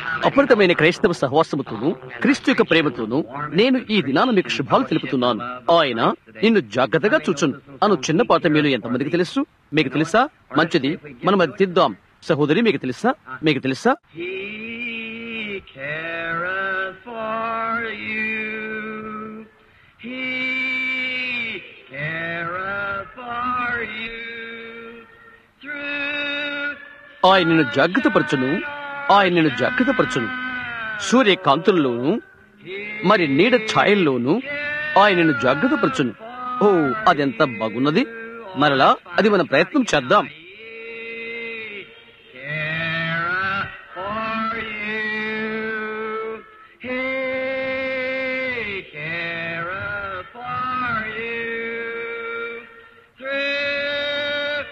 అపరితమైన క్రైస్తవ సహవాసముతోను క్రీస్తు యొక్క ప్రేమతోను నేను ఈ దినాన మీకు శుభాలు తెలుపుతున్నాను ఆయన నిన్ను జాగ్రత్తగా చూచును అను చిన్న పాట మీరు ఎంతమందికి తెలుసు మీకు తెలుసా మంచిది మనం అది తిద్దాం సహోదరి మీకు తెలుసా మీకు తెలుసా He careth for you. He careth for you. Through ఆయన నిన్ను జాగ్రత్తపరచును ఆయన నిన్ను జాగ్రత్తపరచును సూర్యకాంతుల్లోను మరి నీడ ఛాయల్లోను ఆయన నిన్ను జాగ్రత్తపరచును ఓ అదెంత బాగున్నది మరలా అది మన ప్రయత్నం చేద్దాం careth for you. He careth for you. Through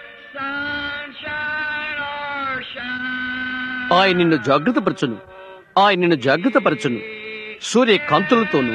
sunshine or shine. ఆయన నిన్ను జాగ్రత్తపరచును ఆయన నిన్ను జాగ్రత్తపరచును సూర్యకాంతులతోనూ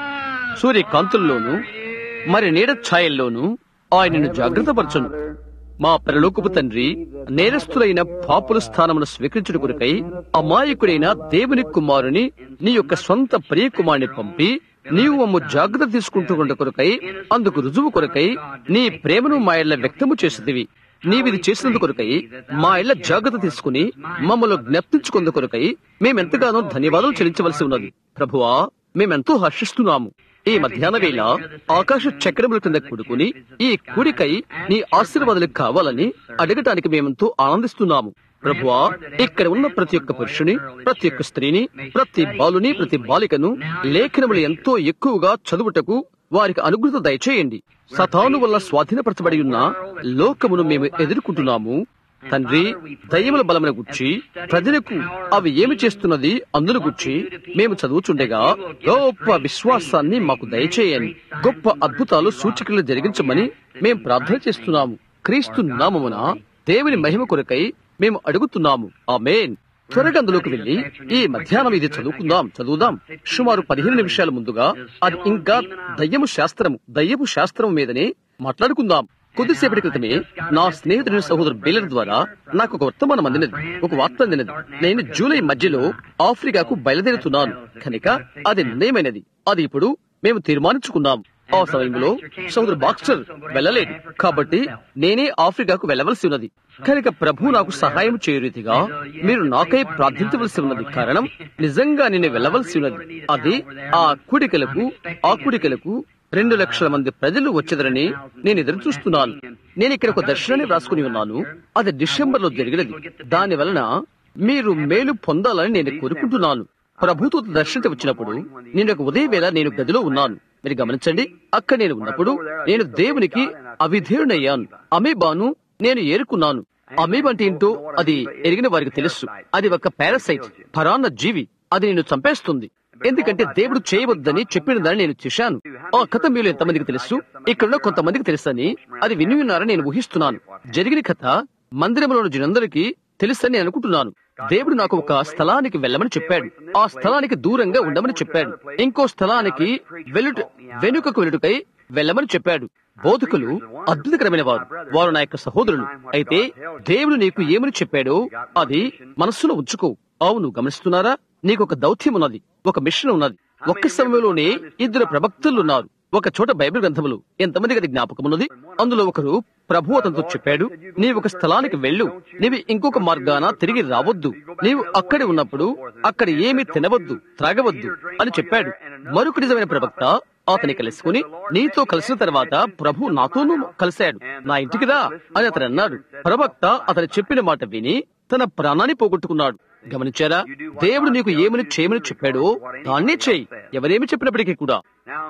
సూర్యకాంతుల్లోను మరి నీడ ఛాయల్లోను ఆయన నిన్ను జాగ్రత్తపరచును మా పరలోకపు తండ్రి నేరస్తులైన పాపుల స్థానమును స్వీకరించుట కొరకై అమాయకుడైన దేవుని కుమారుని నీ యొక్క స్వంత ప్రియ కుమారుని పంపి నీవు మమ్ము జాగ్రత్త తీసుకుంటున్న కొరకై అందుకు రుజువు కొరకై నీ ప్రేమను మా ఇళ్ల వ్యక్తము చేసేదివి నీవిది చేసినందు కొరకై మా ఇళ్ల జాగ్రత్త తీసుకుని మమ్మల్ని జ్ఞప్తించుకుందు కొరకై మేమెంతగానో ధన్యవాదాలు చెల్లించవలసి ఉన్నది ప్రభువా మేమెంతో హర్షిస్తున్నాము ఈ మధ్యాహ్న వేళ ఆకాశ చక్రముల కింద కూడుకుని ఈ కూడికై నీ ఆశీర్వాదాలు కావాలని అడగటానికి మేమెంతో ఆనందిస్తున్నాము ప్రభువా ఇక్కడ ఉన్న ప్రతి ఒక్క పురుషుని ప్రతి ఒక్క స్త్రీని ప్రతి బాలుని ప్రతి బాలికను లేఖనములు ఎంతో ఎక్కువగా చదువుటకు వారికి అనుగ్రత దయచేయండి సతాను వల్ల స్వాధీనపరచబడి ఉన్న లోకమును మేము ఎదుర్కొంటున్నాము తండ్రి దయ్యముల బలమును గుచ్చి ప్రజలకు అవి ఏమి చేస్తున్నది అందును గుచ్చి మేము చదువుచుండగా గొప్ప విశ్వాసాన్ని మాకు దయచేయని గొప్ప అద్భుతాలు సూచికలు జరిగించమని మేము ప్రార్థన చేస్తున్నాము క్రీస్తు నామమున దేవుని మహిమ కొరకై మేము అడుగుతున్నాము ఆమేన్ త్వరగా అందులోకి వెళ్లి ఈ మధ్యాహ్నం ఇది చదువుకుందాం చదువుదాం సుమారు పదిహేను నిమిషాల ముందుగా అది ఇంకా దయ్యము శాస్త్రము దయ్యపు శాస్త్రం మీదనే మాట్లాడుకుందాం కొద్దిసేపటి క్రితమే నా స్నేహితుడి సహోదరు బేలర్ ద్వారా నాకు ఒక వర్తమానం అందినది ఒక వార్త అందినది నేను జూలై మధ్యలో ఆఫ్రికాకు బయలుదేరుతున్నాను కనుక అది నిర్ణయమైనది అది ఇప్పుడు మేము తీర్మానించుకున్నాం ఆ సమయంలో సోదరు బాక్స్టర్ వెళ్ళలేదు కాబట్టి నేనే ఆఫ్రికాకు వెళ్ళవలసి ఉన్నది కనుక ప్రభు నాకు సహాయం చేయు రీతిగా మీరు నాకై ప్రార్థించవలసి ఉన్నది కారణం నిజంగా నేను వెళ్ళవలసి ఉన్నది అది ఆ కుడికలకు ఆ కుడికలకు రెండు లక్షల మంది ప్రజలు వచ్చేదరని నేను ఎదురు చూస్తున్నాను నేను ఇక్కడ ఒక దర్శనాన్ని రాసుకుని ఉన్నాను అది డిసెంబర్ లో జరిగినది దాని వలన మీరు మేలు పొందాలని నేను కోరుకుంటున్నాను ప్రభుత్వ దర్శనం వచ్చినప్పుడు నేను ఒక ఉదయ వేళ నేను గదిలో ఉన్నాను మీరు గమనించండి అక్కడ నేను ఉన్నప్పుడు నేను దేవునికి అవిధేయుడయ్యాను అమీబాను నేను ఏరుకున్నాను అమీబ్ అంటే ఏంటో అది ఎరిగిన వారికి తెలుసు అది ఒక పారాసైట్ పరాన్న జీవి అది నిన్ను చంపేస్తుంది ఎందుకంటే దేవుడు చేయవద్దని చెప్పిన దాన్ని నేను చూశాను ఆ కథ మీలో ఎంతమందికి తెలుసు ఇక్కడున్న కొంతమందికి తెలుసని అది విని ఉన్నారని నేను ఊహిస్తున్నాను జరిగిన కథ మందిరంలోని జనందరికీ తెలుసని నేను అనుకుంటున్నాను దేవుడు నాకు ఒక స్థలానికి వెళ్ళమని చెప్పాడు ఆ స్థలానికి దూరంగా ఉండమని చెప్పాడు ఇంకో స్థలానికి వెలుట వెనుకకు వెలుటకై వెళ్ళమని చెప్పాడు బోధకులు అద్భుతకరమైన వారు వారు నా యొక్క సహోదరులు అయితే దేవుడు నీకు ఏమని చెప్పాడో అది మనస్సులో ఉంచుకో అవును గమనిస్తున్నారా నీకు ఒక దౌత్యం ఉన్నది ఒక మిషన్ ఉన్నది ఒక్క సమయంలోనే ఇద్దరు ప్రవక్తలు ఉన్నారు ఒక చోట బైబిల్ గ్రంథములు ఎంతమందికి అది జ్ఞాపకం ఉన్నది అందులో ఒకరు ప్రభు అతనితో చెప్పాడు నీవు ఒక స్థలానికి వెళ్ళు నీవు ఇంకొక మార్గాన తిరిగి రావద్దు నీవు అక్కడే ఉన్నప్పుడు అక్కడ ఏమీ తినవద్దు త్రాగవద్దు అని చెప్పాడు మరొక నిజమైన ప్రవక్త అతని కలుసుకుని నీతో కలిసిన తర్వాత ప్రభు నాతోనూ కలిశాడు నా ఇంటికి రా అని అతను అన్నాడు ప్రవక్త అతను చెప్పిన మాట విని తన ప్రాణాన్ని పోగొట్టుకున్నాడు గమనించారా దేవుడు నీకు ఏమని చేయమని చెప్పాడో దాన్నే చేయి ఎవరేమి చెప్పినప్పటికీ కూడా Now,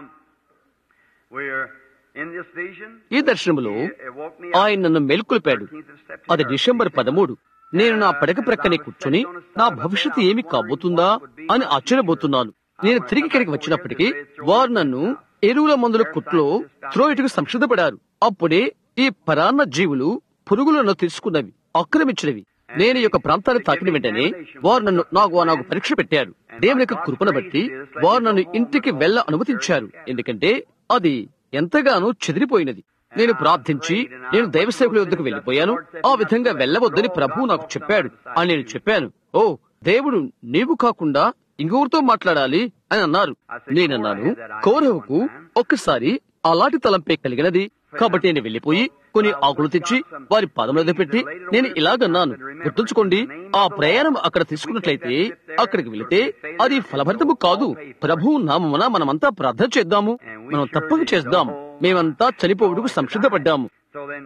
we're in this vision. ఈ దర్శనములో ఆయన నన్ను మేల్కొల్పాడు అది డిసెంబర్ పదమూడు నేను నా పడక ప్రక్కనే కూర్చుని నా భవిష్యత్తు ఏమి కాబోతుందా అని ఆశ్చర్యపోతున్నాను నేను తిరిగి ఇక్కడికి వచ్చినప్పటికీ వారు నన్ను ఎరువుల మందుల కుట్లో త్రోయిటుకు సంసిద్ధపడారు అప్పుడే ఈ పరాన్న జీవులు పురుగులను తీసుకున్నవి ఆక్రమించినవి నేను ఈ యొక్క ప్రాంతాన్ని తాకిన వెంటనే వారు నన్ను నాకు నాకు పరీక్ష పెట్టారు దేవుని యొక్క కృపను బట్టి వారు నన్ను ఇంటికి వెళ్ళ అనుమతించారు ఎందుకంటే అది ఎంతగానో చెదిరిపోయినది నేను ప్రార్థించి నేను దైవ సేవకుల వద్దకు వెళ్లిపోయాను ఆ విధంగా వెళ్ళవద్దని ప్రభువు నాకు చెప్పాడు అని నేను చెప్పాను ఓ దేవుడు నీవు కాకుండా ఇంకొకరితో మాట్లాడాలి అని అన్నారు నేనన్నాను కౌరవుకు ఒక్కసారి అలాంటి తలంపే కలిగినది కాబట్టి నేను వెళ్లిపోయి కొన్ని ఆకులు తెచ్చి వారి పాదముల పెట్టి నేను ఇలాగన్నాను గుర్తుంచుకోండి ఆ ప్రయాణం అక్కడ తీసుకున్నట్లయితే అక్కడికి వెళితే అది ఫలభరితము కాదు ప్రభు నామమున మనమంతా ప్రార్థన చేద్దాము మనం తప్పక చేద్దాం మేమంతా చనిపోవుటకు సంసిద్ధపడ్డాము So then,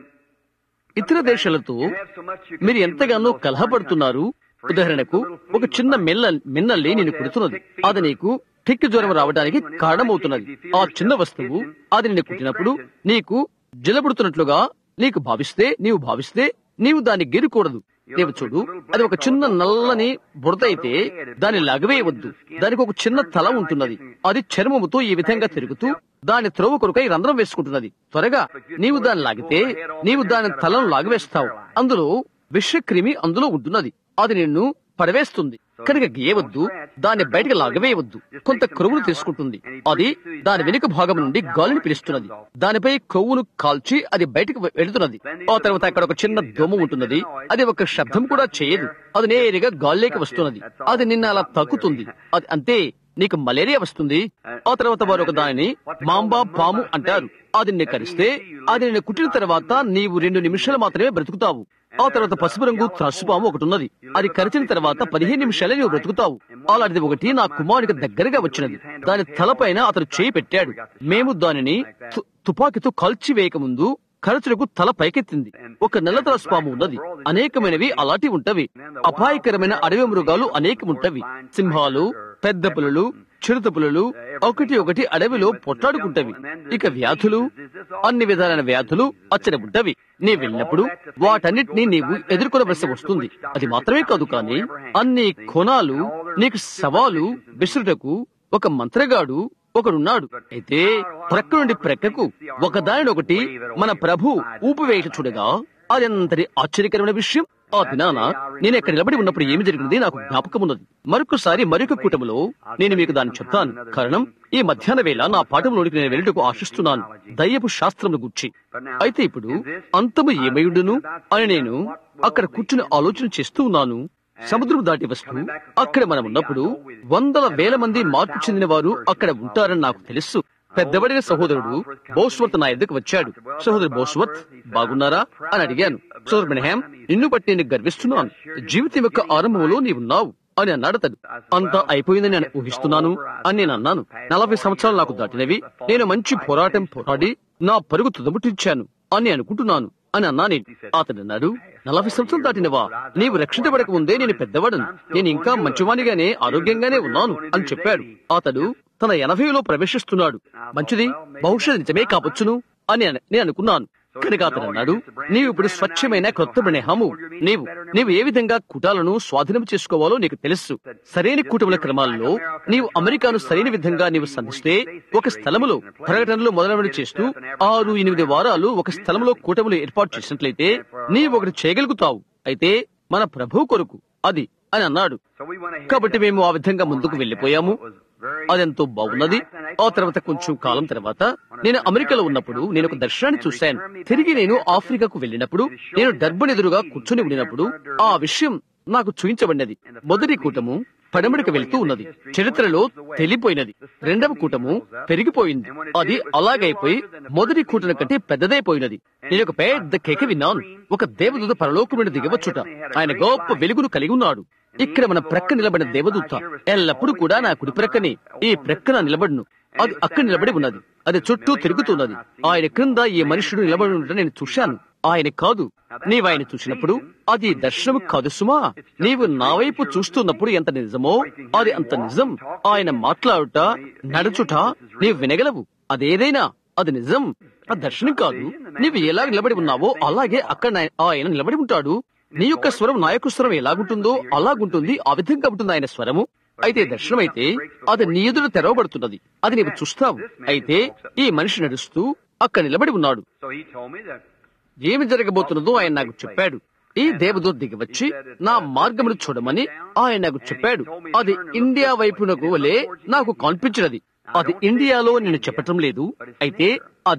ఇతర దేశాలతో మీరు ఎంతగానో కలహపడుతున్నారు ఉదాహరణకు ఒక చిన్న మెల్ల మిన్నల్లి నేను కుడుతున్నది అది నీకు ఠిక్కి జ్వరం రావడానికి కారణమవుతున్నది ఆ చిన్న వస్తువు అది నిన్ను కుట్టినప్పుడు నీకు జలబుడుతున్నట్లుగా నీకు భావిస్తే నీవు భావిస్తే నీవు దాన్ని గెరుకూడదు నీవు చూడు అది ఒక చిన్న నల్లని బుడత అయితే దాన్ని లగవేయవద్దు దానికి ఒక చిన్న తల ఉంటున్నది అది చర్మముతో ఈ విధంగా తిరుగుతూ దాని త్రోవ కొరకై రంధ్రం వేసుకుంటున్నది త్వరగా నీవు దాన్ని లాగితే నీవు దాని తలను లాగవేస్తావు అందులో విషక్రిమి అందులో ఉంటున్నది అది నిన్ను పడవేస్తుంది కనుక గీయవద్దు దాన్ని బయటకు లాగవేయవద్దు కొంత క్రొవ్వును తీసుకుంటుంది అది దాని వెనుక భాగం నుండి గాలిని పిలుస్తున్నది దానిపై కొవ్వును కాల్చి అది బయటకు వెళుతున్నది ఆ తర్వాత అక్కడ ఒక చిన్న దోమ ఉంటున్నది అది ఒక శబ్దం కూడా చేయదు అది నేరుగా గాల్లోకి వస్తున్నది అది నిన్న అలా తగ్గుతుంది అది అంతే నీకు మలేరియా వస్తుంది ఆ తర్వాత వారు ఒక దానిని మాంబా పాము అంటారు అది నిన్ను కరిస్తే అది నిన్ను కుట్టిన తర్వాత నీవు రెండు నిమిషాలు మాత్రమే బ్రతుకుతావు ఆ తర్వాత పసుపు రంగు త్రాసుపాము ఒకటి ఉన్నది అది కరిచిన తర్వాత పదిహేను నిమిషాలే నువ్వు బ్రతుకుతావు అలాంటిది ఒకటి నా కుమారునికి దగ్గరగా వచ్చినది దాని తలపైన అతను చేయి పెట్టాడు మేము దానిని తు- తుపాకీతో కాల్చి వేయకముందు ఖర్చులకు తల పైకెత్తింది ఒక నల్ల త్రాసుపాము ఉన్నది అనేకమైనవి అలాంటి ఉంటవి అపాయకరమైన అడవి మృగాలు అనేకం ఉంటవి సింహాలు పెద్ద పులులు చిరుత పులులు ఒకటి ఒకటి అడవిలో పొట్లాడుకుంటవి ఇక వ్యాధులు అన్ని విధాలైన వ్యాధులు అచ్చట ఉంటవి నీ వెళ్ళినప్పుడు వాటన్నిటిని నీవు ఎదుర్కొనవలసి వస్తుంది అది మాత్రమే కాదు కానీ అన్ని కొనాలు నీకు సవాలు విసురుటకు ఒక మంత్రగాడు ఒకడున్నాడు అయితే ప్రక్క నుండి ప్రక్కకు ఒకదానినొకటి మన ప్రభు ఊపివేయట చూడగా అది అంతటి ఆశ్చర్యకరమైన విషయం ఆ దినాన నేను ఇక్కడ నిలబడి ఉన్నప్పుడు ఏమి జరిగింది నాకు జ్ఞాపకం ఉన్నది మరొకసారి మరొక కూటమిలో నేను మీకు దాన్ని చెప్తాను కారణం ఈ మధ్యాహ్న వేళ నా పాఠంలోనికి నేను వెళ్ళటకు ఆశిస్తున్నాను దయ్యపు శాస్త్రమును గుర్చి అయితే ఇప్పుడు అంతము ఏమయుడును అని నేను అక్కడ కూర్చుని ఆలోచన చేస్తూ ఉన్నాను సముద్రం దాటి వస్తూ అక్కడ మనం ఉన్నప్పుడు వందల వేల మంది మార్పు చెందిన వారు అక్కడ ఉంటారని నాకు తెలుసు పెద్దబడిన సహోదరుడు బోస్వర్త్ నా ఎద్దకు వచ్చాడు సహోదరు బోస్వర్త్ బాగున్నారా అని అడిగాను సోదరు మినహాం నిన్ను బట్టి నేను గర్విస్తున్నాను జీవితం యొక్క ఆరంభంలో నీవున్నావు అని అన్నాడు అతడు అంతా అయిపోయిందని నేను ఊహిస్తున్నాను అని నేను అన్నాను నలభై సంవత్సరాలు నాకు దాటినవి నేను మంచి పోరాటం పోరాడి నా పరుగు తుదముట్టించాను అని అనుకుంటున్నాను అని అన్నా నేను అతడు అన్నాడు నలభై సంవత్సరాలు దాటినవా నీవు రక్షించబడక ముందే నేను పెద్దవాడను నేను ఇంకా మంచివానిగానే ఆరోగ్యంగానే ఉన్నాను అని చెప్పాడు అతడు తన ఎనభైలో ప్రవేశిస్తున్నాడు మంచిది బహుశా నిజమే కావచ్చును అని అన- నేను అనుకున్నాను కనుక అతను అన్నాడు నీవు ఇప్పుడు స్వచ్ఛమైన క్రొత్త బ్రహ్మము నీవు నీవు ఏ విధంగా కుటాలను స్వాధీనం చేసుకోవాలో నీకు తెలుసు సరైన కూటముల క్రమాల్లో నీవు అమెరికాను సరైన విధంగా నీవు సంధిస్తే ఒక స్థలములో ప్రకటనలు మొదలవని చేస్తూ ఆరు ఎనిమిది వారాలు ఒక స్థలంలో కూటములు ఏర్పాటు చేసినట్లయితే నీవు ఒకటి చేయగలుగుతావు అయితే మన ప్రభు కొరకు అది అని అన్నాడు So we went ahead. కాబట్టి మేము ఆ విధంగా ముందుకు వెళ్లిపోయాము అదెంతో బాగున్నది ఆ తర్వాత కొంచెం కాలం తర్వాత నేను అమెరికాలో ఉన్నప్పుడు నేను ఒక దర్శనాన్ని చూశాను తిరిగి నేను ఆఫ్రికాకు వెళ్ళినప్పుడు నేను డర్బన్ ఎదురుగా కూర్చొని ఉండినప్పుడు ఆ విషయం నాకు చూపించబడినది మొదటి కూటము పడమడికి వెళ్తూ ఉన్నది చరిత్రలో తెలిపోయినది రెండవ కూటము పెరిగిపోయింది అది అలాగైపోయి మొదటి కూటమి కంటే పెద్దదైపోయినది నేను ఒక పెద్ద కేక విన్నాను ఒక దేవదూత పరలోకం నుండి దిగవచ్చుట ఆయన గొప్ప వెలుగును కలిగి ఉన్నాడు ఇక్కడ మన ప్రక్క నిలబడిన దేవదూత ఎల్లప్పుడూ కూడా నా కుడి ప్రక్కనే ఈ ప్రక్కన నిలబడును అది అక్కడ నిలబడి ఉన్నది అది చుట్టూ తిరుగుతున్నది ఆయన క్రింద ఈ మనుషుడు నిలబడి ఉండటం నేను చూశాను ఆయన కాదు నీవు ఆయన చూసినప్పుడు అది దర్శనము కాదు సుమా నీవు నా వైపు చూస్తున్నప్పుడు ఎంత నిజమో అది అంత నిజం ఆయన మాట్లాడుట నడుచుట నీవు వినగలవు అదేదైనా అది నిజం ఆ దర్శనం కాదు నీవు ఎలా నిలబడి ఉన్నావో అలాగే అక్కడ నాయ- ఆయన నిలబడి ఉంటాడు నీ యొక్క స్వరం నా యొక్క స్వరం ఎలాగుంటుందో అలాగుంటుంది ఆ విధంగా ఉంటుంది ఆయన స్వరము అయితే దర్శనం అయితే అది నీ ఎదురు తెరవబడుతున్నది అది నీవు చూస్తావు అయితే ఈ మనిషి నడుస్తూ అక్కడ నిలబడి ఉన్నాడు So he told me that ఏమి జరగబోతున్నదో ఆయన నాకు చెప్పాడు ఈ దేవదూత దిగి వచ్చి నా మార్గమును చూడమని ఆయన నాకు చెప్పాడు అది ఇండియా వైపునకు వలె నాకు కనిపించినది అది ఇండియాలో నేను చెప్పటం లేదు అయితే అది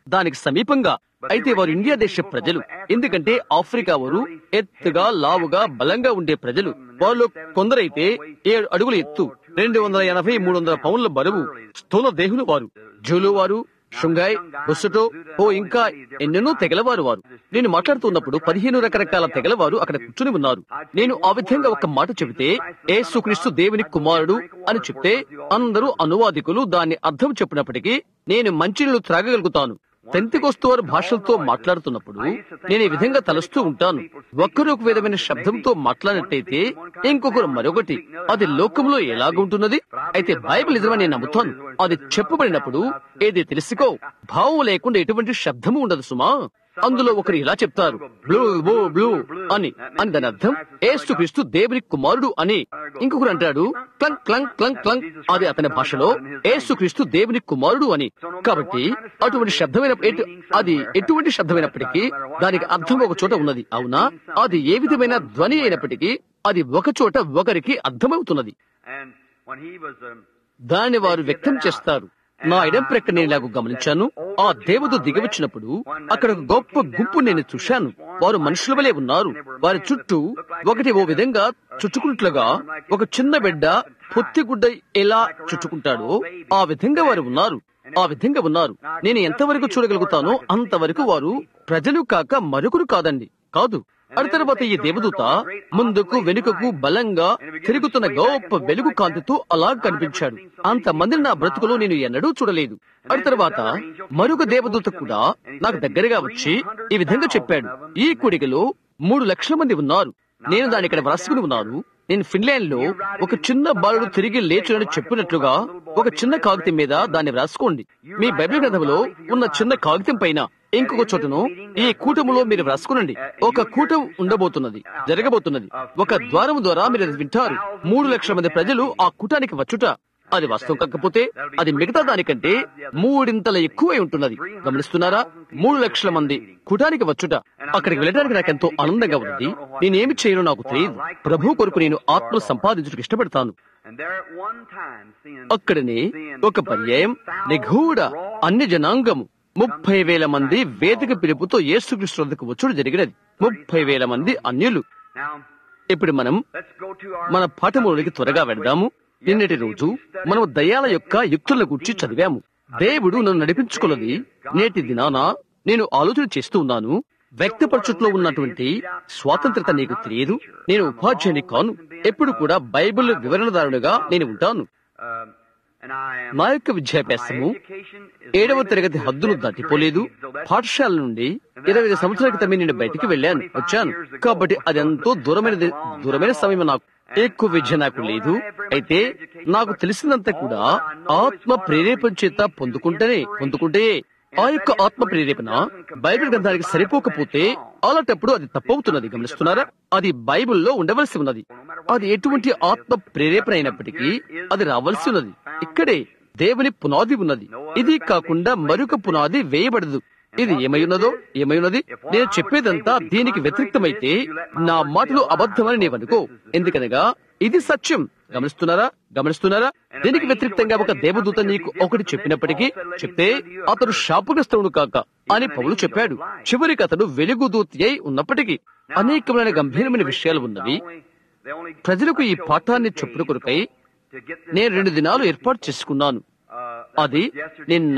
దానికి సమీపంగా అయితే వారు ఇండియా దేశ ప్రజలు ఎందుకంటే ఆఫ్రికా వారు ఎత్తుగా లావుగా బలంగా ఉండే ప్రజలు వాళ్ళు కొందరైతే ఏడు అడుగుల ఎత్తు రెండు వందల ఎనభై మూడు వందల పౌన్ల బరువు స్థూల దేహులు వారు జూలు వారు షుంగాయ్ బుస్సుటో ఓ ఇంకా ఎన్నెన్నో తెగలవారు వారు నేను మాట్లాడుతున్నప్పుడు పదిహేను రకరకాల తెగలవారు అక్కడ కూర్చుని ఉన్నారు నేను ఆ విధంగా ఒక మాట చెబితే ఏసుక్రీస్తు దేవుని కుమారుడు అని చెప్తే అందరూ అనువాదికులు దాన్ని అర్థం చెప్పినప్పటికీ నేను మంచినీళ్లు త్రాగగలుగుతాను తెంతికొస్తు వారు భాషలతో మాట్లాడుతున్నప్పుడు నేను ఈ విధంగా తలుస్తూ ఉంటాను ఒక్కరు ఒక విధమైన శబ్దంతో మాట్లాడినట్టయితే ఇంకొకరు మరొకటి అది లోకంలో ఎలాగుంటున్నది అయితే బైబిల్ నిజమని నేను నమ్ముతాను అది చెప్పబడినప్పుడు ఏది తెలుసుకో భావం లేకుండా ఎటువంటి శబ్దము ఉండదు సుమా అందులో ఒకరు ఇలా చెప్తారు బ్లూ బ్లూ బ్లూ అని అని దాని అర్థం ఏసు క్రీస్తు దేవుని కుమారుడు అని ఇంకొకరు అంటాడు క్లంక్ క్లంక్ క్లంక్ క్లంక్ అది అతని భాషలో ఏసు క్రీస్తు దేవుని కుమారుడు అని కాబట్టి అటువంటి శబ్దమైన ఎటు- అది ఎటువంటి శబ్దమైనప్పటికీ దానికి అర్థం ఒక చోట ఉన్నది అవునా అది ఏ విధమైన ధ్వని అయినప్పటికీ అది ఒక చోట ఒకరికి అర్థమవుతున్నది And when he was um, దాన్ని వారు వ్యక్తం చేస్తారు నా ఎడం ప్రక్క నేను ఇలాగ గమనించాను ఆ దేవత దిగవచ్చినప్పుడు అక్కడ ఒక గొప్ప గుంపు నేను చూశాను వారు మనుషుల వలె ఉన్నారు వారి చుట్టూ ఒకటి ఓ విధంగా చుట్టుకున్నట్లుగా ఒక చిన్న బిడ్డ పొత్తిగుడ్డ ఎలా చుట్టుకుంటాడో ఆ విధంగా వారు ఉన్నారు ఆ విధంగా ఉన్నారు నేను ఎంతవరకు చూడగలుగుతానో అంతవరకు వారు ప్రజలు కాక మరొకరు కాదండి కాదు ఆ తర్వాత ఈ దేవదూత ముందుకు వెనుకకు బలంగా తిరుగుతున్న గొప్ప వెలుగు కాంతితో అలా కనిపించాడు అంతమందిని నా బ్రతుకులో నేను ఎన్నడూ చూడలేదు ఆ తర్వాత మరొక దేవదూత కూడా నాకు దగ్గరగా వచ్చి ఈ విధంగా చెప్పాడు ఈ కుడికలో మూడు లక్షల మంది ఉన్నారు నేను దాని ఇక్కడ వ్రాసుకుని ఉన్నాను నేను ఫిన్లాండ్ లో ఒక చిన్న బాలుడు తిరిగి లేచునని చెప్పినట్లుగా ఒక చిన్న కాగితం మీద దాన్ని వ్రాసుకోండి మీ బైబిల్ గ్రంథంలో ఉన్న చిన్న కాగితం పైన ఇంకొక చోటను ఈ కూటములో మీరు వ్రాసుకునండి ఒక కూటం ఉండబోతున్నది జరగబోతున్నది ఒక ద్వారం ద్వారా మీరు అది వింటారు మూడు లక్షల మంది ప్రజలు ఆ కూటానికి వచ్చుట అది వాస్తవం కాకపోతే అది మిగతా దానికంటే మూడింతల ఎక్కువై ఉంటున్నది గమనిస్తున్నారా మూడు లక్షల మంది కూటానికి వచ్చుట అక్కడికి వెళ్ళడానికి నాకెంతో ఆనందంగా ఉన్నది నేనేమి చేయను నాకు తెలియదు ప్రభు కొరకు నేను ఆత్మలు సంపాదించుటకు ఇష్టపడతాను and there at one time seeing అక్కడనే ఒక పర్యాయం నిగూఢ అన్ని జనాంగము ముప్పై వేల మంది వేదిక పిలుపుతో యేసుక్రీస్తు వద్దకు వచ్చుడు జరిగినది ముప్పై వేల మంది అన్యులు now ఇప్పుడు మనం let's go to our మన పాఠములోనికి త్వరగా వెళ్దాము నిన్నటి రోజు మనం దయాల యొక్క యుక్తుల గురించి చదివాము దేవుడు నన్ను నడిపించుకున్నది నేటి దినాన నేను ఆలోచన చేస్తూ ఉన్నాను వ్యక్తపరచుట్లో ఉన్నటువంటి స్వాతంత్రత నీకు తెలియదు నేను ఉపాధ్యాయుని కాను ఎప్పుడు కూడా బైబిల్ వివరణదారునిగా నేను ఉంటాను um, and I am నా యొక్క విద్యాభ్యాసము my education is ఏడవ limited తరగతి to హద్దును seventh దాటిపోలేదు grade, so that's- పాఠశాల నుండి ఇరవై ఐదు సంవత్సరాల క్రితమే నేను బయటికి వెళ్ళాను వచ్చాను కాబట్టి అది ఎంతో దూరమైనది దూరమైన సమయం నాకు ఎక్కువ విద్య నాకు లేదు అయితే నాకు తెలిసినంత కూడా ఆత్మ ప్రేరేపణ చేత పొందుకుంటేనే పొందుకుంటే ఆ యొక్క ఆత్మ ప్రేరేపణ బైబిల్ గ్రంథానికి సరిపోకపోతే అలాంటప్పుడు అది తప్పవుతున్నది గమనిస్తున్నారా అది బైబిల్లో ఉండవలసి ఉన్నది అది ఎటువంటి ఆత్మ ప్రేరేపణ అయినప్పటికీ అది రావాల్సి ఉన్నది ఇక్కడే దేవుని పునాది ఉన్నది ఇది కాకుండా మరొక పునాది వేయబడదు ఇది ఏమైఉన్నదో ఏమైనది నేను చెప్పేదంతా దీనికి వ్యతిరేక్తమైతే నా మాటలు అబద్ధమని నీవనుకో ఎందుకనగా ఇది సత్యం గమనిస్తున్నారా గమనిస్తున్నారా దీనికి వ్యతిరేక్తంగా ఒక దేవదూత నీకు ఒకటి చెప్పినప్పటికీ చెప్తే అతడు శాపగ్రస్తుడు కాక అని పౌలు చెప్పాడు చివరికి అతడు వెలుగుదూతి అయి ఉన్నప్పటికీ అనేకమైన గంభీరమైన విషయాలు ఉన్నవి the only ప్రజలకు ఈ పాఠాన్ని చెప్పుల కొరకై to get this నేను రెండు దినాలు ఏర్పాటు చేసుకున్నాను uh, అది నిన్న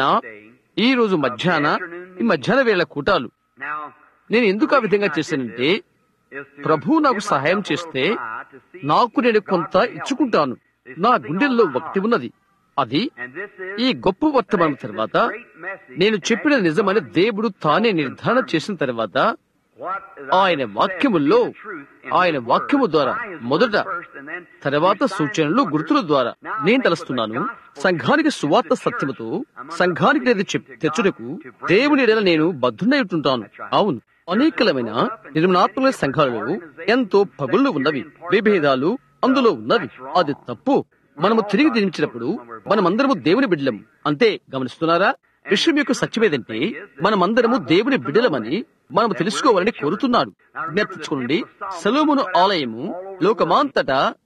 ఈ రోజు మధ్యాహ్న ఈ మధ్యాహ్న వేళ కూటాలు now నేను ఎందుకు ఆ విధంగా చేశానంటే is to ప్రభు నాకు give సహాయం myself a చేస్తే little try to see నాకు నేను God కొంత can help ఇచ్చుకుంటాను me. నా There's గుండెల్లో something on my ఒకటి heart. ఉన్నది అది And this is ఈ గొప్ప వర్తమానం an తర్వాత great message నేను and చెప్పిన actually నిజమని God దేవుడు తానే himself నిర్ధారణ confirmed చేసిన తర్వాత what is ఆయన said వాక్యముల్లో is the truth in ఆయన his word. వాక్యము ద్వారా By his మొదట word first and then తర్వాత through signs సూచనలు and గుర్తుల wonders. ద్వారా Now I నేను think తలుస్తున్నాను with the gospel సంఘానికి to సువార్త the church, సత్యముతో I'm under సంఘానికి నేను obligation to God తెచ్చుటకు to bring దేవుని this ఎడల నేను బద్ధుండై ఉంటుంటాను అవును అనేకలమైన నిర్మణాత్మక సంఘాలలో ఎంతో పగుళ్ళు ఉన్నవి విభేదాలు అందులో ఉన్నవి అది తప్పు మనము తిరిగి దించినప్పుడు మనమందరము దేవుని బిడ్డలం అంతే గమనిస్తున్నారా విషయం యొక్క సత్యమేదంటే మనమందరము దేవుని బిడ్డలమని మనము తెలుసుకోవాలని కోరుతున్నాడు జ్ఞప్తించుకోండి సలోమును ఆలయము లోకమాంతటా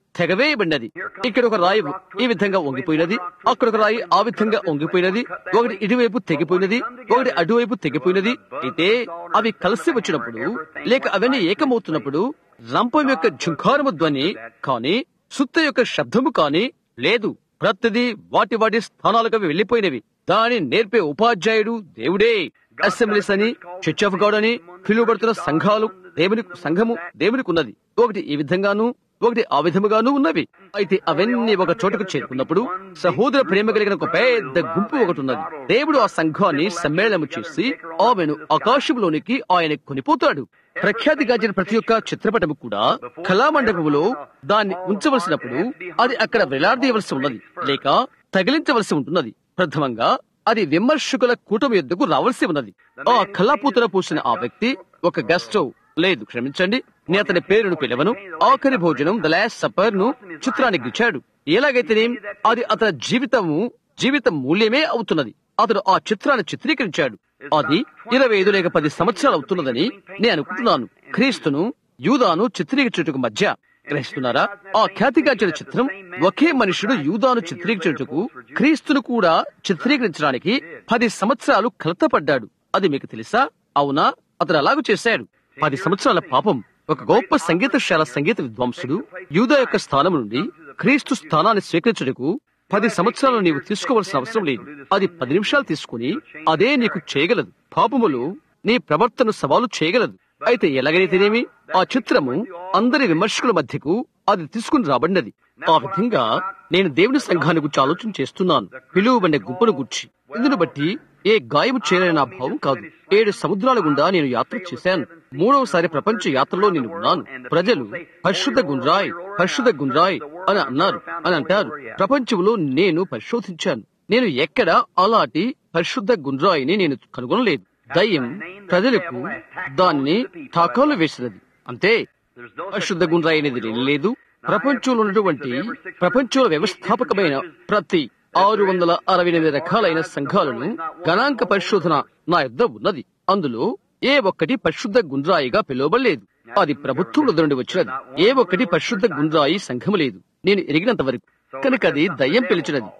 తెగవేయబడినది ఇక్కడ ఒక రాయి ఈ విధంగా వంగిపోయినది అక్కడ ఒక రాయి ఆ విధంగా వంగిపోయినది ఒకటి ఇటువైపు తెగిపోయినది ఒకటి అటువైపు తెగిపోయినది అయితే అవి కలిసి వచ్చినప్పుడు లేక అవన్నీ ఏకమవుతున్నప్పుడు రంపం యొక్క ఝుంకారము ధ్వని కానీ సుత్త యొక్క శబ్దము కానీ లేదు ప్రతిదీ వాటి వాటి స్థానాలకు అవి వెళ్లిపోయినవి దాని నేర్పే ఉపాధ్యాయుడు దేవుడే అసెంబ్లీస్ అని చర్చ్ ఆఫ్ గాడ్ అని పిలువబడుతున్న సంఘాలు దేవుని సంఘము దేవునికి ఉన్నది ఒకటి ఈ విధంగాను ఒకటి ఆ విధముగాను ఉన్నవి అయితే అవన్నీ ఒక చోటకు చేరుకున్నప్పుడు సహోదర ప్రేమ కలిగిన ఒక పెద్ద గుంపు ఒకటి ఉన్నది దేవుడు ఆ సంఘాన్ని సమ్మేళనము చేసి ఆమెను ఆకాశంలోనికి ఆయన కొనిపోతాడు ప్రఖ్యాతి గాంచిన ప్రతి ఒక్క చిత్రపటము కూడా కళామండపములో దాన్ని ఉంచవలసినప్పుడు అది అక్కడ వేలాడదీయవలసి ఉన్నది లేక తగిలించవలసి ఉంటున్నది ప్రథమంగా అది విమర్శకుల కూటమి యొద్దకు రావాల్సి ఉన్నది ఆ కళాపూతన పూసిన ఆ వ్యక్తి ఒక గెస్టో లేదు క్షమించండి నేను అతని పేరును పిలవను ఆఖరి భోజనం ద లాస్ట్ సపర్ ను చిత్రానికి ఇచ్చాడు ఎలాగైతేనేం అది అతని జీవితము జీవిత మూల్యమే అవుతున్నది అతడు ఆ చిత్రాన్ని చిత్రీకరించాడు అది ఇరవై ఐదు లేక పది సంవత్సరాలు అవుతున్నదని నేను అనుకుంటున్నాను క్రీస్తును యూదాను చిత్రీకరించుటకు మధ్య గ్రహిస్తున్నారా ఆ ఖ్యాతిగాంచిన చిత్రం ఒకే మనుషుడు యూదాను చిత్రీకరించుటకు క్రీస్తును కూడా చిత్రీకరించడానికి పది సంవత్సరాలు కలతపడ్డాడు అది మీకు తెలుసా అవునా అతడు అలాగూ చేశాడు పది సంవత్సరాల పాపం ఒక గొప్ప సంగీతశాల సంగీత విద్వాంసుడు యూదా యొక్క స్థానం నుండి క్రీస్తు స్థానాన్ని స్వీకరించుటకు పది సంవత్సరాలు నీవు తీసుకోవాల్సిన అవసరం లేదు అది పది నిమిషాలు తీసుకుని అదే నీకు చేయగలదు పాపములు నీ ప్రవర్తన సవాలు చేయగలదు అయితే ఎలాగైతేనేమి ఆ చిత్రము అందరి విమర్శకుల మధ్యకు అది తీసుకుని రాబడినది ఆ విధంగా నేను దేవుని సంఘాన్ని గురించి ఆలోచన చేస్తున్నాను పిలువబడిన గుంపును గుర్చి ఇందును బట్టి ఏ గాయము చేయలేని నా భావం కాదు ఏడు సముద్రాల గుండా నేను యాత్ర చేశాను మూడవసారి ప్రపంచ యాత్రలో నేను ఉన్నాను ప్రజలు పరిశుద్ధ గుండ్రాయ్ పరిశుద్ధ గుండ్రాయ్ అని అన్నారు అని అంటారు ప్రపంచంలో నేను పరిశోధించాను నేను ఎక్కడ అలాంటి పరిశుద్ధ గుండ్రాయిని నేను కనుగొనలేదు దయ్యం ప్రజలకు దాన్ని తాకాలు వేసినది అంతే పరిశుద్ధ గుండ్రాయి అనేది లేదు ప్రపంచంలో ఉన్నటువంటి ప్రపంచంలో వ్యవస్థాపకమైన ప్రతి ఆరు వందల అరవై ఎనిమిది రకాలైన సంఘాలను గణాంక పరిశోధన నా యొద్ద ఉన్నది అందులో ఏ ఒక్కటి పరిశుద్ధ గుండ్రాయిగా పిలువబడలేదు అది ప్రభుత్వం నుండి వచ్చినది ఏ ఒక్కటి పరిశుద్ధ గుండ్రాయి సంఘము లేదు నేను ఎరిగినంత వరకు కనుక అది దయ్యం పిలిచినది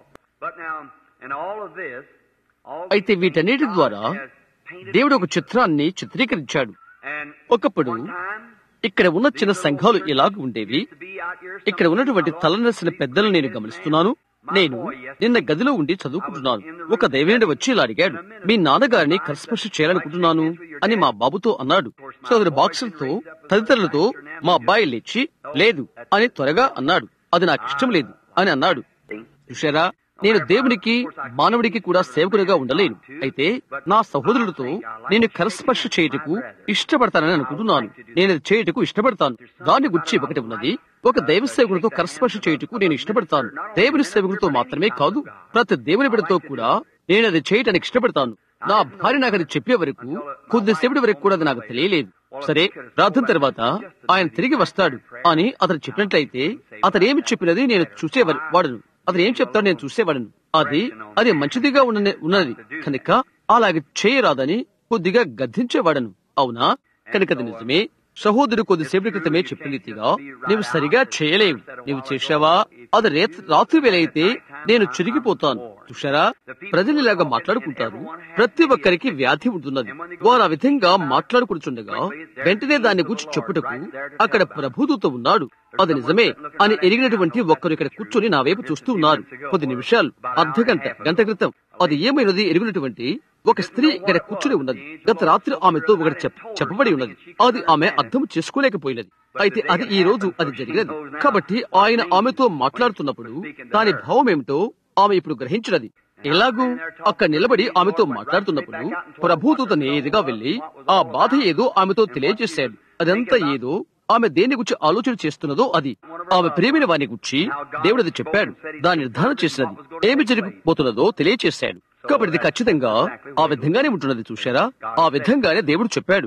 అయితే వీటన్నిటి ద్వారా దేవుడు ఒక చిత్రాన్ని చిత్రీకరించాడు ఒకప్పుడు ఇక్కడ ఉన్న చిన్న సంఘాలు ఇలాగ ఉండేవి ఇక్కడ ఉన్నటువంటి తలనసిన పెద్దలను నేను గమనిస్తున్నాను నేను నిన్న గదిలో ఉండి చదువుకుంటున్నాను ఒక దైవేండి వచ్చి ఇలా అడిగాడు మీ నాన్నగారిని కరస్పర్శ చేయాలనుకుంటున్నాను అని మా బాబుతో అన్నాడు సోదరు బాక్సులతో తదితరులతో మా అబ్బాయి లేచి లేదు అని త్వరగా అన్నాడు అది నాకు ఇష్టం లేదు అని అన్నాడు చూశారా నేను దేవునికి మానవుడికి కూడా సేవకునిగా ఉండలేను అయితే నా సహోదరుడితో నేను కరస్పర్శ చేయుటకు ఇష్టపడతానని అనుకుంటున్నాను నేను అది చేయుటకు ఇష్టపడతాను దాని గురించి ఒకటి ఉన్నది ఒక దైవ సేవకుడితో కరస్పర్శ చేయుటకు నేను ఇష్టపడతాను దేవుని సేవకుడితో మాత్రమే కాదు ప్రతి దేవుని బిడ్డతో కూడా నేను అది చేయటానికి ఇష్టపడతాను నా భార్య నాకు అది చెప్పే వరకు కొద్దిసేపటి వరకు కూడా అది నాకు తెలియలేదు సరే ప్రార్థన తర్వాత ఆయన తిరిగి వస్తాడు అని అతను చెప్పినట్లయితే అతను ఏమి చెప్పినది నేను చూసే వాడును అతను ఏం చెప్తాడు నేను చూసేవాడను అది అది మంచిదిగా ఉన్న ఉన్నది కనుక అలాగే చేయరాదని కొద్దిగా గద్దించేవాడను అవునా కనుక అది నిజమే సహోదరుడు కొద్దిసేపటి క్రితమే చెప్పిన రీతిగా నీవు సరిగా చేయలేవు నీవు చేశావా అది రాత్రి వేలైతే నేను చిరిగిపోతాను చూశారా ప్రజలు ఇలాగా మాట్లాడుకుంటారు ప్రతి ఒక్కరికి వ్యాధి ఉంటున్నది వారు ఆ విధంగా మాట్లాడుకుంటుండగా వెంటనే దాన్ని గురించి చెప్పుటకు అక్కడ ప్రభుదూత ఉన్నాడు అది నిజమే అని ఎరిగినటువంటి ఒక్కరు ఇక్కడ కూర్చొని నా వైపు చూస్తూ ఉన్నారు కొద్ది నిమిషాలు అర్ధ గంట గంట క్రితం అది ఏమైనది ఎరిగినటువంటి ఒక స్త్రీ ఇక్కడ కూర్చుని ఉన్నది గత రాత్రి ఆమెతో ఒకటి చెప్పబడి ఉన్నది అది ఆమె అర్థం చేసుకోలేకపోయినది అయితే అది ఈ రోజు అది జరిగినది కాబట్టి ఆయన ఆమెతో మాట్లాడుతున్నప్పుడు దాని భావం ఏమిటో ఆమె ఇప్పుడు గ్రహించినది ఎలాగూ అక్కడ నిలబడి ఆమెతో మాట్లాడుతున్నప్పుడు ప్రభుదూత నేరుగా వెళ్లి ఆ బాధ ఏదో ఆమెతో తెలియజేశాడు అదంతా ఏదో ఆమె దేని గురించి ఆలోచన చేస్తున్నదో అది ఆమె ప్రేమిన వాని గురించి దేవుడు అది చెప్పాడు దాన్ని నిర్ధారణ చేసినది ఏమి జరిగిపోతున్నదో తెలియచేశాడు కాబట్టి ఇది ఖచ్చితంగా ఆ విధంగానే ఉంటున్నది చూశారా ఆ విధంగానే దేవుడు చెప్పాడు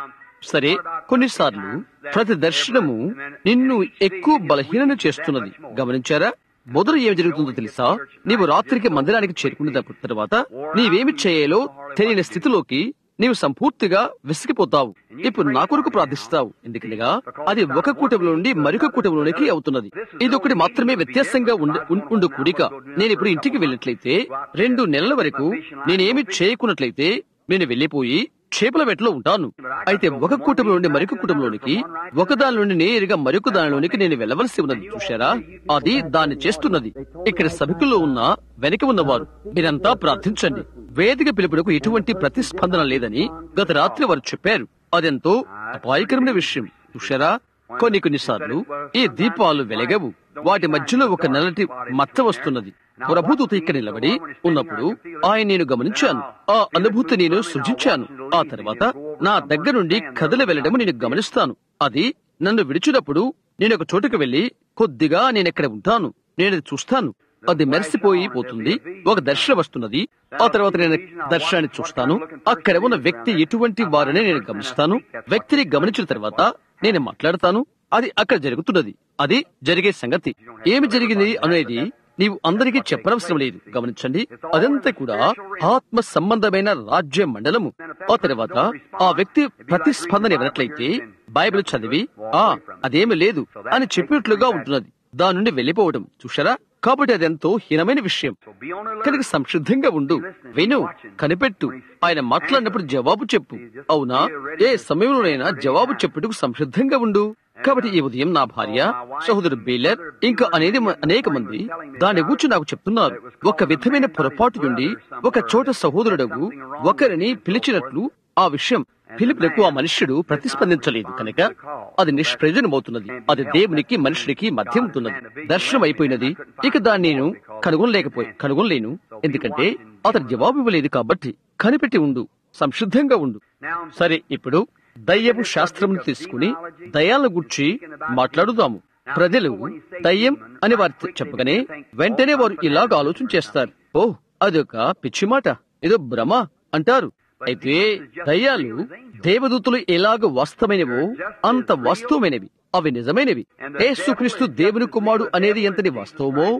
సరే కొన్నిసార్లు ప్రతి దర్శనము నిన్ను ఎక్కువ బలహీనను చేస్తున్నది గమనించారా మొదలు ఏమి జరుగుతుందో తెలుసా నీవు రాత్రికి మందిరానికి చేరుకున్న తర్వాత నీవేమి చేయాలో తెలియని స్థితిలోకి నీవు సంపూర్తిగా విసిగిపోతావు ఇప్పుడు నా కొరకు ప్రార్థిస్తావు ఎందుకనగా అది ఒక కూటమిలో నుండి మరొక కూటమిలోనికి అవుతున్నది ఇది ఒకటి మాత్రమే వ్యత్యాసంగా ఉండ- ఉం- ఉండు కూడిక నేను ఇప్పుడు ఇంటికి వెళ్ళినట్లయితే రెండు నెలల వరకు నేనేమి చేయకున్నట్లయితే నేను వెళ్ళిపోయి చేపల వెట్లో ఉంటాను అయితే ఒక కుటుంబం నుండి మరొక కుటుంబంలోనికి ఒక దాని నుండి నేరుగా మరొక దానిలోనికి నేను వెళ్ళవలసి ఉన్నది చూశారా అది దాన్ని చేస్తున్నది ఇక్కడ సభికుల్లో ఉన్న వెనక ఉన్నవారు మీరంతా ప్రార్థించండి వేదిక పిలుపునకు ఎటువంటి ప్రతిస్పందన లేదని గత రాత్రి వారు చెప్పారు అదెంతో అపాయకరమైన విషయం చూశారా కొన్ని కొన్నిసార్లు ఈ దీపాలు వెలగవు వాటి మధ్యలో ఒక నల్లటి మచ్చ వస్తున్నది ప్రభుదూత ఇక్కడ నిలబడి ఉన్నప్పుడు ఆయన నేను గమనించాను ఆ అనుభూతి నేను సృజించాను ఆ తర్వాత నా దగ్గర నుండి కదలి వెళ్ళడం నేను గమనిస్తాను అది నన్ను విడిచినప్పుడు నేను ఒక చోటుకు వెళ్లి కొద్దిగా నేను ఇక్కడ ఉంటాను నేను అది చూస్తాను అది మెరిసిపోయి పోతుంది ఒక దర్శనం వస్తున్నది ఆ తర్వాత నేను దర్శనాన్ని చూస్తాను అక్కడ ఉన్న వ్యక్తి ఎటువంటి వారని నేను గమనిస్తాను వ్యక్తిని గమనించిన తర్వాత నేను మాట్లాడతాను అది అక్కడ జరుగుతున్నది అది జరిగే సంగతి ఏమి జరిగింది అనేది నీవు అందరికీ చెప్పనవసరం లేదు గమనించండి అదంతా కూడా ఆత్మ సంబంధమైన రాజ్య మండలము ఆ తర్వాత ఆ వ్యక్తి ప్రతిస్పందన ఇవ్వనట్లయితే బైబిల్ చదివి ఆ అదేమి లేదు అని చెప్పినట్లుగా ఉంటున్నది దాని నుండి వెళ్లిపోవడం చూశారా కాబట్టి అది ఎంతో హీనమైన విషయం కనుక సంసిద్ధంగా ఉండు విను కనిపెట్టు ఆయన మాట్లాడినప్పుడు జవాబు చెప్పు అవునా ఏ సమయంలోనైనా జవాబు చెప్పుటకు సంసిద్ధంగా ఉండు కాబట్టి ఈ ఉదయం నా భార్య సహోదరు బేలర్ ఇంకా అనేది అనేక మంది దాని గురించి నాకు చెప్తున్నారు ఒక విధమైన పొరపాటు నుండి ఒక చోట సహోదరుడు ఒకరిని పిలిచినట్లు ఆ విషయం పిలుపులకు ఆ మనుష్యుడు ప్రతిస్పందించలేదు కనుక అది నిష్ప్రయోజనమవుతున్నది అది దేవునికి మనుషుడికి మధ్య ఉంటున్నది దర్శనం అయిపోయినది ఇక దాన్ని నేను కనుగొనలేకపోయి కనుగొనలేను ఎందుకంటే అతను జవాబు ఇవ్వలేదు కాబట్టి కనిపెట్టి ఉండు సంసిద్ధంగా ఉండు సరే ఇప్పుడు దయ్యపు శాస్త్రమును తీసుకుని దయాలను గుర్చి మాట్లాడుదాము ప్రజలు దయ్యం అని వారు చెప్పగానే వెంటనే వారు ఇలాగ ఆలోచన చేస్తారు ఓ అదొక పిచ్చి మాట ఏదో భ్రమ అంటారు అయితే దయ్యాలు దేవదూతలు ఎలాగ వాస్తవమైనవో అంత వాస్తవమైనవి అవి నిజమైనవి యేసుక్రీస్తు దేవుని కుమారుడు అనేది ఎంతటి వాస్తవమో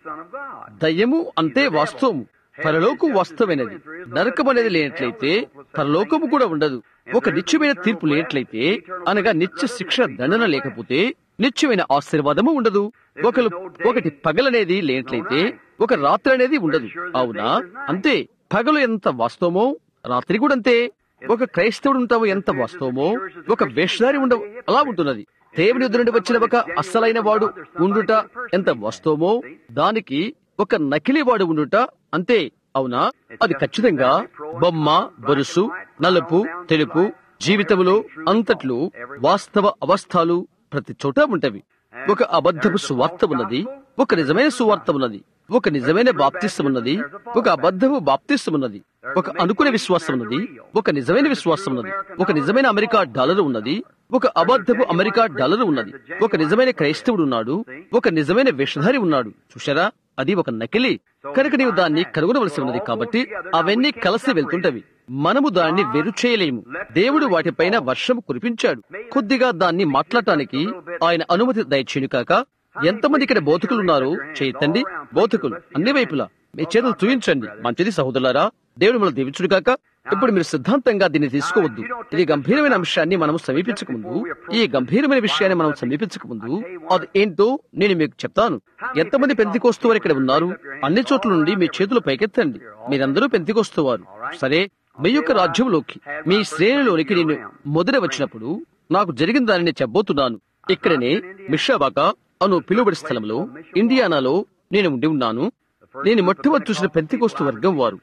దయ్యము అంతే వాస్తవము పరలోకం వాస్తవమైనది నరకం అనేది లేనట్లయితే పరలోకము కూడా ఉండదు ఒక నిత్యమైన తీర్పు లేనట్లయితే అనగా నిత్య శిక్ష దండన లేకపోతే నిత్యమైన ఆశీర్వాదము ఉండదు ఒకరు ఒకటి పగలనేది లేనట్లయితే ఒక రాత్రి అనేది ఉండదు అవునా అంతే పగలు ఎంత వాస్తవమో రాత్రి కూడా అంతే ఒక క్రైస్తవుడు ఉంటావు ఎంత వాస్తవమో ఒక వేషధారి ఉండ అలా ఉంటున్నది దేవుని ఎదురు నుండి వచ్చిన ఒక అస్సలైన వాడు ఉండుట ఎంత వాస్తవమో దానికి ఒక నకిలీ వాడు ఉండుట అంతే అవునా అది ఖచ్చితంగా బొమ్మ బొరుసు నలుపు తెలుపు జీవితంలో అంతట్లో వాస్తవ అవస్థలు ప్రతి చోట ఉంటవి ఒక అబద్ధపు సువార్త ఉన్నది ఒక నిజమైన సువార్త ఉన్నది ఒక నిజమైన బాప్తిస్తం ఉన్నది ఒక అబద్ధపు బాప్తిస్తం ఉన్నది ఒక అనుకునే విశ్వాసం ఉన్నది ఒక నిజమైన విశ్వాసం ఉన్నది ఒక నిజమైన అమెరికా డాలర్ ఉన్నది ఒక అబద్ధపు అమెరికా డాలర్ ఉన్నది ఒక నిజమైన క్రైస్తవుడు ఉన్నాడు ఒక నిజమైన వేషధారి ఉన్నాడు చూశారా అది ఒక నకిలీ కనుక నీవు దాన్ని కనుగొనవలసి ఉన్నది కాబట్టి అవన్నీ కలిసి వెళ్తుంటవి మనము దాన్ని వేరు చేయలేము దేవుడు వాటిపైన వర్షం కురిపించాడు కొద్దిగా దాన్ని మాట్లాడటానికి ఆయన అనుమతి దయచేయను కాక ఎంతమంది ఇక్కడ బోధకులు ఉన్నారు చేయతండి బోధకులు అన్ని వైపులా మీ చేతులు చూయించండి మంచిది సహోదరులారా దేవుడు మనం దీవించుడు కాక ఇప్పుడు మీరు సిద్ధాంతంగా దీన్ని తీసుకోవద్దు ఇది గంభీరమైన అంశాన్ని మనం సమీపించక ముందు ఈ గంభీరమైన విషయాన్ని మనం సమీపించక ముందు అది ఏంటో నేను మీకు చెప్తాను ఎంతమంది పెంతికోస్తూ వారు ఇక్కడ ఉన్నారు అన్ని చోట్ల నుండి మీ చేతులు పైకెత్తండి మీరందరూ పెంతికోస్తువారు సరే మీ యొక్క రాజ్యంలోకి మీ శ్రేణిలోనికి నేను మొదట వచ్చినప్పుడు నాకు జరిగిన దానిని చెప్పబోతున్నాను ఇక్కడనే మిషాబాక అను పిలువబడి స్థలంలో ఇండియానాలో నేను ఉండి ఉన్నాను నేను మొట్టమొదటి చూసిన పెంతికోస్తు వర్గం వారు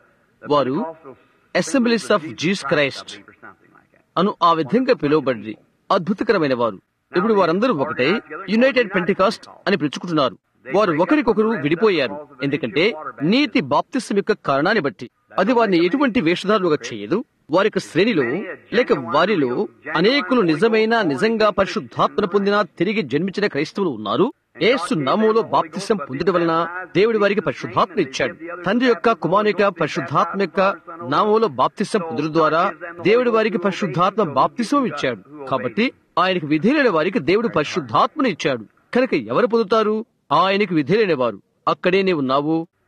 వారు అసెంబ్లీస్ ఆఫ్ జీస్ క్రైస్ట్ అను ఆ విధంగా పిలువబడి అద్భుతకరమైన వారు ఇప్పుడు వారందరూ ఒకటే యునైటెడ్ పెంటికాస్ట్ అని పిలుచుకుంటున్నారు వారు ఒకరికొకరు విడిపోయారు ఎందుకంటే నీతి బాప్తిసం యొక్క కారణాన్ని బట్టి అది వారిని ఎటువంటి వేషధారులుగా చేయదు వారి యొక్క శ్రేణిలో లేక వారిలో అనేకులు నిజమైన నిజంగా పరిశుద్ధాత్మన పొందిన తిరిగి జన్మించిన క్రైస్తవులు ఉన్నారు ఏసు నామంలో బాప్తిసం పొందడం వలన దేవుడి వారికి పరిశుద్ధాత్మ ఇచ్చాడు తండ్రి యొక్క కుమారు యొక్క పరిశుద్ధాత్మ యొక్క నామంలో బాప్తిసం పొందడం ద్వారా దేవుడి వారికి పరిశుద్ధాత్మ బాప్తిసం ఇచ్చాడు కాబట్టి ఆయనకు విధేయులైన వారికి దేవుడు పరిశుద్ధాత్మను ఇచ్చాడు కనుక ఎవరు పొందుతారు ఆయనకు విధేయులైన వారు అక్కడే నీవు ఉన్నావు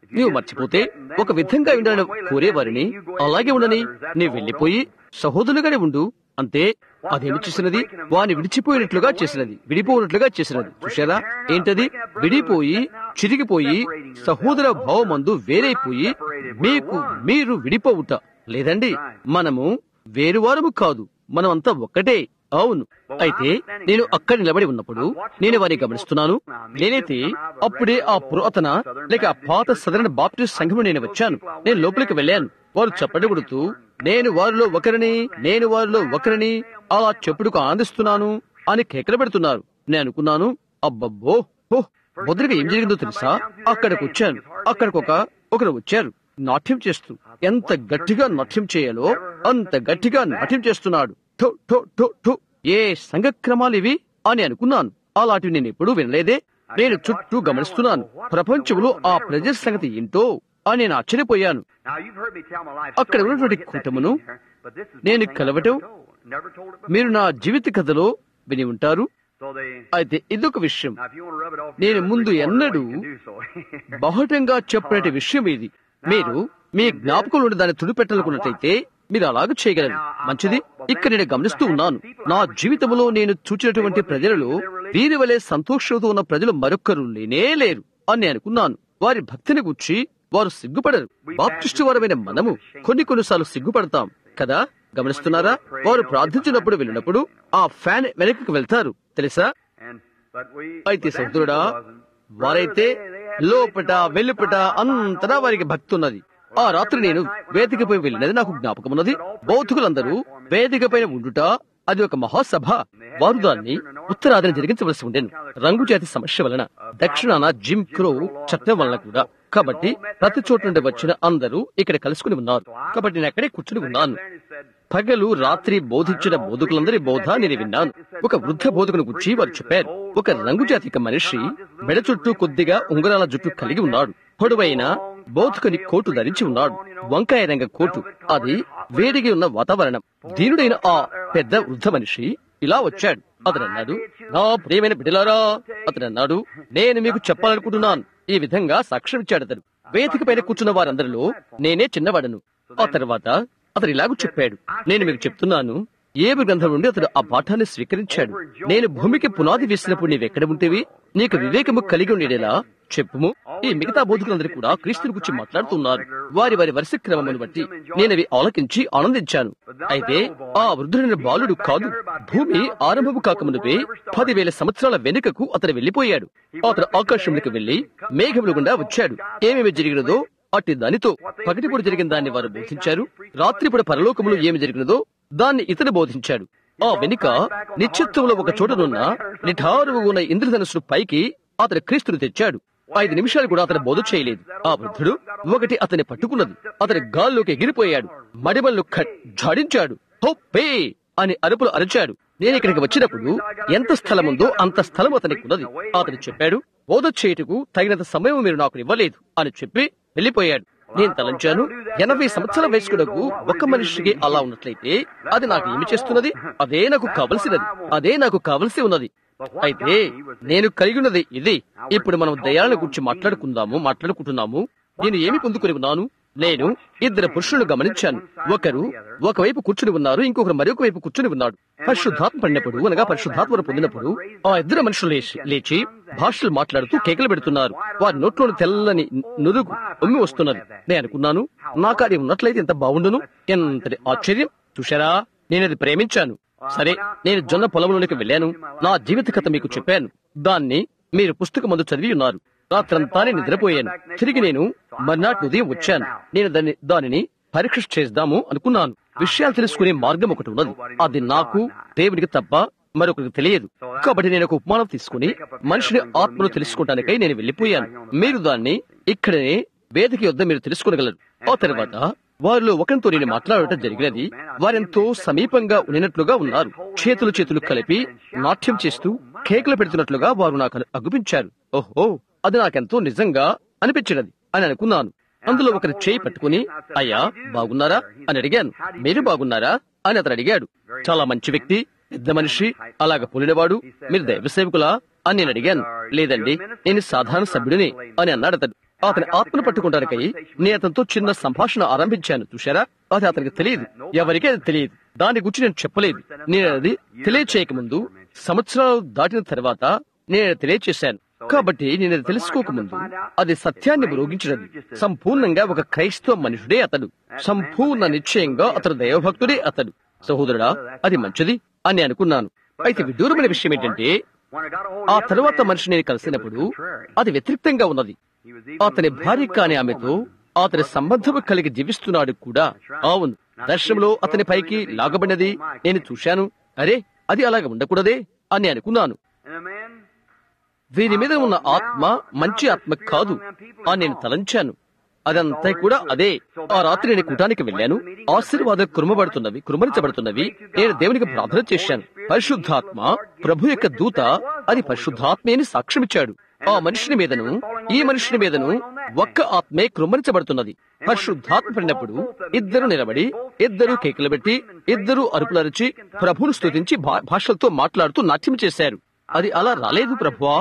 నీవు మర్చిపోతే ఒక విధంగా ఉండాలని కోరేవారిని అలాగే ఉండని నీవు వెళ్లిపోయి సహోదరులుగానే ఉండు అంతే అదేమి చేసినది వాని విడిచిపోయినట్లుగా చేసినది విడిపోయినట్లుగా చేసినది చూశారా ఏంటది విడిపోయి చిరిగిపోయి సహోదర భావమందు వేరైపోయి మీకు మీరు విడిపోవుట లేదండి మనము వేరువారము కాదు మనమంతా ఒక్కటే అవును అయితే నేను అక్కడ నిలబడి ఉన్నప్పుడు నేను వారిని గమనిస్తున్నాను నేనైతే అప్పుడే ఆ పురాతన లేక ఆ పాత సదరణ బాప్టిస్ట్ సంఘం నేను వచ్చాను నేను లోపలికి వెళ్ళాను వారు చప్పటి కొడుతూ నేను వారిలో ఒకరిని నేను వారిలో ఒకరిని అలా చెప్పుడుకు ఆనందిస్తున్నాను అని కేకలు పెడుతున్నారు నేను అనుకున్నాను అబ్బబ్బో హో మొదటిగా ఏం జరిగిందో తెలుసా అక్కడికి వచ్చాను అక్కడికి ఒక ఒకరు వచ్చారు నాట్యం చేస్తూ ఎంత గట్టిగా నాట్యం చేయాలో అంత గట్టిగా నాట్యం చేస్తున్నాడు ఠో ఠో ఠో ఠో ఏ సంఘక్రమాలు ఇవి అని అనుకున్నాను అలాంటివి నేను ఎప్పుడూ వినలేదే నేను చుట్టూ గమనిస్తున్నాను ప్రపంచంలో ఆ ప్రజల సంగతి ఏంటో అని నేను ఆశ్చర్యపోయాను Now, you've heard me tell my life అక్కడ story ఉన్నటువంటి before I get that కూటమును deep here, but this is నేను one thing I కలవటం never told. Never told it before. మీరు నా జీవిత కథలో విని ఉంటారు So they, అయితే ఇదొక విషయం now if you want to rub it off నేను your ముందు recorder, ఎన్నడూ you can do so. బహుటంగా చెప్పినటి విషయం ఇది మీరు మీ జ్ఞాపకం నుండి దాన్ని తుడిపెట్టాలనుకున్నట్లయితే మీరు అలాగ చేయగలరు మంచిది ఇక్కడ నేను గమనిస్తూ ఉన్నాను నా జీవితంలో నేను చూచినటువంటి ప్రజలలో వీరి వలె సంతోషంతో ఉన్న ప్రజలు మరొక్కరు లేనే లేరు అని నేను అనుకున్నాను వారి భక్తిని గుర్చి వారు సిగ్గుపడరు బాప్టిస్టు వారమైన మనము కొన్ని కొన్నిసార్లు సిగ్గుపడతాం కదా గమనిస్తున్నారా వారు ప్రార్థించినప్పుడు వెళ్ళినప్పుడు ఆ ఫ్యాన్ వెనక్కి వెళ్తారు తెలుసా And, but we, అయితే but that సహోదరుడా people wasn't. వారైతే లోపట వెలుపట అంతటా వారికి భక్తి ఉన్నది ఆ రాత్రి నేను వేదికపై వెళ్ళినది నాకు జ్ఞాపకం ఉన్నది బౌద్ధులందరూ వేదిక పైన ఉండుట అది ఒక మహాసభ వారు దాన్ని ఉత్తరాదిని జరిగించవలసి ఉండేను రంగు జాతి సమస్య వలన దక్షిణాన జిమ్ క్రో చట్టం వలన కూడా కాబట్టి ప్రతి చోట నుండి వచ్చిన అందరూ ఇక్కడ కలుసుకుని ఉన్నారు కాబట్టి నేను అక్కడే కూర్చుని ఉన్నాను And he said, పగలు రాత్రి బోధించిన బోధకులందరి బోధ నేను విన్నాను ఒక వృద్ధ బోధకుని గురించి వారు చెప్పారు ఒక రంగుజాతిక మనిషి మెడ చుట్టూ కొద్దిగా ఉంగరాల జుట్టు కలిగి ఉన్నాడు పొడవైన బోధకుని కోటు ధరించి ఉన్నాడు వంకాయ రంగ కోటు అది వేడిగి ఉన్న వాతావరణం దీనుడైన ఆ పెద్ద వృద్ధ మనిషి ఇలా వచ్చాడు అతను అన్నాడు నా ప్రియమైన బిడ్డలారా అతను అన్నాడు నేను మీకు చెప్పాలనుకుంటున్నాను ఈ విధంగా సాక్ష్యం ఇచ్చాడు అతను వేదిక పైన కూర్చున్న వారందరిలో నేనే చిన్నవాడను ఆ తర్వాత అతను ఇలాగూ చెప్పాడు నేను మీకు చెప్తున్నాను ఏబు గ్రంథం నుండి అతడు ఆ పాఠాన్ని స్వీకరించాడు నేను భూమికి పునాది వేసినప్పుడు నీవెక్కడ ఉంటేవి నీకు వివేకము కలిగి ఉండేలా చెప్పుము ఈ మిగతా బోధకులందరూ కూడా క్రీస్తుని గురించి మాట్లాడుతున్నారు వారి వారి వరుస క్రమమును బట్టి నేను అవి ఆలకించి ఆనందించాను అయితే ఆ వృద్ధుడైన బాలుడు కాదు భూమి ఆరంభము కాకమునుపే పదివేల సంవత్సరాల వెనుకకు అతను వెళ్లిపోయాడు అతను ఆకాశంలోకి వెళ్లి మేఘముల గుండా వచ్చాడు ఏమేమి జరిగినదో అట్టి దానితో పగటిపూట జరిగిన దాన్ని వారు బోధించారు రాత్రిపూట పరలోకములో ఏమి జరిగినదో దాన్ని ఇతను బోధించాడు ఆ వెనుక నిశ్చిత్వంలో ఒక చోటనున్న నిఠారువు ఉన్న ఇంద్రధనుసును పైకి అతను క్రీస్తును తెచ్చాడు ఐదు నిమిషాలు కూడా అతను బోధ చేయలేదు ఆ వృద్ధుడు ఒకటి అతన్ని పట్టుకున్నది అతని గాల్లోకి ఎగిరిపోయాడు మడిమల్లు జాడించాడు హొప్పే అని అరుపులు అరిచాడు నేను ఇక్కడికి వచ్చినప్పుడు ఎంత స్థలం ఉందో అంత స్థలం అతనికి ఉన్నది అతను చెప్పాడు బోధ చేయుటకు తగినంత సమయం మీరు నాకు ఇవ్వలేదు అని చెప్పి వెళ్లిపోయాడు నేను తలంచాను ఎనభై సంవత్సరాల వయస్కుడకు ఒక మనిషికి అలా ఉన్నట్లయితే అది నాకు ఏమి చేస్తున్నది అదే నాకు కావలసినది అదే నాకు కావలసి ఉన్నది అయితే నేను కలిగి ఉన్నది ఇది ఇప్పుడు మనం దయాలను గురించి మాట్లాడుకుందాము మాట్లాడుకుంటున్నాము నేను ఏమి పొందుకుని ఉన్నాను నేను ఇద్దరు పురుషులను గమనించాను ఒకరు ఒకవైపు కూర్చుని ఉన్నారు ఇంకొకరు మరొక వైపు కూర్చుని ఉన్నాడు పరిశుద్ధాత్మ పడినప్పుడు అనగా పరిశుద్ధాత్మను పొందినప్పుడు ఆ ఇద్దరు మనుషులు లేచి లేచి భాషలు మాట్లాడుతూ కేకలు పెడుతున్నారు వారి నోట్లోని తెల్లని నురుగు ఉమ్మి వస్తున్నది నేను అనుకున్నాను నాకు అది ఉన్నట్లయితే ఎంత బాగుండును ఎంతటి ఆశ్చర్యం చూశారా నేను అది ప్రేమించాను సరే నేను జొన్న పొలంలోనికి వెళ్ళాను నా జీవిత కథ మీకు చెప్పాను దాన్ని మీరు పుస్తకం ముందు చదివి ఉన్నారు రాత్రంతా నేను నిద్రపోయాను తిరిగి నేను మర్నాటి ఉదయం వచ్చాను నేను దాన్ని దానిని పరీక్ష చేద్దాము అనుకున్నాను విషయాలు తెలుసుకునే మార్గం ఒకటి ఉన్నది అది నాకు దేవునికి తప్ప మరొకరికి తెలియదు కాబట్టి నేను ఒక ఉపమానం తీసుకుని మనిషిని ఆత్మను తెలుసుకోవడానికై నేను వెళ్ళిపోయాను మీరు దాన్ని ఇక్కడనే వేదిక యొద్ద మీరు తెలుసుకోగలరు ఆ తర్వాత వారిలో ఒకరితో నేను మాట్లాడటం జరిగినది వారెంతో సమీపంగా ఉన్నట్లుగా ఉన్నారు చేతులు చేతులు కలిపి నాట్యం చేస్తూ కేకులు పెడుతున్నట్లుగా వారు నాకు అగుపించారు ఓహో అది నాకెంతో నిజంగా అనిపించినది అని అనుకున్నాను అందులో ఒకరి చేయి పట్టుకుని అయ్యా బాగున్నారా అని అడిగాను మీరు బాగున్నారా అని అతను అడిగాడు చాలా మంచి వ్యక్తి పెద్ద మనిషి అలాగ పోలినవాడు మీరు దైవ సేవకులా అని నేను అడిగాను లేదండి నేను సాధారణ సభ్యుడిని అని అన్నాడు అతడు అతని ఆత్మను పట్టుకుంటానికై నేను అతనితో చిన్న సంభాషణ ఆరంభించాను చూశారా అది అతనికి తెలియదు ఎవరికీ అది తెలియదు దాని గురించి నేను చెప్పలేదు నేను అది తెలియచేయక ముందు సంవత్సరాలు దాటిన తర్వాత నేను అది తెలియచేశాను కాబట్టి నేను అది తెలుసుకోకముందు అది సత్యాన్ని మ్రోగించినది సంపూర్ణంగా ఒక క్రైస్తవ మనుషుడే అతడు సంపూర్ణ నిశ్చయంగా అతడు దైవభక్తుడే అతడు సహోదరుడా అది మంచిది అని అనుకున్నాను అయితే విదూరమైన విషయం ఏంటంటే ఆ తరువాత మనిషి నేను కలిసినప్పుడు అది వ్యతిరేక్తంగా ఉన్నది అతని భార్య కాని ఆమెతో అతని సంబంధము కలిగి జీవిస్తున్నాడు కూడా అవును దర్శనంలో అతని పైకి లాగబడినది నేను చూశాను అరే అది అలాగ ఉండకూడదే అని అనుకున్నాను వీరి మీద ఉన్న ఆత్మ మంచి ఆత్మ కాదు అని నేను తలంచాను అదంతా కూడా అదే ఆ రాత్రి నేను కూటానికి వెళ్ళాను ఆశీర్వాదాలు కురుమబడుతున్నవి కురుమరించబడుతున్నవి నేను దేవునికి ప్రార్థన చేశాను పరిశుద్ధాత్మ ప్రభు యొక్క దూత అది పరిశుద్ధాత్మే అని సాక్ష్యమిచ్చాడు ఆ మనుషుని మీదను ఈ మనుషుని మీదను ఒక్క ఆత్మే కృమ్మరించబడుతున్నది పరిశుద్ధాత్మ పడినప్పుడు ఇద్దరు నిలబడి ఇద్దరు కేకలు పెట్టి ఇద్దరు అరుపులరిచి ప్రభును స్తుతించి భా- భాషలతో మాట్లాడుతూ నాట్యం చేశారు అది అలా రాలేదు ప్రభువా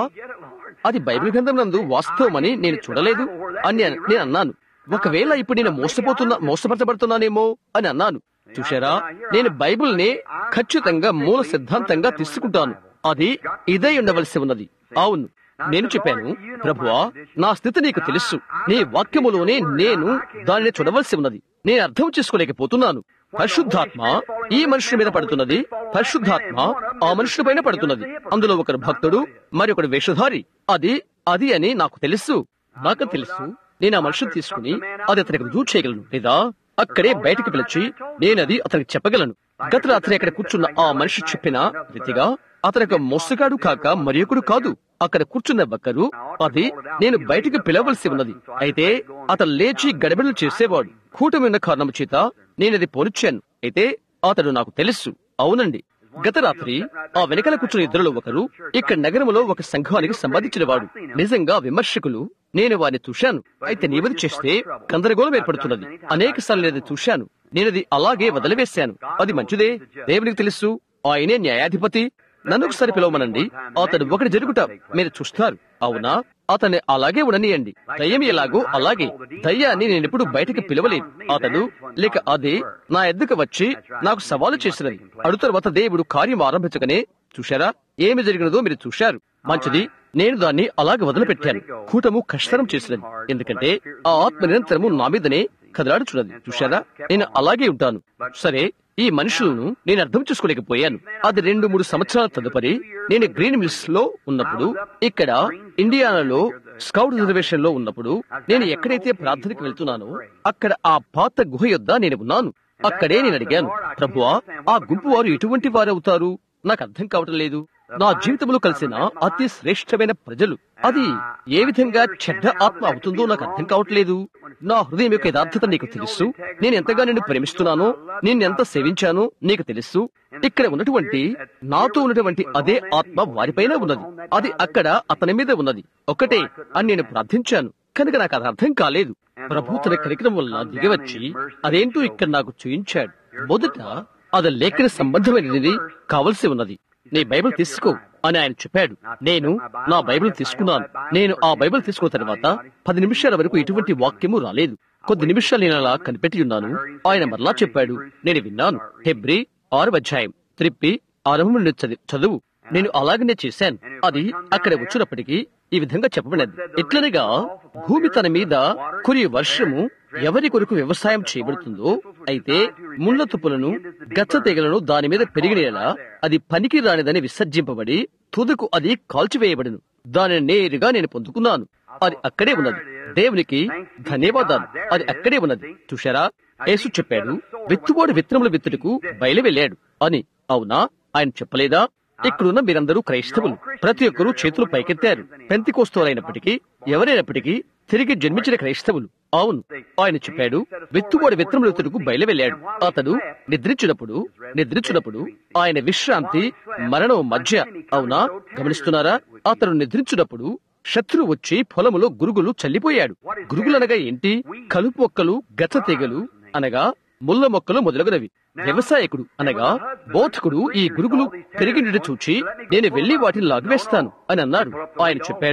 అది బైబిల్ గ్రంథం నందు వాస్తవమని నేను చూడలేదు అని అన్- నేను అన్నాను ఒకవేళ ఇప్పుడు నేను మోసపోతున్నా మోసపరచబడుతున్నానేమో అని అన్నాను చూశారా నేను బైబిల్ ని ఖచ్చితంగా మూల సిద్ధాంతంగా తీసుకుంటాను అది ఇదే ఉండవలసి ఉన్నది అవును నేను చెప్పాను ప్రభువా నా స్థితి నీకు తెలుసు నీ వాక్యములోనే నేను దానిని చూడవలసి ఉన్నది నేను అర్థం చేసుకోలేకపోతున్నాను పరిశుద్ధాత్మ ఈ మనుషుల మీద పడుతున్నది పరిశుద్ధాత్మ ఆ మనుషుల పైన పడుతున్నది అందులో ఒకరు భక్తుడు మరి ఒకడు వేషధారి అది అది అని నాకు తెలుసు నాకు తెలుసు నేను ఆ మనుషులు తీసుకుని అది అతనికి రుజువు చేయగలను లేదా అక్కడే బయటకు పిలిచి నేనది అతనికి చెప్పగలను గత రాత్రి అక్కడ కూర్చున్న ఆ మనిషి చెప్పిన రీతిగా అతనికి మోసగాడు కాక మరి ఒకడు కాదు అక్కడ కూర్చున్న ఒక్కరు అది నేను బయటికి పిలవలసి ఉన్నది అయితే అతను లేచి గడబిడలు చేసేవాడు కూటమి ఉన్న కారణం చేత నేనది పోనిచ్చాను అయితే అతడు నాకు తెలుసు అవునండి గత రాత్రి ఆ వెనకాల కూర్చున్న ఇద్దరులో ఒకరు ఇక్కడ నగరంలో ఒక సంఘానికి సంబంధించిన వాడు నిజంగా విమర్శకులు నేను వారిని చూశాను అయితే నీవది చేస్తే గందరగోళం ఏర్పడుతున్నది అనేక సార్లు నేను అది చూశాను నేనది అలాగే వదిలివేశాను అది మంచిదే దేవునికి తెలుసు ఆయనే న్యాయాధిపతి నన్ను ఒకసారి పిలవమనండి అతడు ఒకటి జరుగుట మీరు చూస్తారు అవునా అతన్ని అలాగే ఉండనియండి దయ్యం ఎలాగో అలాగే దయ్యాన్ని నేను ఎప్పుడు బయటకు పిలవలేదు అతడు లేక అది నా ఎద్దుకు వచ్చి నాకు సవాలు చేసినది అడు తర్వాత దేవుడు కార్యం ఆరంభించగానే చూశారా ఏమి జరిగినదో మీరు చూశారు మంచిది నేను దాన్ని అలాగే వదిలిపెట్టాను కూటము కష్టం చేసినది ఎందుకంటే ఆ ఆత్మ నిరంతరము నా మీదనే కదలాడుచున్నది చూశారా నేను అలాగే ఉంటాను సరే ఈ మనుషులను నేను అర్థం చేసుకోలేకపోయాను అది రెండు మూడు సంవత్సరాల తదుపరి నేను గ్రీన్ మిల్స్ లో ఉన్నప్పుడు ఇక్కడ ఇండియానాలో స్కౌట్ రిజర్వేషన్ లో ఉన్నప్పుడు నేను ఎక్కడైతే ప్రార్థనకి వెళ్తున్నానో అక్కడ ఆ పాత గుహ యొద్ద నేను ఉన్నాను అక్కడే నేను అడిగాను ప్రభువా ఆ గుంపు వారు ఎటువంటి వారు అవుతారు నాకు అర్థం కావటం లేదు నా జీవితంలో కలిసిన అతి శ్రేష్టమైన ప్రజలు అది ఏ విధంగా చెడ్డ ఆత్మ అవుతుందో నాకు అర్థం కావట్లేదు నా హృదయం యొక్క యథార్థత నీకు తెలుసు నేను ఎంతగా నిన్ను ప్రేమిస్తున్నానో నేను ఎంత సేవించానో నీకు తెలుసు ఇక్కడ ఉన్నటువంటి నాతో ఉన్నటువంటి అదే ఆత్మ వారిపైన ఉన్నది అది అక్కడ అతని మీద ఉన్నది ఒకటే అని నేను ప్రార్థించాను కనుక నాకు అది అర్థం కాలేదు ప్రభు తన కరికరం వల్ల దిగివచ్చి అదేంటో ఇక్కడ నాకు చూయించాడు మొదట అది లేఖన సంబంధమైనది కావలసి ఉన్నది నీ బైబిల్ తీసుకో అని ఆయన చెప్పాడు నేను నా బైబిల్ తీసుకున్నాను నేను ఆ బైబిల్ తీసుకున్న తర్వాత పది నిమిషాల వరకు ఎటువంటి వాక్యము రాలేదు కొద్ది నిమిషాలు నేను అలా కనిపెట్టి ఉన్నాను ఆయన మరలా చెప్పాడు నేను విన్నాను హెబ్రి ఆరు అధ్యాయం త్రిప్పి ఆరంభం నుండి చది- చదువు నేను అలాగనే చేశాను అది అక్కడ వచ్చినప్పటికీ ఈ విధంగా చెప్పబడినది ఎట్లనగా భూమి తన మీద కురి వర్షము ఎవరి కొరకు వ్యవసాయం చేయబడుతుందో అయితే ముళ్ళ తుప్పులను గచ్చ తెగలను దాని మీద పెరిగిన అది పనికి రానిదని విసర్జింపబడి తుదకు అది కాల్చివేయబడును దానిని నేరుగా నేను పొందుకున్నాను అది అక్కడే ఉన్నది దేవునికి ధన్యవాదాలు అది అక్కడే ఉన్నది చూశారా యేసు చెప్పాడు విత్తువాడు విత్తనముల విత్తుటకు బయలు వెళ్ళాడు అని అవునా ఆయన చెప్పలేదా ఇక్కడున్న మీరందరూ క్రైస్తవులు ప్రతి ఒక్కరూ చేతులు పైకెత్తారు పెంతికోస్తోలైనప్పటికీ ఎవరైనప్పటికీ తిరిగి జన్మించిన క్రైస్తవులు అవును ఆయన చెప్పాడు విత్తువాడు విత్తనముల విత్తుటకు బయలు వెళ్ళాడు అతడు నిద్రించినప్పుడు నిద్రించినప్పుడు ఆయన విశ్రాంతి మరణం మధ్య అవునా గమనిస్తున్నారా అతడు నిద్రించినప్పుడు శత్రువు వచ్చి పొలములో గురుగులు చల్లిపోయాడు గురుగులనగా ఏంటి కలుపు మొక్కలు గచ్చ తీగలు అనగా ముళ్ళ మొక్కలు మొదలగునవి వ్యవసాయకుడు అనగా బోధకుడు ఈ గురుగులు పెరిగినట్టు చూచి నేను వెళ్లి వాటిని లాగివేస్తాను అని అన్నాడు ఆయన చెప్పాడు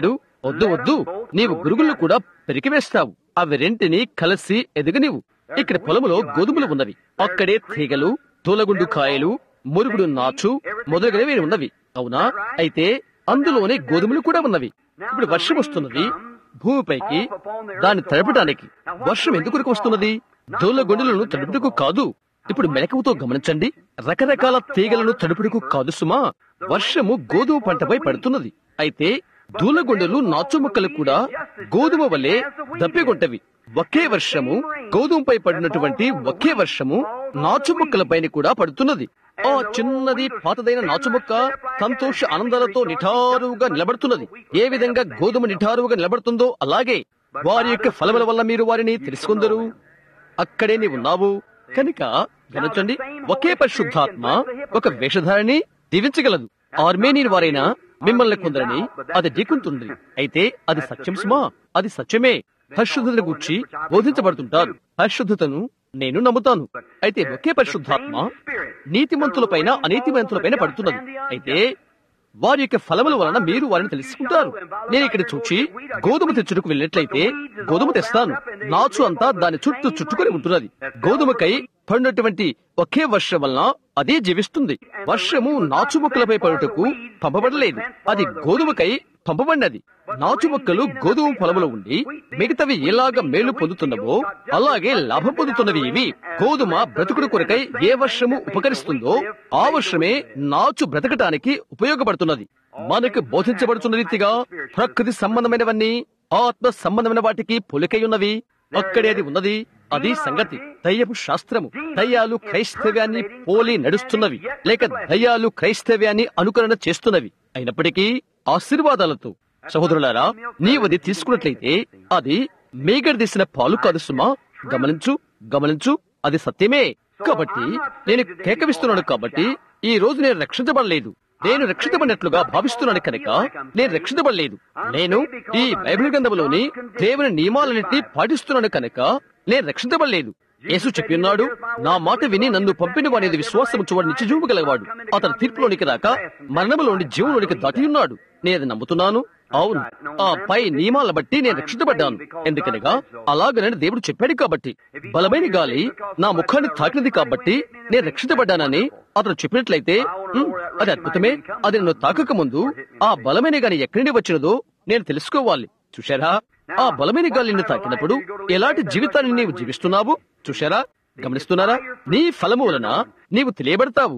వద్దు వద్దు నీవు గురుగులను కూడా పెరికివేస్తావు అవి రెంటిని కలిసి ఎదుగనివు ఇక్కడ పొలములో గోధుమలు ఉన్నవి అక్కడే తీగలు తూలగుండు కాయలు మురుగుడు నాచు మొదలగునవి ఉన్నవి అవునా అయితే అందులోనే గోధుమలు కూడా ఉన్నవి ఇప్పుడు వర్షం వస్తున్నది భూమిపైకి దాన్ని తడపడానికి వర్షం ఎందుకు వస్తున్నది దూల గొండులను తడుపుటకు కాదు ఇప్పుడు మెలకువతో గమనించండి రకరకాల తీగలను తడుపుటకు కాదు సుమా వర్షము గోధుమ పంటపై పడుతున్నది అయితే దూలగొండలు నాచు మొక్కలు కూడా గోధుమ వలె దప్పిగొంటవి ఒకే వర్షము గోధుమపై పడినటువంటి ఒకే వర్షము నాచు మొక్కలపైన కూడా పడుతున్నది ఆ చిన్నది పాతదైన నాచు మొక్క సంతోష ఆనందాలతో నిఠారుగా నిలబడుతున్నది ఏ విధంగా గోధుమ నిఠారుగా నిలబడుతుందో అలాగే వారి యొక్క ఫలముల వల్ల మీరు వారిని తెలుసుకుందరు అక్కడే నీవు ఉన్నావు కనుక గమనించండి ఒకే పరిశుద్ధాత్మ ఒక వేషధారిని దీవించగలదు ఆర్మేనియన్ వారైనా మిమ్మల్ని కొందరని అది ఢీకుంటుంది అయితే అది సత్యం సుమా అది సత్యమే పరిశుద్ధతను గుర్చి బోధించబడుతుంటారు పరిశుద్ధతను నేను నమ్ముతాను అయితే ఒకే పరిశుద్ధాత్మ నీతిమంతులపైన అనీతిమంతులపైన పడుతున్నది అయితే వారి యొక్క ఫలముల వలన మీరు వారిని తెలుసుకుంటారు నేను ఇక్కడ చూచి గోధుమ తెచ్చుటకు వెళ్ళినట్లయితే గోధుమ తెస్తాను నాచు అంతా దాని చుట్టూ చుట్టుకొని ఉంటున్నది గోధుమకై పడినటువంటి ఒకే వర్షం వలన అదే జీవిస్తుంది వర్షము నాచు మొక్కలపై పడుటకు పంపబడలేదు అది గోధుమకై పంపబడినది నాచు మొక్కలు గోధుమ పొలములో ఉండి మిగతావి ఎలాగ మేలు పొందుతున్నవో అలాగే లాభం పొందుతున్నవి ఇవి గోధుమ బ్రతుకుడు కొరకై ఏ వర్షము ఉపకరిస్తుందో ఆ వర్షమే నాచు బ్రతకటానికి ఉపయోగపడుతున్నది మనకు బోధించబడుతున్న రీతిగా ప్రకృతి సంబంధమైనవన్నీ ఆత్మ సంబంధమైన వాటికి పొలికై ఉన్నవి అక్కడే అది ఉన్నది అది సంగతి దయ్యపు శాస్త్రము దయ్యాలు క్రైస్తవ్యాన్ని పోలి నడుస్తున్నవి లేక దయ్యాలు క్రైస్తవ్యాన్ని అనుకరణ చేస్తున్నవి అయినప్పటికీ ఆశీర్వాదాలతో సహోదరులారా నీవది తీసుకున్నట్లయితే అది మేగడదీసిన పాలు కాదు సుమా గమనించు గమనించు అది సత్యమే కాబట్టి నేను కేకవిస్తున్నాను కాబట్టి ఈ రోజు నేను రక్షించబడలేదు నేను రక్షించబడినట్లుగా భావిస్తున్నాను కనుక నేను రక్షించబడలేదు నేను ఈ బైబిల్ గ్రంథంలోని దేవుని నియమాలన్నింటినీ పాటిస్తున్నాను కనుక నేను రక్షించబడలేదు యేసు చెప్పిన్నాడు నా మాట విని నన్ను పంపిన వాడి విశ్వాసం చూడని నిత్య జీవము గలవాడు అతను తీర్పులోనికి రాక మరణములోని జీవంలోనికి దాటి ఉన్నాడు నేను అది నమ్ముతున్నాను అవును ఆ పై నియమాల బట్టి నేను రక్షించబడ్డాను ఎందుకనగా అలాగనని దేవుడు చెప్పాడు కాబట్టి బలమైన గాలి నా ముఖాన్ని తాకినది కాబట్టి నేను రక్షించబడ్డానని అతను చెప్పినట్లయితే "ఉమ్, అది అద్భుతమే అది నన్ను తాకక ముందు ఆ బలమైన గాలి ఎక్కడి నుండి వచ్చినదో నేను తెలుసుకోవాలి చూశారా ఆ బలమైన గాలి నిన్ను తాకినప్పుడు ఎలాంటి జీవితాన్ని నీవు జీవిస్తున్నావు చూశారా గమనిస్తున్నారా నీ ఫలము వలన నీవు తెలియబడతావు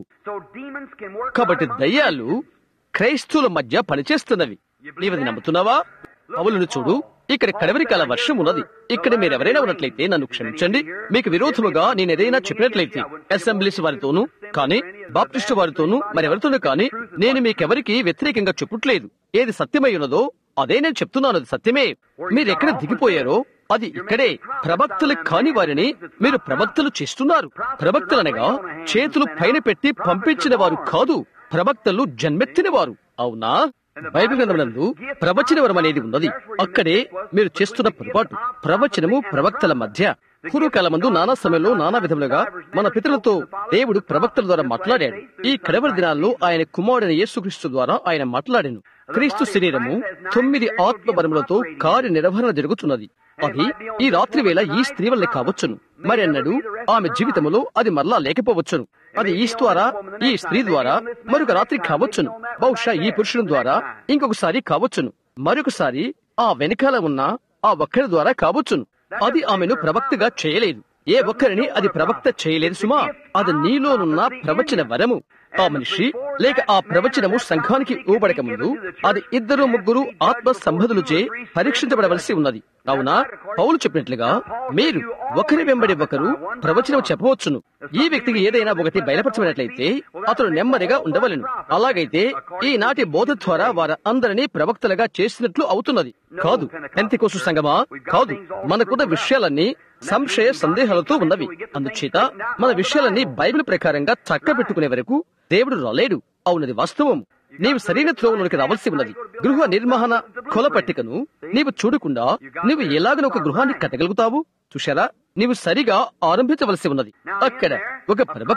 కాబట్టి దయ్యాలు క్రైస్తవుల మధ్య పనిచేస్తున్నవి నీవది నమ్ముతున్నావా పౌలను చూడు ఇక్కడ కడవరి కాల వర్షం ఉన్నది ఇక్కడ మీరెవరైనా ఉన్నట్లయితే నన్ను క్షమించండి మీకు విరోధముగా నేను ఏదైనా చెప్పినట్లయితే అసెంబ్లీస్ వారితోనూ కానీ బాప్టిస్టు వారితోనూ మరెవరితోనూ కానీ నేను మీకెవరికి వ్యతిరేకంగా చెప్పట్లేదు ఏది సత్యమై ఉన్నదో అదే నేను చెప్తున్నాను అది సత్యమే మీరెక్కడ దిగిపోయారో అది ఇక్కడే ప్రవక్తలు కాని వారిని మీరు ప్రవక్తలు చేస్తున్నారు ప్రవక్తలనగా చేతులు పైన పెట్టి పంపించిన వారు కాదు ప్రవక్తలు జన్మెత్తిన వారు అవునా బైబిల్ గ్రంథమునందు ప్రవచన వరం అనేది ఉన్నది అక్కడే మీరు చేస్తున్న పొరపాటు ప్రవచనము ప్రవక్తల మధ్య పూర్వకాలమందు నానా సమయంలో నానా విధములుగా మన పితరులతో దేవుడు ప్రవక్తల ద్వారా మాట్లాడాడు ఈ కడవరి దినాల్లో ఆయన కుమారుడైన యేసుక్రీస్తు ద్వారా ఆయన మాట్లాడాను క్రీస్తు శరీరము తొమ్మిది ఆత్మ బలములతో కార్య నిర్వహణ జరుగుతున్నది అది ఈ రాత్రి వేళ ఈ స్త్రీ వల్లే కావచ్చును మరి అన్నాడు ఆమె జీవితములో అది మరలా లేకపోవచ్చును అది ఈ ద్వారా ఈ స్త్రీ ద్వారా మరొక రాత్రి కావచ్చును బహుశా ఈ పురుషుని ద్వారా ఇంకొకసారి కావచ్చును మరొకసారి ఆ వెనకాల ఉన్న ఆ ఒక్కరి ద్వారా కావచ్చును అది ఆమెను ప్రవక్తగా చేయలేదు ఏ ఒక్కరిని అది ప్రవక్త చేయలేదు సుమా అది నీలోనున్న ప్రవచన వరము ఆ మనిషి లేక ఆ ప్రవచనము సంఘానికి ఇవ్వబడక ముందు అది ఇద్దరు ముగ్గురు ఆత్మ సంబధులచే పరీక్షించబడవలసి ఉన్నది అవునా పౌలు చెప్పినట్లుగా మీరు ఒకరి వెంబడి ఒకరు ప్రవచనం చెప్పవచ్చును ఈ వ్యక్తికి ఏదైనా ఒకటి బయలుపరచబడినట్లయితే అతడు నెమ్మదిగా ఉండవలను అలాగైతే ఈనాటి బోధ ద్వారా వారు అందరినీ ప్రవక్తలుగా చేసినట్లు అవుతున్నది కాదు పెంతికోసు సంగమా కాదు మనకున్న విషయాలన్నీ సంశయ సందేహాలతో ఉన్నవి అందుచేత మన విషయాలన్నీ బైబిల్ ప్రకారంగా చక్క పెట్టుకునే వరకు దేవుడు రాలేడు అవునది వాస్తవం నీవు సరైన త్రోవలోనికి రావాల్సి ఉన్నది గృహ నిర్వహణ కొల పట్టికను నీవు చూడకుండా నీవు ఎలాగన ఒక గృహాన్ని కట్టగలుగుతావు చూశారా నీవు సరిగా ఆరంభించవలసి ఉన్నది అక్కడ ఒక ప్రవక్త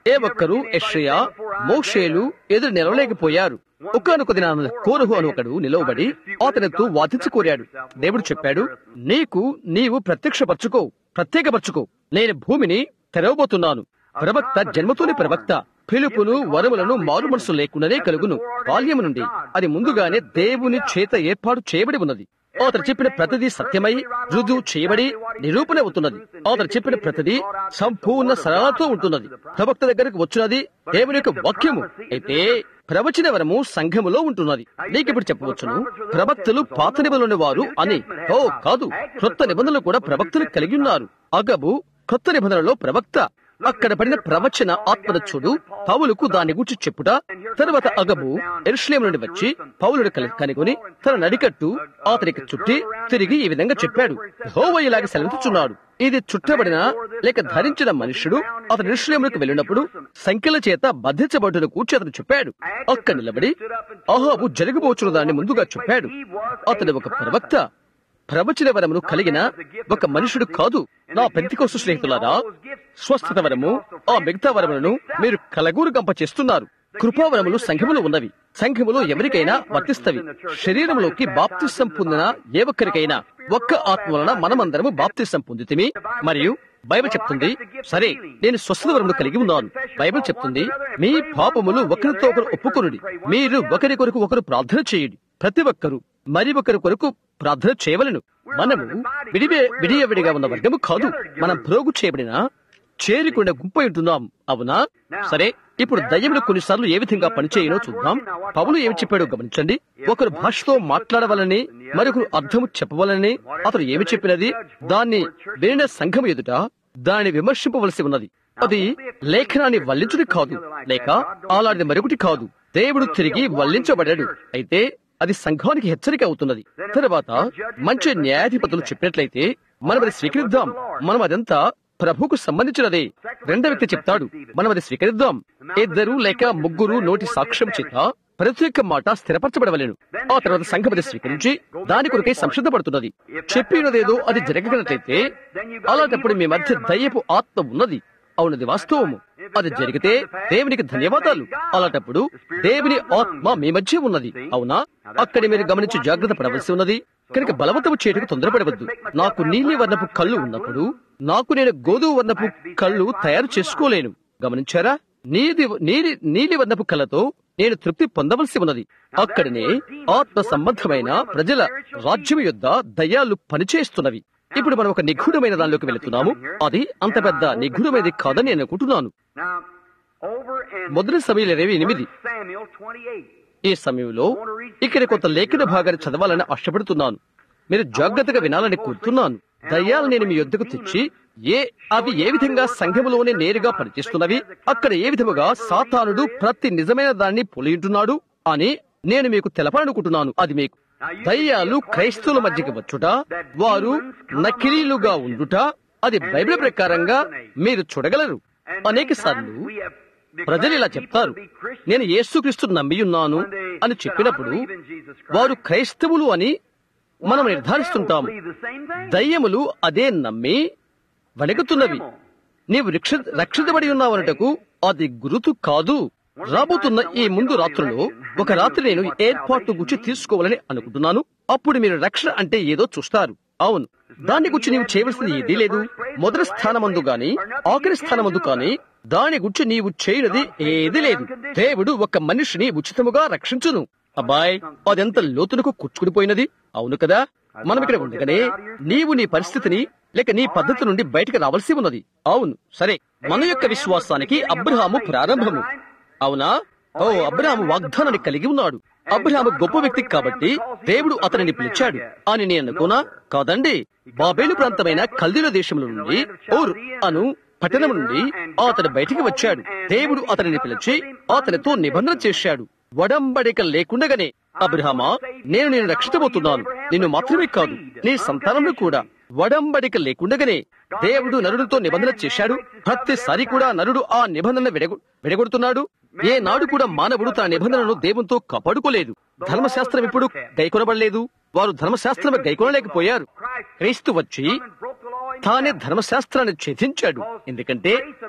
ఏ ఒక్కరు ఎష్రియా మోషేలు ఎదురు నిలవలేకపోయారు ఒకనొక దినాన కోరహు అని ఒకడు నిలవబడి అతనితో వాదించి కోరాడు దేవుడు చెప్పాడు నీకు నీవు ప్రత్యక్షపరచుకో ప్రత్యేకపరచుకో నేను భూమిని తెరవబోతున్నాను ప్రవక్త జన్మతోని ప్రవక్త పిలుపును వరములను మారు మనసు లేకుండానే కలుగును బాల్యము నుండి అది ముందుగానే దేవుని చేత ఏర్పాటు చేయబడి ఉన్నది అతను చెప్పిన ప్రతిదీ సత్యమై రుజువు చేయబడి నిరూపణ అవుతున్నది అతను చెప్పిన ప్రతిదీ సంపూర్ణ సరళతో ఉంటున్నది ప్రవక్త దగ్గరకు వచ్చినది దేవుని యొక్క వాక్యము అయితే ప్రవచన వరము సంఘములో ఉంటున్నది నీకు ఇప్పుడు చెప్పవచ్చును ప్రవక్తలు పాత నిబంధనలు వారు అని ఓ కాదు క్రొత్త నిబంధనలు కూడా ప్రవక్తలు కలిగి ఉన్నారు అగబు కొత్త నిబంధనలో ప్రవక్త అక్కడ పడిన ప్రవచన ఆత్మను చూడు పౌలుకు దాని గురించి చెప్పుట తరువాత అగబు ఎరుశ్లేం నుండి వచ్చి పౌలుడు కలి- కనుగొని తన నడికట్టు అతనికి చుట్టి తిరిగి ఈ విధంగా చెప్పాడు హోవ ఇలాగ సెలవుతున్నాడు ఇది చుట్టబడిన లేక ధరించిన మనుష్యుడు అతను ఎరుశ్లేములకు వెళ్ళినప్పుడు సంఖ్యల చేత బంధించబడును కూర్చి అతను చెప్పాడు అక్కడ నిలబడి అహాబు జరగబోచున్న దాన్ని ముందుగా చెప్పాడు అతడు ఒక ప్రవక్త ప్రవచన వరమును కలిగిన ఒక మనుషుడు కాదు నా పెంతికోసు స్నేహితులారా స్వస్థత వరము ఆ మిగతా వరములను మీరు కలగూరు గంప చేస్తున్నారు కృపావరములు సంఘములు ఉన్నవి సంఘములో ఎవరికైనా వర్తిస్తవి శరీరంలోకి బాప్తిసం పొందిన ఏ ఒక్కరికైనా ఒక్క ఆత్మ వలన మనమందరము బాప్తిసం పొందితిమి మరియు బైబిల్ చెప్తుంది సరే నేను స్వస్థత వరములు కలిగి ఉన్నాను బైబిల్ చెప్తుంది మీ పాపములు ఒకరితో ఒకరు ఒప్పుకొనుడి మీరు ఒకరి కొరకు ఒకరు ప్రార్థన చేయండి ప్రతి ఒక్కరు మరి ఒకరి కొరకు ప్రార్థన చేయవలను మనము విడివే విడియవిడిగా ఉన్న వర్గము కాదు మనం ప్రోగు చేయబడిన చేరికుండా గుంపై ఉంటున్నాం అవునా సరే ఇప్పుడు దయ్యములు కొన్నిసార్లు ఏ విధంగా పనిచేయనో చూద్దాం పౌలు ఏమి చెప్పాడో గమనించండి ఒకరు భాషతో మాట్లాడవాలని మరొకరు అర్థము చెప్పవాలని అతడు ఏమి చెప్పినది దాన్ని వినిన సంఘం ఎదుట దాన్ని విమర్శింపవలసి ఉన్నది అది లేఖనాన్ని వల్లించుడి కాదు లేక అలాంటిది మరొకటి కాదు దేవుడు తిరిగి వల్లించబడాడు అయితే అది సంఘానికి హెచ్చరిక అవుతున్నది తర్వాత మంచి న్యాయాధిపతులు చెప్పినట్లయితే మనం అది స్వీకరిద్దాం మనం అదంతా ప్రభుకు సంబంధించినదే రెండో వ్యక్తి చెప్తాడు మనం అది స్వీకరిద్దాం ఇద్దరు లేక ముగ్గురు నోటి సాక్ష్యం చేత ప్రతి ఒక్క మాట స్థిరపరచబడవలేను ఆ తర్వాత సంఘం అది స్వీకరించి దాని కొరకై సంసిద్ధపడుతున్నది చెప్పినదేదో అది జరగనట్లయితే అలాంటప్పుడు మీ మధ్య దయ్యపు ఆత్మ ఉన్నది అవునది వాస్తవము అది జరిగితే దేవునికి ధన్యవాదాలు అలాంటప్పుడు దేవుని ఆత్మ మీ మధ్య ఉన్నది అవునా అక్కడ మీరు గమనించి జాగ్రత్త పడవలసి ఉన్నది కనుక బలవంతము చేయటకు తొందరపడవద్దు నాకు నీలి వర్ణపు కళ్ళు ఉన్నప్పుడు నాకు నేను గోధుమ వర్ణపు కళ్ళు తయారు చేసుకోలేను గమనించారా నీది నీలి నీలి వర్ణపు కళ్ళతో నేను తృప్తి పొందవలసి ఉన్నది అక్కడనే ఆత్మ సంబంధమైన ప్రజల రాజ్యం యొద్ద దయ్యాలు పనిచేస్తున్నవి ఇప్పుడు మనం ఒక నిగూఢమైన దానిలోకి వెళుతున్నాము అది అంత పెద్ద నిగూఢమైనది కాదని నేను అనుకుంటున్నాను Now, over in మొదటి సమయంలో ఇరవై ఎనిమిది 1 Samuel 28. ఈ సమయంలో ఇక్కడ కొంత లేఖన భాగాన్ని చదవాలని ఆశపడుతున్నాను మీరు జాగ్రత్తగా వినాలని కోరుతున్నాను దయ్యాలు నేను మీ యొద్దకు తెచ్చి ఏ అవి ఏ విధంగా సంఘములోనే నేరుగా పనిచేస్తున్నవి అక్కడ ఏ విధముగా సాతానుడు ప్రతి నిజమైన దాన్ని పొలియుంటున్నాడు అని నేను మీకు తెలపాలనుకుంటున్నాను అది మీకు దయ్యాలు క్రైస్తవుల మధ్యకి వచ్చుట వారు నకిలీలుగా ఉండుట అది బైబిల్ ప్రకారంగా మీరు చూడగలరు అనేక సార్లు ప్రజలు ఇలా చెప్తారు నేను యేసుక్రీస్తు నమ్మియున్నాను అని చెప్పినప్పుడు వారు క్రైస్తవులు అని మనం నిర్ధారిస్తుంటాము దయ్యములు అదే నమ్మి వణుకుతున్నవి నీవు రక్ష రక్షితబడి ఉన్నావనటకు అది గురుతు కాదు రాబోతున్న ఈ ముందు రాత్రుల్లో ఒక రాత్రి నేను ఏర్పాటు గురించి తీసుకోవాలని అనుకుంటున్నాను అప్పుడు మీరు రక్షణ అంటే ఏదో చూస్తారు అవును దాని గురించి నీవు చేయవలసింది ఏదీ లేదు మొదటి స్థానమందు గాని ఆఖరి స్థానమందు కాని దాని గురించి నీవు చేయనిది ఏదీ లేదు దేవుడు ఒక మనిషిని ఉచితముగా రక్షించును అబ్బాయ్ అదెంత లోతునకు కూర్చుకుడిపోయినది అవును కదా మనం ఇక్కడ ఉండగానే నీవు నీ పరిస్థితిని లేక నీ పద్ధతి నుండి బయటకు రావాల్సి ఉన్నది అవును సరే మన యొక్క విశ్వాసానికి అబ్రహాము ప్రారంభము అవునా ఓ అబ్రహాము వాగ్దానాన్ని కలిగి ఉన్నాడు అబ్రహాము గొప్ప వ్యక్తి కాబట్టి దేవుడు అతనిని పిలిచాడు అని నేను అనుకోనా కాదండి బాబేలు ప్రాంతమైన కల్దీల దేశంలో నుండి ఓర్ అను పట్టణం నుండి అతడు బయటికి వచ్చాడు దేవుడు అతనిని పిలిచి అతనితో నిబంధన చేశాడు వడంబడిక లేకుండగానే అబ్రహామా నేను నేను రక్షితబోతున్నాను నిన్ను మాత్రమే కాదు నీ సంతానంలో కూడా వడంబడిక లేకుండగానే దేవుడు నరుడితో నిబంధన చేశాడు ప్రతిసారి కూడా నరుడు ఆ నిబంధన విడగొ విడగొడుతున్నాడు ఏ నాడు కూడా మానవుడు తన నిబంధనను దేవునితో కాపాడుకోలేదు ధర్మశాస్త్రం ఇప్పుడు గైకొనబడలేదు వారు ధర్మశాస్త్రం గైకొనలేకపోయారు క్రీస్తు వచ్చి తానే ధర్మశాస్త్రాన్ని ఛేదించాడు ఎందుకంటే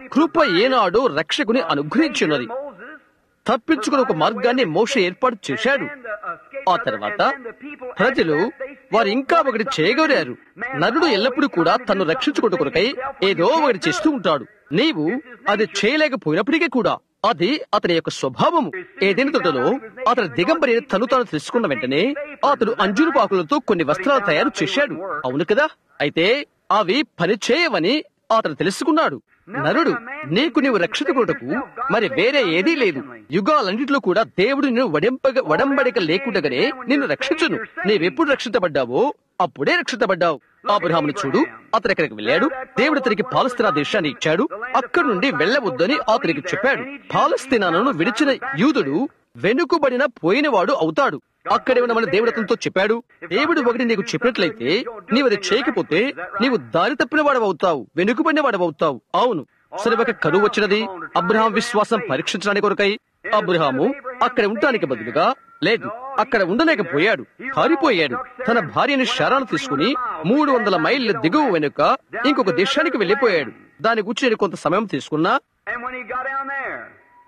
కృప ఏనాడు రక్షకుని అనుగ్రహించున్నది తప్పించుకుని ఒక మార్గాన్ని మోష ఏర్పాటు చేశాడు ఆ తర్వాత ప్రజలు వారు ఇంకా ఒకటి చేయగలిగారు నరుడు ఎల్లప్పుడూ కూడా తన్ను రక్షించుకుంటు కొరకై ఏదో ఒకటి చేస్తూ ఉంటాడు నీవు అది చేయలేకపోయినప్పటికీ కూడా అది అతని యొక్క స్వభావము ఏదైనా తోటలో అతని దిగంబరి తను తాను తెలుసుకున్న వెంటనే అతడు అంజూరు పాకులతో కొన్ని వస్త్రాలు తయారు చేశాడు అవును కదా అయితే అవి పని చేయవని అతను తెలుసుకున్నాడు నరుడు నీకు నీవు రక్షించుకున్నటకు మరి వేరే ఏదీ లేదు యుగాలన్నింటిలో కూడా దేవుడు నిన్ను వడింపగ వడంబడిక లేకుండగానే నిన్ను రక్షించును నీవెప్పుడు రక్షించబడ్డావో అప్పుడే రక్షించబడ్డావు అబ్రహామును చూడు అతను ఎక్కడికి వెళ్ళాడు దేవుడు అతనికి పాలస్తీనా దేశాన్ని ఇచ్చాడు అక్కడి నుండి వెళ్ళవద్దని అతనికి చెప్పాడు పాలస్తీనాను విడిచిన యూదుడు వెనుకబడిన పోయినవాడు అవుతాడు అక్కడే ఉన్న మన దేవుడు అతనితో చెప్పాడు దేవుడు ఒకటి నీకు చెప్పినట్లయితే నీవు అది చేయకపోతే నీవు దారి తప్పిన వాడవవుతావు వెనుకబడిన వాడవవుతావు అవును సరే ఒక కరువు వచ్చినది అబ్రహాం విశ్వాసం పరీక్షించడానికి కొరకై అబ్రహాము అక్కడ ఉండటానికి బదులుగా లేదు అక్కడ ఉండలేకపోయాడు పారిపోయాడు తన భార్యని శారాను తీసుకుని మూడు వందల మైళ్ళ దిగువ వెనుక ఇంకొక దేశానికి వెళ్లిపోయాడు దాని గురించి నేను కొంత సమయం తీసుకున్నా And when he got down there,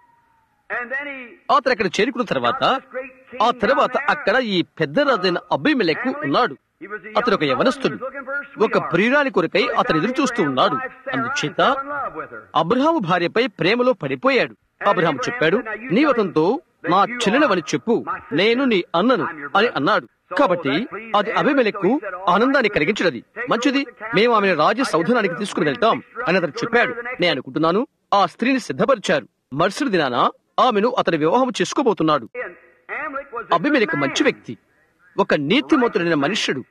and then he అతను అక్కడ చేరుకున్న తర్వాత ఆ తర్వాత అక్కడ ఈ పెద్ద రాజైన అభిమెలకు ఉన్నాడు అతను ఒక యవనస్తుడు ఒక ప్రియురాని కొరకై అతను ఎదురు చూస్తూ ఉన్నాడు అందుచేత అబ్రహాము భార్యపై ప్రేమలో పడిపోయాడు అబ్రహాం చెప్పాడు నీ అతనితో నా చెల్లెలవని చెప్పు నేను నీ అన్నను అని అన్నాడు కాబట్టి అది అభిమెలకు ఆనందాన్ని కలిగించినది మంచిది మేము ఆమెను రాజ సౌధనానికి తీసుకుని వెళ్తాం అని అతను చెప్పాడు నేను అనుకుంటున్నాను ఆ స్త్రీని సిద్ధపరిచారు మరుసటి దినాన ఆమెను అతని వివాహం చేసుకోబోతున్నాడు అభిమెలకు మంచి వ్యక్తి ఒక నీతిమంతుడైన మనుష్యుడు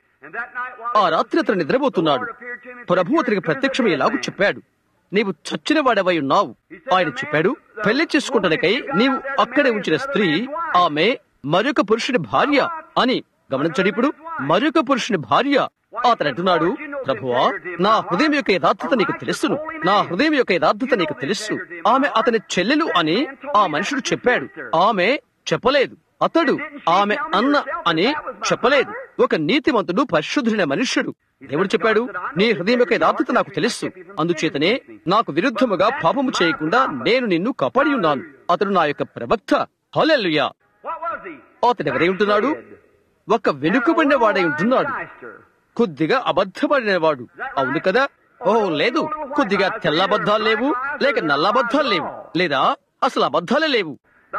ఆ రాత్రి అతను నిద్రపోతున్నాడు ప్రభు అతనికి ప్రత్యక్షం ఎలాగూ చెప్పాడు నీవు చచ్చిన వాడవై ఉన్నావు ఆయన చెప్పాడు పెళ్లి చేసుకుంటానికై నీవు అక్కడే ఉంచిన స్త్రీ ఆమె మరొక పురుషుని భార్య అని గమనించండి ఇప్పుడు మరొక పురుషుని భార్య అతను అంటున్నాడు ప్రభువా నా హృదయం యొక్క యథార్థత నీకు తెలుసును నా హృదయం యొక్క యథార్థత నీకు తెలుసు ఆమె అతని చెల్లెలు అని ఆ మనుషుడు చెప్పాడు ఆమె చెప్పలేదు అతడు ఆమె అన్న అని చెప్పలేదు ఒక నీతిమంతుడు పరిశుద్ధుడైన మనుష్యుడు దేవుడు చెప్పాడు నీ హృదయం యొక్క యథార్థత నాకు తెలుసు అందుచేతనే నాకు విరుద్ధముగా పాపము చేయకుండా నేను నిన్ను కాపాడి ఉన్నాను అతడు నా యొక్క ప్రవక్త హల్లెలూయా అతడు ఎవరై ఉంటున్నాడు ఒక వెనుకబడిన వాడై ఉంటున్నాడు కొద్దిగా అబద్ధపడినవాడు అవును కదా ఓహో లేదు కొద్దిగా తెల్ల అబద్ధాలు లేవు లేక నల్ల అబద్ధాలు లేవు లేదా అసలు అబద్ధాలే లేవు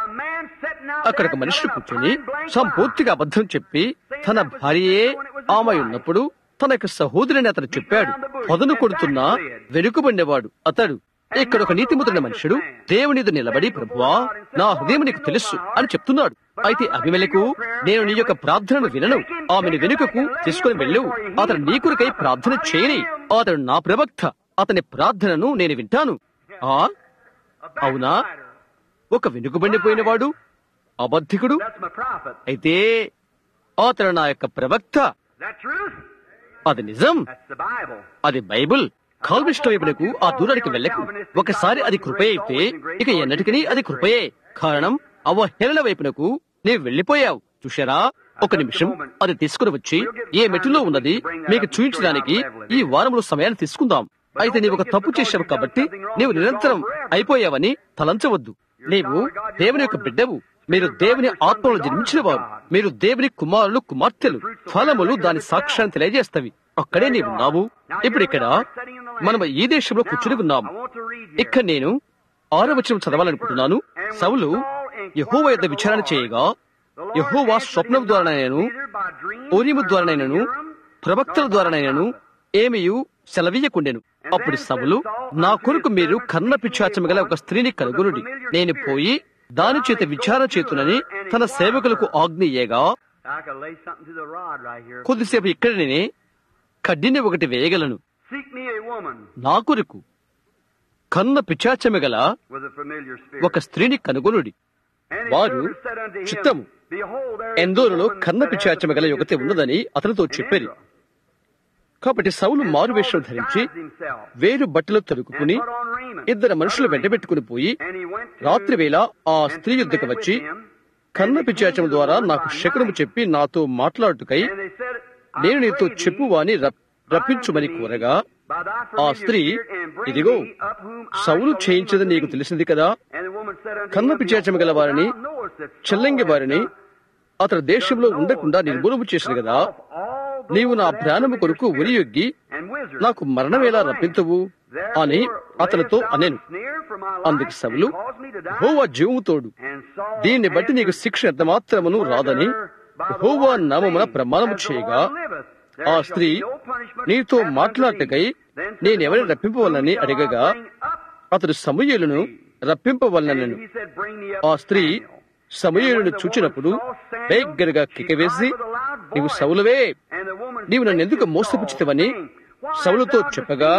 అక్కడ ఒక మనిషి కూర్చొని సంపూర్తిగా అబద్ధం చెప్పి తన భార్యే ఆమె ఉన్నప్పుడు తన యొక్క సహోదరుని అతను చెప్పాడు పొదను కొడుతున్న వెనుకబడినవాడు అతడు ఇక్కడ ఒక నీతిమంతుడైన మనుషుడు దేవునిది నిలబడి ప్రభువా నా హృదయం నీకు తెలుసు అని చెప్తున్నాడు అయితే అభిమలకు నేను నీ యొక్క ప్రార్థనను వినను ఆమెను వెనుకకు తీసుకుని వెళ్ళు అతను నీ కొరకై ప్రార్థన చేయని అతడు నా ప్రవక్త అతని ప్రార్థనను నేను వింటాను ఆ అవునా ఒక వెనుకబడిపోయినవాడు అబద్ధికుడు అయితే అతడు నా యొక్క ప్రవక్త అది నిజం అది బైబుల్ కాల్విష్ట వైపునకు ఆ దూరానికి వెళ్ళకు ఒకసారి అది కృపే అయితే ఇక ఎన్నటికీ అది కృపయే కారణం అవహేళన వైపునకు నీవు వెళ్లిపోయావు చూశారా ఒక నిమిషం అది తీసుకుని వచ్చి ఏ మెట్టులో ఉన్నది మీకు చూపించడానికి ఈ వారంలో సమయాన్ని తీసుకుందాం అయితే నీవు ఒక తప్పు చేశావు కాబట్టి నీవు నిరంతరం అయిపోయావని తలంచవద్దు నీవు దేవుని యొక్క బిడ్డవు మీరు దేవుని ఆత్మలో జన్మించిన వారు మీరు దేవుని కుమారులు కుమార్తెలు ఫలములు దాని సాక్ష్యాన్ని తెలియజేస్తవి అక్కడే నీవు ఉన్నావు ఇప్పుడు ఇక్కడ మనం ఈ దేశంలో కూర్చుని ఉన్నాము ఇక్కడ నేను ఆరో వచనం చదవాలనుకుంటున్నాను సౌలు యహోవ యొక్క విచారణ చేయగా యహోవా స్వప్నం ద్వారానైనను ఓరిము ద్వారానైనను ప్రవక్తల ద్వారానైనను ఏమియు సెలవీయకుండెను అప్పుడు సవులు నా కొరకు మీరు కన్న పిచ్చాచము గల ఒక స్త్రీని కనుగొనుడి నేను పోయి దాని చేత విచారణ చేతునని తన సేవకులకు ఆజ్ఞయ్యగా కొద్దిసేపు ఇక్కడ నేనే కడ్డిని ఒకటి వేయగలను నా కొరకు కన్న పిచాచము గల ఒక స్త్రీని కనుగొనుడి వారు చిత్తము ఎందోరులో కన్న పిచాచము గల యుగతి ఉన్నదని అతనితో చెప్పారు కాబట్టి సౌలు మారువేషం ధరించి వేరు బట్టలు తరుకుకుని ఇద్దరు మనుషులు వెంటబెట్టుకుని పోయి రాత్రి వేళ ఆ స్త్రీ యుద్ధకు వచ్చి కన్న పిచాచం ద్వారా నాకు శకునము చెప్పి నాతో మాట్లాడుటకై నేను నీతో చెప్పువాని రప్పించుమని కోరగా ఆ స్త్రీ ఇదిగో సౌలు చేయించదని నీకు తెలిసింది కదా కన్న పిచాచమ గల వారిని చెల్లంగి వారిని అతని దేశంలో ఉండకుండా నిర్మూలన చేసిన కదా నీవు నా ప్రాణము కొరకు ఉరియొగ్గి నాకు మరణమేలా రప్పించవు అని అతనితో అనేను అందుకు సవులు హోవా జీవము తోడు దీన్ని బట్టి నీకు శిక్ష ఎంత మాత్రమును రాదని హోవా నామమున ప్రమాణము చేయగా ఆ స్త్రీ నీతో మాట్లాడటకై నేనెవరిని రప్పింపవలనని అడిగగా అతడు సమూయేలును రప్పింపవలనను ఆ స్త్రీ సమూయేలును చూచినప్పుడు దగ్గరగా కికవేసి నీవు సౌలువే నీవు నన్ను ఎందుకు మోసపుచ్చితవని సౌలుతో చెప్పగా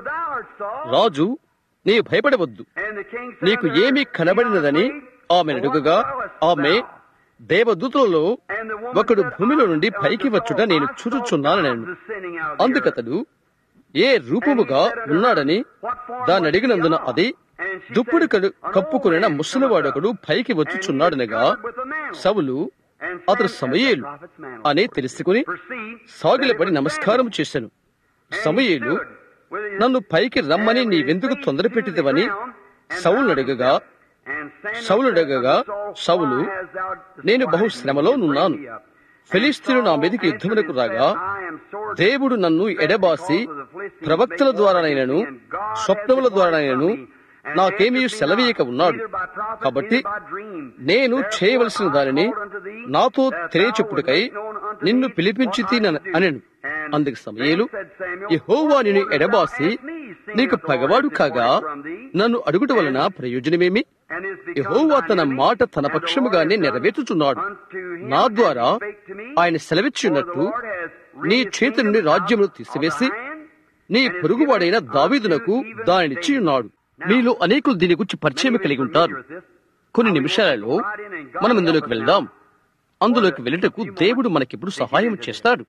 రాజు నీవు భయపడవద్దు నీకు ఏమీ కనబడినదని ఆమె అడుగగా ఆమె దేవదూతలలో ఒకడు భూమిలో నుండి పైకి వచ్చుట నేను చూచుచున్నాను నేను అందుకతడు ఏ రూపముగా ఉన్నాడని దాన్ని అడిగినందున అది దుప్పుడు కప్పుకునిన ముసలివాడొకడు పైకి వచ్చుచున్నాడనగా సవులు అతడు సమయేలు అని తెలుసుకుని సాగిలపడి నమస్కారం చేశాను సమయేలు నన్ను పైకి రమ్మని నీవెందుకు తొందర పెట్టిదవని సౌలు అడగగా సౌలు అడగగా సౌలు నేను బహు శ్రమలో నున్నాను ఫిలిస్తీను నా మీదకి యుద్ధమునకు రాగా దేవుడు నన్ను ఎడబాసి ప్రవక్తల ద్వారానైనను స్వప్నముల ద్వారానైనను నాకేమీ సెలవీయక ఉన్నాడు కాబట్టి నేను చేయవలసిన దానిని నాతో తెలియచెప్పుడుకై నిన్ను పిలిపించి అనెను అందుకు సమయలు యెహోవా నిన్ను ఎడబాసి నీకు పగవాడు కాగా నన్ను అడుగుట వలన ప్రయోజనమేమి యెహోవా తన మాట తన పక్షముగానే నెరవేర్చుచున్నాడు నా ద్వారా ఆయన సెలవిచ్చినట్టు నీ చేతి నుండి రాజ్యమును తీసివేసి నీ పొరుగువాడైన దావీదునకు దానినిచ్చి ఉన్నాడు మీలో అనేకులు దీని గురించి పరిచయం కలిగి ఉంటారు కొన్ని నిమిషాలలో మనం ఇందులోకి వెళ్దాం అందులోకి వెళ్ళటకు దేవుడు మనకిప్పుడు సహాయం చేస్తాడు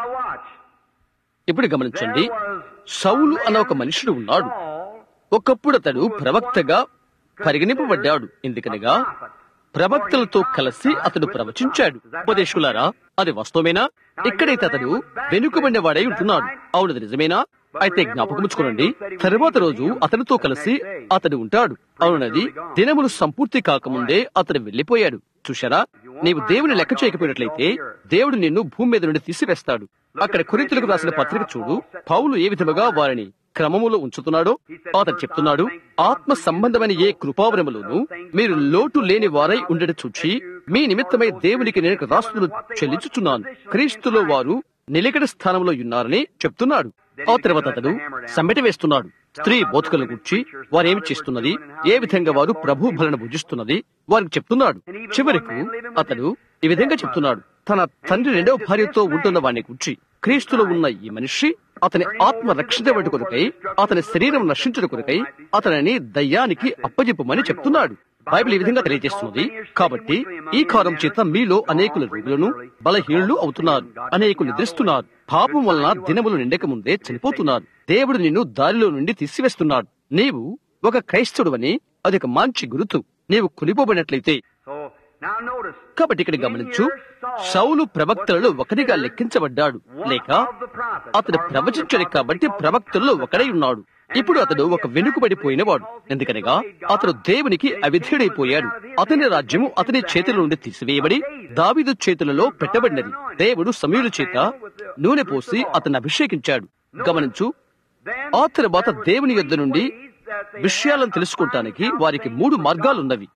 ఇప్పుడు గమనించండి సౌలు అన్న ఒక మనుషుడు ఉన్నాడు ఒకప్పుడు అతడు ప్రవక్తగా పరిగణింపబడ్డాడు ఎందుకనగా ప్రవక్తలతో కలిసి అతడు ప్రవచించాడు ఉపదేశకులారా అది వాస్తవమేనా ఇక్కడైతే అతడు వెనుకబడిన వాడై ఉంటున్నాడు అవునది నిజమేనా అయితే జ్ఞాపకముచ్చుకోనండి తరువాత రోజు అతనితో కలిసి అతడు ఉంటాడు అవునది దినములు సంపూర్తి కాకముందే అతడు వెళ్లిపోయాడు చూశారా నీవు దేవుని లెక్క చేయకపోయినట్లయితే దేవుడు నిన్ను భూమి మీద నుండి తీసివేస్తాడు అక్కడ కురింతులకు రాసిన పత్రిక చూడు పౌలు ఏ విధముగా వారిని క్రమములో ఉంచుతున్నాడో అతడు చెప్తున్నాడు ఆత్మ సంబంధమైన ఏ కృపావరములోనూ మీరు లోటు లేని వారై ఉండట చూచి మీ నిమిత్తమై దేవునికి నేను రాస్తులు చెల్లించుచున్నాను క్రీస్తులో వారు నిలకడ స్థానంలో ఉన్నారని చెప్తున్నాడు ఆ తర్వాత అతడు సమ్మెట వేస్తున్నాడు స్త్రీ బోధకుల గురించి వారేమి చేస్తున్నది ఏ విధంగా వారు ప్రభు బలను భుజిస్తున్నది వారికి చెప్తున్నాడు చివరకు అతడు ఈ విధంగా చెప్తున్నాడు తన తండ్రి రెండవ భార్యతో ఉంటున్న వాడిని గురించి క్రీస్తులో ఉన్న ఈ మనిషి అతని ఆత్మ రక్షించబడి కొరకై అతని శరీరం నశించడం కొరకై అతనిని దయ్యానికి అప్పజెప్పమని చెప్తున్నాడు బైబిల్ ఈ విధంగా తెలియజేస్తున్నది కాబట్టి ఈ కారం చేత మీలో అనేకుల రోగులను బలహీనులు అవుతున్నారు అనేకులు నిద్రిస్తున్నారు పాపం వలన దినములు నిండక ముందే చనిపోతున్నారు దేవుడు నిన్ను దారిలో నుండి తీసివేస్తున్నాడు నీవు ఒక క్రైస్తవుడవని అది ఒక మంచి గురుతు నీవు కొనిపోబడినట్లయితే కాబట్టి ఇక్కడ గమనించు సౌలు ప్రవక్తలలో ఒకరిగా లెక్కించబడ్డాడు లేక అతడు ప్రవచించాడు కాబట్టి ప్రవక్తల్లో ఒకడై ఉన్నాడు ఇప్పుడు అతడు ఒక వెనుకబడిపోయినవాడు ఎందుకనగా అతడు దేవునికి అవిధేయుడైపోయాడు అతని రాజ్యము అతని చేతుల నుండి తీసివేయబడి దావిదు చేతులలో పెట్టబడినది దేవుడు సమయుల చేత నూనె పోసి అతన్ని అభిషేకించాడు గమనించు ఆ తర్వాత దేవుని యొద్ద నుండి విషయాలను తెలుసుకుంటానికి వారికి మూడు మార్గాలున్నవి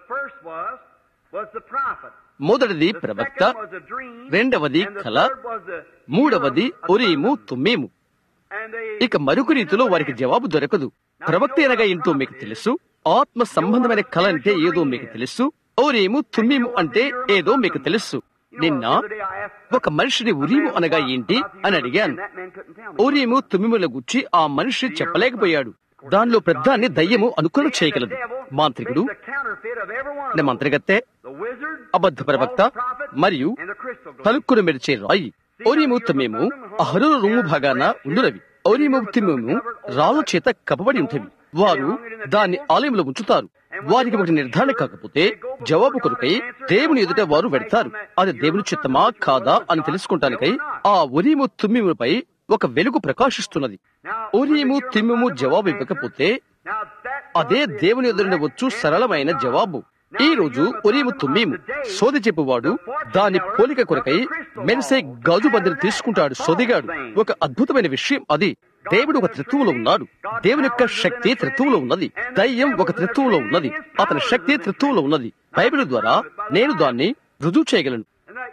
మొదటిది ప్రవక్త రెండవది కళ మూడవది ఒరీము తుమ్మీము ఇక మరొక రీతిలో వారికి జవాబు దొరకదు ప్రవక్త అనగా ఏంటో మీకు తెలుసు ఆత్మ సంబంధమైన కళ అంటే ఏదో మీకు తెలుసు ఓరేము తుమ్మీము అంటే ఏదో మీకు తెలుసు నిన్న ఒక మనిషిని ఉరీము అనగా ఏంటి అని అడిగాను ఓరేము తుమ్మిముల గుచ్చి ఆ మనిషి చెప్పలేకపోయాడు దానిలో పెద్దాన్ని దయ్యము అనుకరణ చేయగలదు మాంత్రికుడు మంత్రిగత్తె అబద్ధ ప్రవక్త మరియు తలుక్కును మెరిచే రాయి ఓరిమూత్తమేము అహరు రూము భాగాన ఉండునవి ఓరిమూర్తిమేము రాళ్ళ చేత కప్పబడి ఉంటవి వారు దాన్ని ఆలయంలో ఉంచుతారు వారికి ఒకటి నిర్ధారణ కాకపోతే జవాబు కొరకై దేవుని ఎదుట వారు పెడతారు అది దేవుని చిత్తమా కాదా అని తెలుసుకుంటానికై ఆ ఒరిము తుమ్మిముపై ఒక వెలుగు ప్రకాశిస్తున్నది ఉరీము తిమ్ముము జవాబు ఇవ్వకపోతే అదే దేవుని ఎదురుని వచ్చు సరళమైన జవాబు ఈ రోజు ఉరీము తుమ్మీము సోది చెప్పువాడు దాని పోలిక కొరకై మెరిసే గాజు బందిని తీసుకుంటాడు సోదిగాడు ఒక అద్భుతమైన విషయం అది దేవుడు ఒక త్రిత్వంలో ఉన్నాడు దేవుని యొక్క శక్తి త్రిత్వంలో ఉన్నది దయ్యం ఒక త్రిత్వంలో ఉన్నది అతని శక్తి త్రిత్వంలో ఉన్నది బైబిల్ ద్వారా నేను దాన్ని రుజువు చేయగలను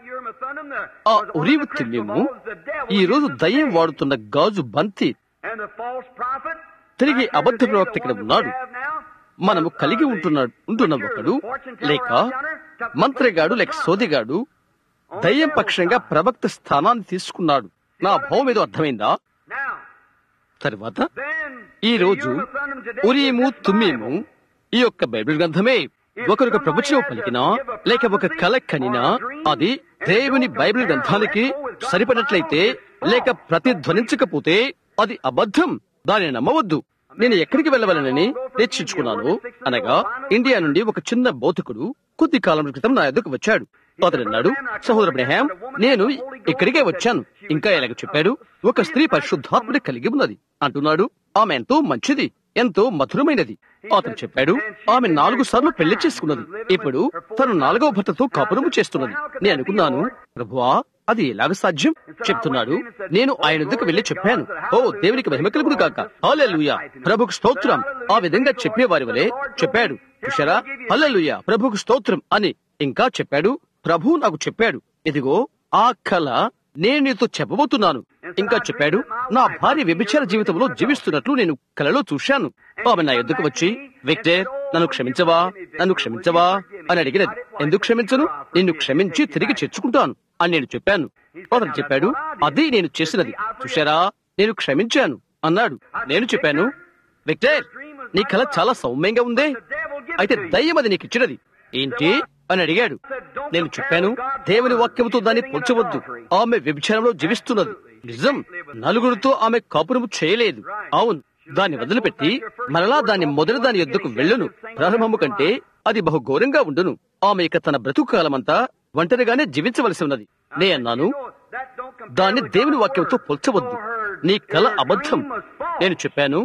ఆ ఉరీము తిమ్మేము ఈ రోజు దయ్యం వాడుతున్న గాజు బంతి తిరిగి అబద్ధ ప్రవక్త ఇక్కడ ఉన్నాడు మనము కలిగి ఉంటున్న ఉంటున్న ఒకడు లేక మంత్రిగాడు లేక సోదిగాడు దయ్యం పక్షంగా ప్రవక్త స్థానాన్ని తీసుకున్నాడు నా భావం ఏదో అర్థమైందా తర్వాత ఈ రోజు ఉరీము తుమ్మీము ఈ యొక్క బైబిల్ గ్రంథమే ఒకరికి ప్రవచనం పలికినా లేక ఒక కల కనినా అది దేవుని బైబిల్ గ్రంథానికి సరిపడినట్లయితే లేక ప్రతిధ్వనించకపోతే అది అబద్ధం దానిని నమ్మవద్దు నేను ఎక్కడికి వెళ్ళవలనని తెచ్చించుకున్నాను అనగా ఇండియా నుండి ఒక చిన్న బౌతికుడు కొద్ది కాలం క్రితం నా ఎదుకు వచ్చాడు అతడు అన్నాడు సహోదర బ్రహాం నేను ఇక్కడికే వచ్చాను ఇంకా ఎలాగ చెప్పాడు ఒక స్త్రీ పరిశుద్ధాత్మని కలిగి ఉన్నది అంటున్నాడు ఆమె ఎంతో మంచిది ఎంతో మధురమైనది అతను చెప్పాడు ఆమె నాలుగు సార్లు పెళ్లి చేసుకున్నది ఇప్పుడు తను నాలుగవ భర్తతో కాపురము చేస్తున్నది నేను అనుకున్నాను ప్రభువా అది ఎలాగ సాధ్యం చెప్తున్నాడు నేను ఆయన దగ్గర వెళ్లి చెప్పాను ఓ దేవునికి మహిమ కలుగును కాక హల్లెలూయా ప్రభుకు స్తోత్రం ఆ విధంగా చెప్పేవారి వలె చెప్పాడు చూశారా హల్లెలూయా ప్రభుకు స్తోత్రం అని ఇంకా చెప్పాడు ప్రభు నాకు చెప్పాడు ఇదిగో ఆ కళ నేను నీతో చెప్పబోతున్నాను ఇంకా చెప్పాడు నా భార్య వ్యభిచార జీవితంలో జీవిస్తున్నట్లు నేను కలలో చూశాను ఆమె నా ఎద్దుకు వచ్చి విక్టర్ నన్ను క్షమించవా నన్ను క్షమించవా అని అడిగినది ఎందుకు క్షమించను నిన్ను క్షమించి తిరిగి చేర్చుకుంటాను అని నేను చెప్పాను అతను చెప్పాడు అది నేను చేసినది చూశారా నేను క్షమించాను అన్నాడు నేను చెప్పాను విక్టర్ నీ కళ చాలా సౌమ్యంగా ఉందే అయితే దయ్యం అది నీకు ఇచ్చినది ఏంటి అని అడిగాడు నేను చెప్పాను దేవుని వాక్యంతో దాన్ని పోల్చవద్దు ఆమె వ్యభిచారంలో జీవిస్తున్నది నిజం నలుగురితో ఆమె కాపురము చేయలేదు అవును దాన్ని వదిలిపెట్టి మరలా దాని మొదటి దాని ఎద్దుకు వెళ్ళును ప్రారంభము కంటే అది బహు ఘోరంగా ఉండును ఆమె ఇక తన బ్రతుకు కాలమంతా ఒంటరిగానే జీవించవలసి ఉన్నది నే అన్నాను దాన్ని దేవుని వాక్యంతో పోల్చవద్దు నీ కల అబద్ధం నేను చెప్పాను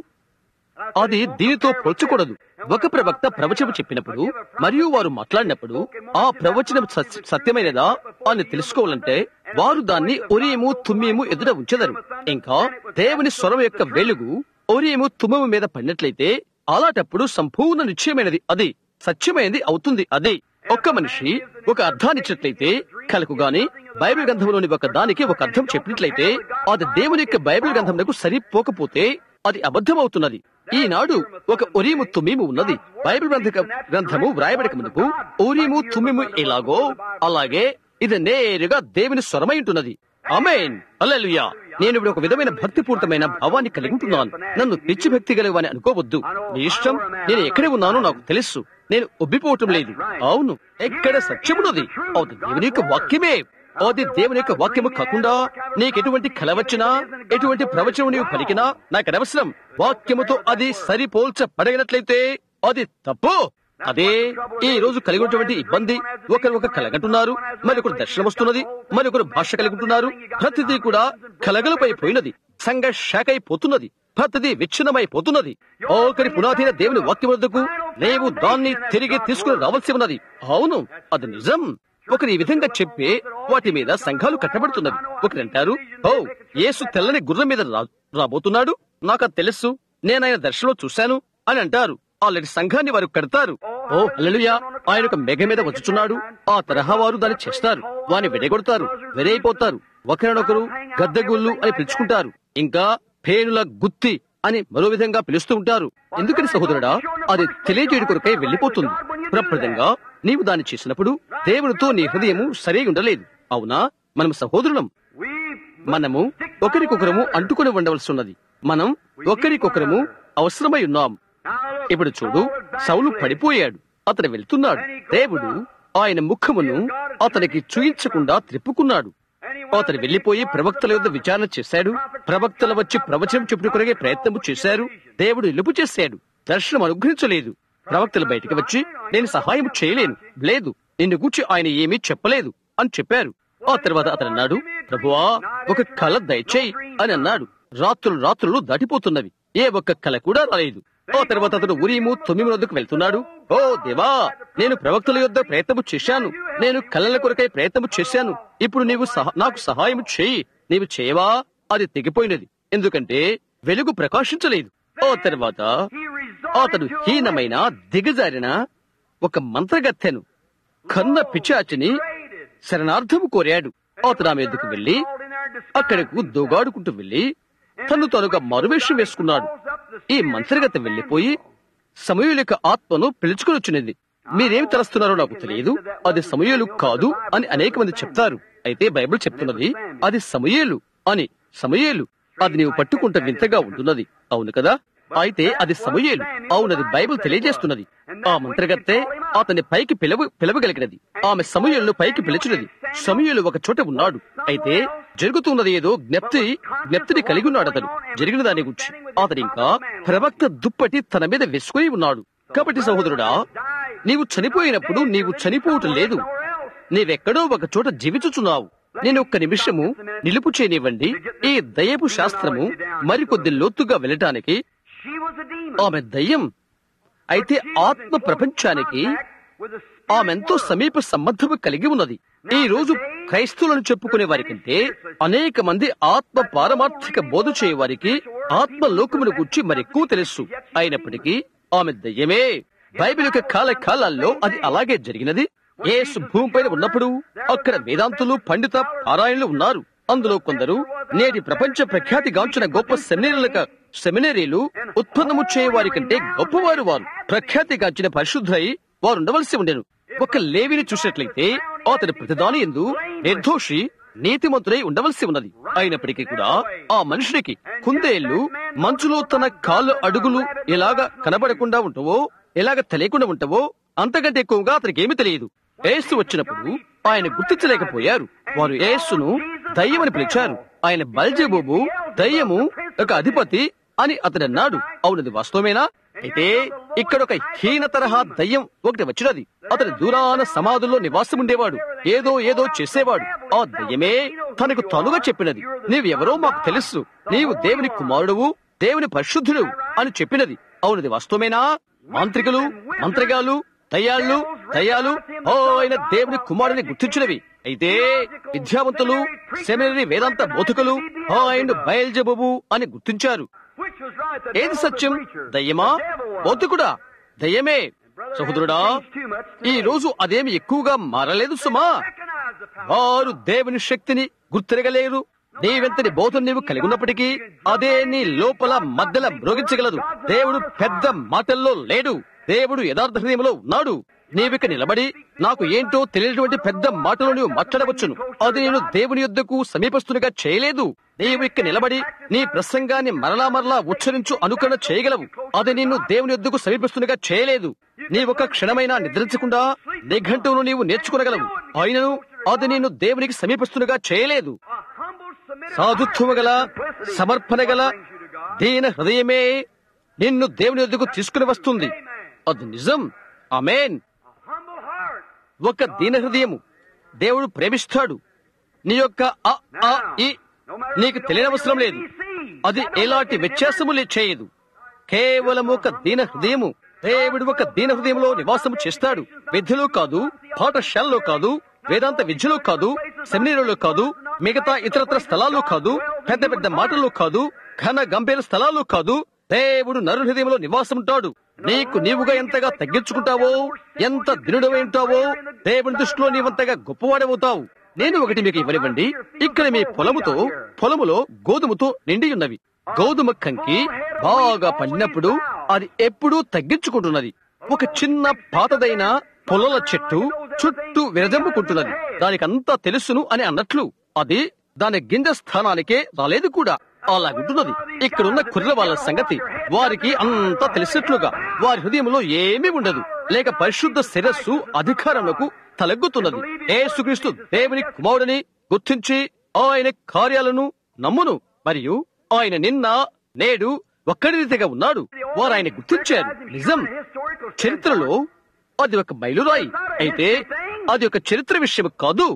అది దీనితో పోల్చకూడదు ఒక ప్రవక్త ప్రవచనం చెప్పినప్పుడు మరియు వారు మాట్లాడినప్పుడు ఆ ప్రవచనం సత్య- సత్యమైనదా అని తెలుసుకోవాలంటే వారు దాన్ని ఒరియము తుమ్మేము ఎదుట ఉంచెదరు ఇంకా దేవుని స్వరం యొక్క వెలుగు ఒరియము తుమ్మము మీద పడినట్లయితే అలాంటప్పుడు సంపూర్ణ నిశ్చయమైనది అది సత్యమైనది అవుతుంది అది ఒక్క మనిషి ఒక అర్థాన్ని ఇచ్చినట్లయితే కలకు గాని బైబిల్ గ్రంథంలోని ఒక దానికి ఒక అర్థం చెప్పినట్లయితే అది దేవుని యొక్క బైబిల్ గ్రంథంకు సరిపోకపోతే అది అబద్ధమవుతున్నది ఈనాడు ఒక ఒరీము తుమ్మిము ఉన్నది బైబిల్ గ్రంథ గ్రంథము వ్రాయబడక మునుపు ఒరీము తుమ్మిము ఎలాగో అలాగే ఇది నేరుగా దేవుని స్వరమై ఉంటున్నది అమేన్ అల్లెలుయా నేను ఇప్పుడు ఒక విధమైన భక్తిపూరితమైన భావాన్ని కలిగి ఉంటున్నాను నన్ను పిచ్చి భక్తి గలవని అనుకోవద్దు నీ ఇష్టం నేను ఎక్కడ ఉన్నానో నాకు తెలుసు నేను ఉబ్బిపోవటం లేదు అవును ఎక్కడ సత్యమున్నది అది దేవుని యొక్క వాక్యమే అది దేవుని యొక్క వాక్యము కాకుండా నీకు ఎటువంటి కల వచ్చినా ఎటువంటి ప్రవచనం నీవు పలికినా నాకు అనవసరం వాక్యముతో అది సరిపోల్చబడగినట్లయితే అది తప్పు అదే ఈ రోజు కలిగి ఉన్నటువంటి ఇబ్బంది ఒకరు ఒక కలగంటున్నారు మరొకరు దర్శనం వస్తున్నది మరొకరు భాష కలిగి ఉంటున్నారు ప్రతిదీ కూడా కలగలపై పోయినది సంఘ శాఖ అయిపోతున్నది ప్రతిదీ విచ్ఛిన్నమైపోతున్నది ఒకరి పునాదిన దేవుని వాక్యం వద్దకు నీవు దాన్ని తిరిగి తీసుకుని రావాల్సి ఉన్నది అవును అది నిజం ఒకరు ఈ విధంగా చెప్పే వాటి మీద సంఘాలు కట్టబడుతున్నవి ఒకరు అంటారు ఓ యేసు తెల్లని గుర్రం మీద రా- రాబోతున్నాడు నాకు అది తెలుసు నేను ఆయన దర్శనంలో చూశాను అని అంటారు ఆల్రెడీ సంఘాన్ని వారు కడతారు ఓ హల్లెలూయా ఆయన ఒక మెగ మీద వచ్చుచున్నాడు ఆ తరహా వారు దాన్ని చేస్తారు వాని విడగొడతారు వెరైపోతారు ఒకరినొకరు గద్దెగుళ్ళు అని పిలుచుకుంటారు ఇంకా పేనుల గుత్తి అని మరో విధంగా పిలుస్తూ ఉంటారు ఎందుకని సహోదరుడా అది తెలియజేయడు కొరకై వెళ్లిపోతుంది ప్రప్రదంగా నీవు దాన్ని చేసినప్పుడు దేవునితో నీ హృదయము సరే ఉండలేదు అవునా మనం సహోదరులం మనము ఒకరికొకరము అంటుకుని ఉండవలసి ఉన్నది మనం ఒకరికొకరము అవసరమై ఉన్నాం ఇప్పుడు చూడు సౌలు పడిపోయాడు అతను వెళ్తున్నాడు దేవుడు ఆయన ముఖమును అతనికి చూయించకుండా త్రిప్పుకున్నాడు అతను వెళ్లిపోయి ప్రవక్తల యొద్ద విచారణ చేశాడు ప్రవక్తలు వచ్చి ప్రవచనం చెప్పుకు కొరగే ప్రయత్నము చేశారు దేవుడు నిలుపు చేశాడు దర్శనం అనుగ్రహించలేదు ప్రవక్తలు బయటికి వచ్చి నేను సహాయం చేయలేను లేదు నిన్ను గూర్చి ఆయన ఏమీ చెప్పలేదు అని చెప్పారు ఆ తర్వాత అతను అన్నాడు ప్రభువా ఒక కళ దయచేయి అని అన్నాడు రాత్రులు రాత్రులు దాటిపోతున్నవి ఏ ఒక్క కళ కూడా రాలేదు ఆ తర్వాత అతను ఉరీము తొమ్మిది వద్దకు వెళ్తున్నాడు ఓ దేవా నేను ప్రవక్తల యొద్ద ప్రయత్నము చేశాను నేను కళల కొరకై ప్రయత్నము చేశాను ఇప్పుడు నీవు సహ- నాకు సహాయం చేయి నీవు చేయవా అది తెగిపోయినది ఎందుకంటే వెలుగు ప్రకాశించలేదు ఆ తర్వాత అతడు హీనమైన దిగజారిన ఒక మంత్రగత్తెను కన్న పిచాచిని శరణార్థము కోరాడు అతడు ఆమె ఎద్దుకు వెళ్లి అక్కడకు దోగాడుకుంటూ వెళ్లి తను తనుగా మరువేషం వేసుకున్నాడు ఈ మంత్రగత వెళ్లిపోయి సమయుల యొక్క ఆత్మను పిలుచుకుని వచ్చినది మీరేం తలస్తున్నారో నాకు తెలియదు అది సమయలు కాదు అని అనేక మంది చెప్తారు అయితే బైబిల్ చెప్తున్నది అది సమయేలు అని సమయేలు అది నీవు పట్టుకుంట వింతగా ఉంటున్నది అవును కదా అయితే అది సమయేలు అవునది బైబిల్ తెలియజేస్తున్నది ఆ మంత్రగత్తె అతని పైకి పిలవ పిలవగలిగినది ఆమె సమయలను పైకి పిలిచినది సమయలు ఒక చోట ఉన్నాడు అయితే జరుగుతున్నది ఏదో జ్ఞప్తి జ్ఞప్తిని కలిగి ఉన్నాడు అతడు జరిగిన దాని గురించి అతడు ఇంకా ప్రవక్త దుప్పటి తన మీద వేసుకుని ఉన్నాడు కాబట్టి సహోదరుడా నీవు చనిపోయినప్పుడు నీవు చనిపోవటం లేదు నీవెక్కడో ఒక చోట జీవించుచున్నావు నేను ఒక్క నిమిషము నిలుపు చేయనివ్వండి ఈ దయపు శాస్త్రము మరికొద్ది లోతుగా వెళ్ళటానికి ఆమె దయ్యం అయితే ఆత్మ ప్రపంచానికి ఆమెంతో సమీప సంబంధము కలిగి ఉన్నది ఈ రోజు క్రైస్తవులను చెప్పుకునే వారి కంటే అనేక మంది ఆత్మ పారమార్థిక బోధ చేయవారికి ఆత్మ లోకమును గురించి మరెక్కువ తెలుసు అయినప్పటికీ ఆమె దయ్యమే బైబిల్ యొక్క కాల కాలాల్లో అది అలాగే జరిగినది యేసు భూమిపైన ఉన్నప్పుడు అక్కడ వేదాంతులు పండిత పారాయణులు ఉన్నారు అందులో కొందరు నేటి ప్రపంచ ప్రఖ్యాతిగాంచిన గొప్ప సెమినరీల సెమినరీలు ఉత్పన్నము చేయవారి కంటే గొప్పవారు వారు ప్రఖ్యాతిగాంచిన పరిశుద్ధై వారు ఉండవలసి ఉండెను ఒక లేవిని చూసినట్లయితే అతని ప్రతిదాని ఎందు నిర్దోషి నీతిమంతుడై ఉండవలసి ఉన్నది అయినప్పటికీ కూడా ఆ మనుషునికి కుందేళ్లు మంచులో తన కాళ్ళు అడుగులు ఎలాగా కనబడకుండా ఉంటావో ఎలాగ తెలియకుండా ఉంటావో అంతకంటే ఎక్కువగా అతనికి ఏమీ తెలియదు ఏసు వచ్చినప్పుడు ఆయన గుర్తించలేకపోయారు వారు ఏసును దయ్యమని పిలిచారు ఆయన బల్జబూబు దయ్యము ఒక అధిపతి అని అతడు అన్నాడు అవునది వాస్తవమేనా అయితే ఇక్కడ ఒక హీన తరహా దయ్యం ఒకటి వచ్చినది అతడు దూరాన సమాధుల్లో నివాసం ఉండేవాడు ఏదో ఏదో చేసేవాడు ఆ దయ్యమే తనకు తనుగా చెప్పినది నీవు ఎవరో మాకు తెలుసు నీవు దేవుని కుమారుడువు దేవుని పరిశుద్ధుడు అని చెప్పినది అవునది వాస్తవమేనా మాంత్రికులు మంత్రగాలు దయ్యాళ్ళు దయ్యాలు ఓ ఆయన దేవుని కుమారుని గుర్తించినవి అయితే విద్యావంతులు సెమినరీ వేదాంత బోధకులు ఓ ఆయన బయల్జబబు అని గుర్తించారు ఏది సత్యం దయ్యమా బోధకుడా దయ్యమే సహోదరుడా ఈ రోజు అదేమి ఎక్కువగా మారలేదు సుమా వారు దేవుని శక్తిని గుర్తిరగలేరు నీవెంతటి బోధన నీవు కలిగి ఉన్నప్పటికీ అదే నీ లోపల మధ్యలో మ్రోగించగలదు దేవుడు పెద్ద మాటల్లో లేడు దేవుడు యథార్థ హృదయంలో ఉన్నాడు నీవిక నిలబడి నాకు ఏంటో తెలియనటువంటి పెద్ద మాటలు నీవు మాట్లాడవచ్చును అది నేను దేవుని యొద్దకు సమీపస్తునిగా చేయలేదు నీవు ఇక్కడ నిలబడి నీ ప్రసంగాన్ని మరలా మరలా ఉచ్చరించు అనుకరణ చేయగలవు అది నిన్ను దేవుని యొద్దకు సమీపస్తునిగా చేయలేదు నీ ఒక క్షణమైనా నిద్రించకుండా నిఘంటువును నీవు నేర్చుకునగలవు అయినను అది నిన్ను దేవునికి సమీపస్తునిగా చేయలేదు సాధుత్వము గల సమర్పణ గల దీన హృదయమే నిన్ను దేవుని వద్దకు తీసుకుని వస్తుంది అది నిజం అమేన్ ఒక దీన హృదయము దేవుడు ప్రేమిస్తాడు నీ యొక్క అ, ఆ, ఈ నీకు తెలియనవసరం లేదు అది ఎలాంటి వ్యత్యాసము లే చేయదు కేవలం ఒక దీన హృదయము దేవుడు ఒక దీన హృదయంలో నివాసము చేస్తాడు విద్యలో కాదు పాఠశాలలో కాదు వేదాంత విద్యలో కాదు సెమినీలలో కాదు మిగతా ఇతరత్ర స్థలాల్లో కాదు పెద్ద పెద్ద మాటల్లో కాదు ఘన గంభీర స్థలాల్లో కాదు దేవుడు నరు హృదయంలో నివాసముంటాడు నీకు నీవుగా ఎంతగా తగ్గించుకుంటావో ఎంత దృఢమై ఉంటావో దేవుని దృష్టిలో నీవంతగా గొప్పవాడవుతావు నేను ఒకటి మీకు ఇవ్వనివ్వండి ఇక్కడ మీ పొలముతో పొలములో గోధుమతో నిండి ఉన్నవి గోధుమ కంకి బాగా పండినప్పుడు అది ఎప్పుడూ తగ్గించుకుంటున్నది ఒక చిన్న పాతదైన పొలల చెట్టు చుట్టూ విరజంపుకుంటున్నది దానికంతా తెలుసును అని అన్నట్లు అది దాని గింజ స్థానానికే రాలేదు కూడా అలాగుంటున్నది ఇక్కడున్న కుర్ర వాళ్ళ సంగతి వారికి అంతా తెలిసినట్లుగా వారి హృదయంలో ఏమీ ఉండదు లేక పరిశుద్ధ శిరస్సు అధికారంలోకి తలెగ్గుతున్నది ఏసుక్రీస్తు దేవుని కుమారుడని గుర్తించి ఆయన కార్యాలను నమ్మును మరియు ఆయన నిన్న నేడు ఒక్కడి రీతిగా ఉన్నాడు వారు ఆయన గుర్తించారు నిజం చరిత్రలో అది ఒక మైలురాయి అయితే అది ఒక చరిత్ర విషయం కాదు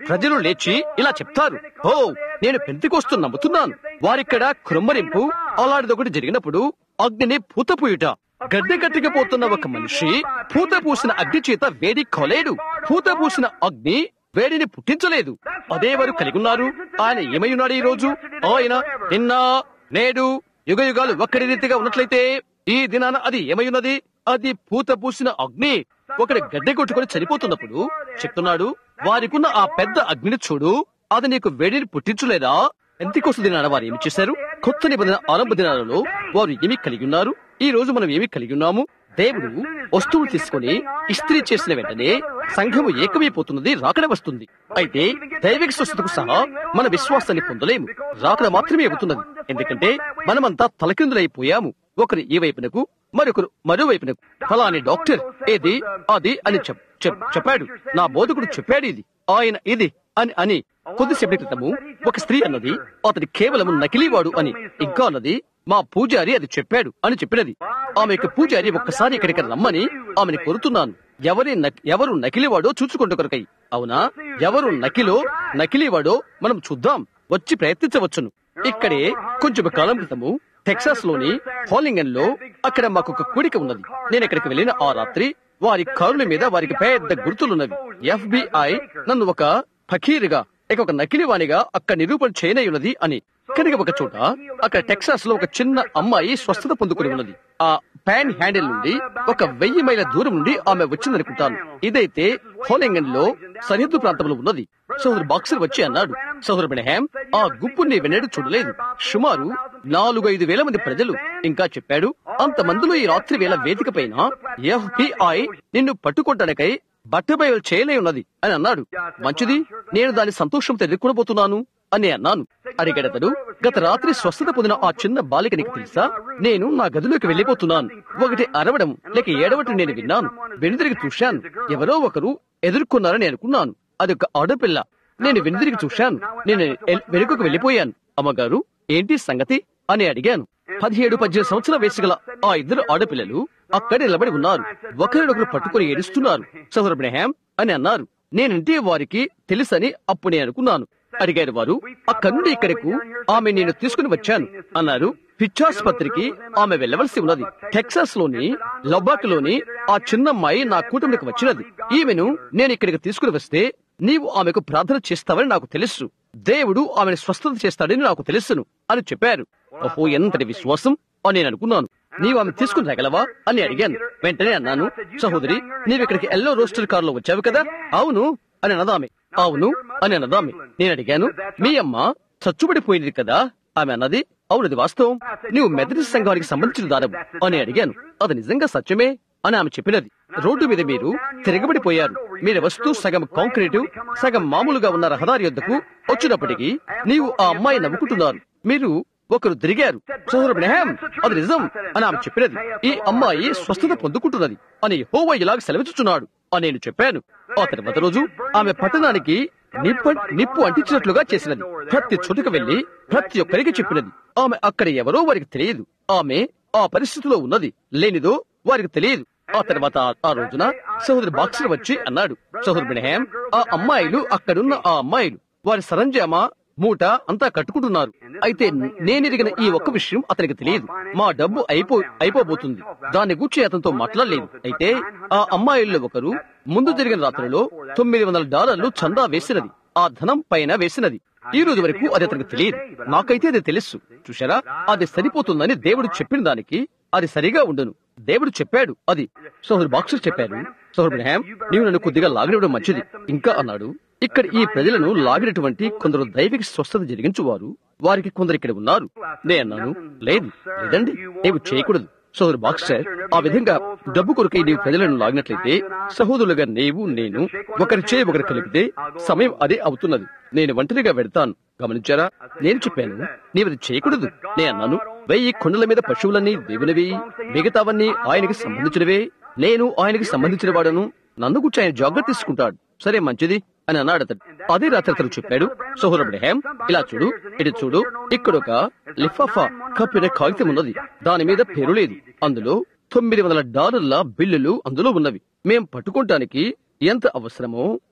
ప్రజలు లేచి ఇలా చెప్తారు ఓ నేను పెంతికొస్తూ నమ్ముతున్నాను వారిక్కడ కృమ్మరింపు అలాంటిదొకటి జరిగినప్పుడు అగ్నిని పూతపూయుట గడ్డ గట్టిగా పోతున్న ఒక మనిషి పూత పూసిన అగ్ని చేత వేడి కొలేడు పూత పూసిన అగ్ని వేడిని పుట్టించలేదు అదే వారు కలిగి ఉన్నారు ఆయన ఏమై ఉన్నాడు ఈ రోజు ఆయన నిన్న నేడు యుగ యుగాలు ఒక్కడి రీతిగా ఉన్నట్లయితే ఈ దినాన అది ఏమై ఉన్నది అది పూత పూసిన అగ్ని ఒకటి గడ్డ కొట్టుకొని చనిపోతున్నప్పుడు చెప్తున్నాడు వారికున్న ఆ పెద్ద అగ్నిని చూడు అది నీకు వేడిని పుట్టించలేదా ఎంతకోసం దినాన వారు ఏమి చేశారు కొత్త నిబంధన ఆరంభ దినాలలో వారు ఏమి కలిగి ఉన్నారు ఈ రోజు మనం ఏమి కలిగి ఉన్నాము దేవుడు వస్తువులు తీసుకుని ఇస్త్రీ చేసిన వెంటనే సంఘము ఏకమైపోతున్నది రాకడ వస్తుంది అయితే దైవిక స్వస్థతకు సహా మన విశ్వాసాన్ని పొందలేము రాకడ మాత్రమే అవుతున్నది ఎందుకంటే మనమంతా తలకిందులైపోయాము ఒకరు ఈ వైపునకు మరొకరు మరోవైపునకు ఫలాని డాక్టర్ ఏది అది అని చెప్- చెప్- చెప్పాడు నా బోధకుడు చెప్పాడు ఇది ఆయన ఇది అని అని కొద్దిసేపటి క్రితము ఒక స్త్రీ అన్నది అతడి కేవలం నకిలీవాడు అని ఇంకా అన్నది మా పూజారి అది చెప్పాడు అని చెప్పినది ఆమె యొక్క పూజారి ఒక్కసారి ఇక్కడికి రమ్మని ఆమెను కోరుతున్నాను ఎవరి నక్- ఎవరు నకిలీవాడో చూచుకుంటూ కొరకై అవునా ఎవరు నకిలో నకిలీవాడో మనం చూద్దాం వచ్చి ప్రయత్నించవచ్చును ఇక్కడే కొంచెం కాలం క్రితము టెక్సాస్ లోని హాలింగన్ లో అక్కడ మాకు ఒక కూడిక ఉన్నది నేను ఇక్కడికి వెళ్ళిన ఆ రాత్రి వారి కారుల మీద వారికి పెద్ద గుర్తులున్నవి ఎఫ్బిఐ నన్ను ఒక ఫకీరుగా ఇక ఒక నకిలీవాణిగా అక్కడ నిరూపణ చేయనయున్నది అని కనుక ఒక చోట అక్కడ టెక్సాస్ లో ఒక చిన్న అమ్మాయి స్వస్థత పొందుకుని ఉన్నది ఆ ప్యాన్ హ్యాండిల్ నుండి ఒక వెయ్యి మైల దూరం నుండి ఆమె వచ్చిందనుకుంటాను ఇదైతే హోలింగన్ లో సరిహద్దు ప్రాంతంలో ఉన్నది సోదరు బాక్సర్ వచ్చి అన్నాడు సోదరు బెనహాం ఆ గుంపుని వెన్నడు చూడలేదు సుమారు నాలుగు ఐదు వేల మంది ప్రజలు ఇంకా చెప్పాడు అంత మందిలో ఈ రాత్రి వేళ వేదిక పైన ఎఫ్బిఐ నిన్ను పట్టుకోవడానికై బట్టబయలు చేయలే ఉన్నది అని అన్నాడు మంచిది నేను దాని సంతోషంతో ఎదుర్కొనబోతున్నాను అని అన్నాను అడిగడతడు గత రాత్రి స్వస్థత పొందిన ఆ చిన్న బాలిక నీకు తెలుసా నేను నా గదిలోకి వెళ్లిపోతున్నాను ఒకటి అరవడం లేక ఏడవటం నేను విన్నాను వెనుదిరిగి చూశాను ఎవరో ఒకరు ఎదుర్కొన్నారని అనుకున్నాను అది ఒక ఆడపిల్ల నేను వెనుదిరిగి చూశాను నేను ఎల్- వెనుకకు వెళ్లిపోయాను అమ్మగారు ఏంటి సంగతి అని అడిగాను పదిహేడు పద్దెనిమిది సంవత్సరాల వయసు గల ఆ ఇద్దరు ఆడపిల్లలు అక్కడే నిలబడి ఉన్నారు ఒకరినొకరు పట్టుకుని ఏడుస్తున్నారు సహోదరు బ్రహాం అని అన్నారు నేనంటే వారికి తెలుసని అప్పుడు నేను అనుకున్నాను అడిగారు వారు అక్కడి నుండి ఇక్కడకు ఆమె నేను తీసుకుని వచ్చాను అన్నారు పిచ్చాసుపత్రికి ఆమె వెళ్ళవలసి ఉన్నది టెక్సాస్ లోని లబ్బాక్ లోని ఆ చిన్నమ్మాయి నా కూటమికి వచ్చినది ఈమెను నేను ఇక్కడికి తీసుకుని వస్తే నీవు ఆమెకు ప్రార్థన చేస్తావని నాకు తెలుసు దేవుడు ఆమెను స్వస్థత చేస్తాడని నాకు తెలుసును అని చెప్పారు ఓహో ఎంతటి విశ్వాసం అని నేను అనుకున్నాను నీవు ఆమె తీసుకుని రాగలవా అని అడిగాను వెంటనే అన్నాను సహోదరి నీవు ఇక్కడికి ఎల్లో రోస్టర్ కారులో వచ్చావు కదా అవును అని అన్నదామె అవును అని అన్నదామె నేను అడిగాను మీ అమ్మ చచ్చుబడిపోయింది కదా ఆమె అన్నది అవునది వాస్తవం నీవు మెదటి సంఘానికి సంబంధించిన దానవు అని అడిగాను అది నిజంగా సత్యమే అని ఆమె చెప్పినది రోడ్డు మీద మీరు తిరగబడిపోయారు మీరు వస్తూ సగం కాంక్రీట్ సగం మామూలుగా ఉన్న రహదారి యొద్దకు వచ్చినప్పటికీ నీవు ఆ అమ్మాయి నవ్వుకుంటున్నారు మీరు ఒకరు తిరిగారు సోదరు బ్రహాం అది నిజం అని ఆమె చెప్పినది ఈ అమ్మాయి స్వస్థత పొందుకుంటున్నది అని హోవా ఇలాగ సెలవిచ్చుచున్నాడు అని నేను చెప్పాను ఆ తర్వాత రోజు ఆమె పట్టణానికి నిప్పు నిప్పు అంటించినట్లుగా చేసినది ప్రతి చోటుకు వెళ్లి ప్రతి ఒక్కరికి చెప్పినది ఆమె అక్కడ ఎవరో వారికి తెలియదు ఆమె ఆ పరిస్థితిలో ఉన్నది లేనిదో వారికి తెలియదు ఆ తర్వాత ఆ- ఆ రోజున సహోదరు బాక్సర్ వచ్చి అన్నాడు సహోదరు బినహాం ఆ అమ్మాయిలు అక్కడున్న ఆ అమ్మాయిలు వారి సరంజామా మూట అంతా కట్టుకుంటున్నారు అయితే నేనెరిగిన ఈ ఒక్క విషయం అతనికి తెలియదు మా డబ్బు అయిపో అయిపోబోతుంది దాని గురించి అతనితో మాట్లాడలేదు అయితే ఆ అమ్మాయిల్లో ఒకరు ముందు జరిగిన రాత్రిలో తొమ్మిది వందల డాలర్లు చందా వేసినది ఆ ధనం పైన వేసినది ఈ రోజు వరకు అది అతనికి తెలియదు నాకైతే అది తెలుసు చూశారా అది సరిపోతుందని దేవుడు చెప్పిన దానికి అది సరిగా ఉండును దేవుడు చెప్పాడు అది సోదరు బాక్సర్ చెప్పారు సోదరు బ్రహాం నీవు నన్ను కొద్దిగా లాగనివ్వడం మంచిది ఇంకా అన్నాడు ఇక్కడ ఈ ప్రజలను లాగినటువంటి కొందరు దైవిక స్వస్థత జరిగించువారు వారికి కొందరు ఇక్కడ ఉన్నారు నే అన్నాను లేదు లేదండి నీవు చేయకూడదు సోదరు బాక్సర్ ఆ విధంగా డబ్బు కొరకై నీవు ప్రజలను లాగినట్లయితే సహోదరులుగా నీవు నేను ఒకరి చేయి ఒకరు కలిపితే సమయం అదే అవుతున్నది నేను ఒంటరిగా వెడతాను గమనించారా నేను చెప్పాను నీవది చేయకూడదు నే అన్నాను వెయ్యి కొండల మీద పశువులన్నీ దేవునివి మిగతావన్నీ ఆయనకి సంబంధించినవే నేను ఆయనకి సంబంధించిన వాడను నన్ను గురించి ఆయన జాగ్రత్త తీసుకుంటాడు సరే మంచిది అని అన్నాడు అతడు అదే రాత్రి అతను చెప్పాడు సోహర్ అబ్రహాం ఇలా చూడు ఇటు చూడు ఇక్కడ ఒక లిఫాఫా కప్పిన కాగితం ఉన్నది దాని మీద పేరు లేదు అందులో తొమ్మిది వందల డాలర్ల బిల్లులు అందులో ఉన్నవి మేం పట్టుకోవటానికి ఎంత అవసరమో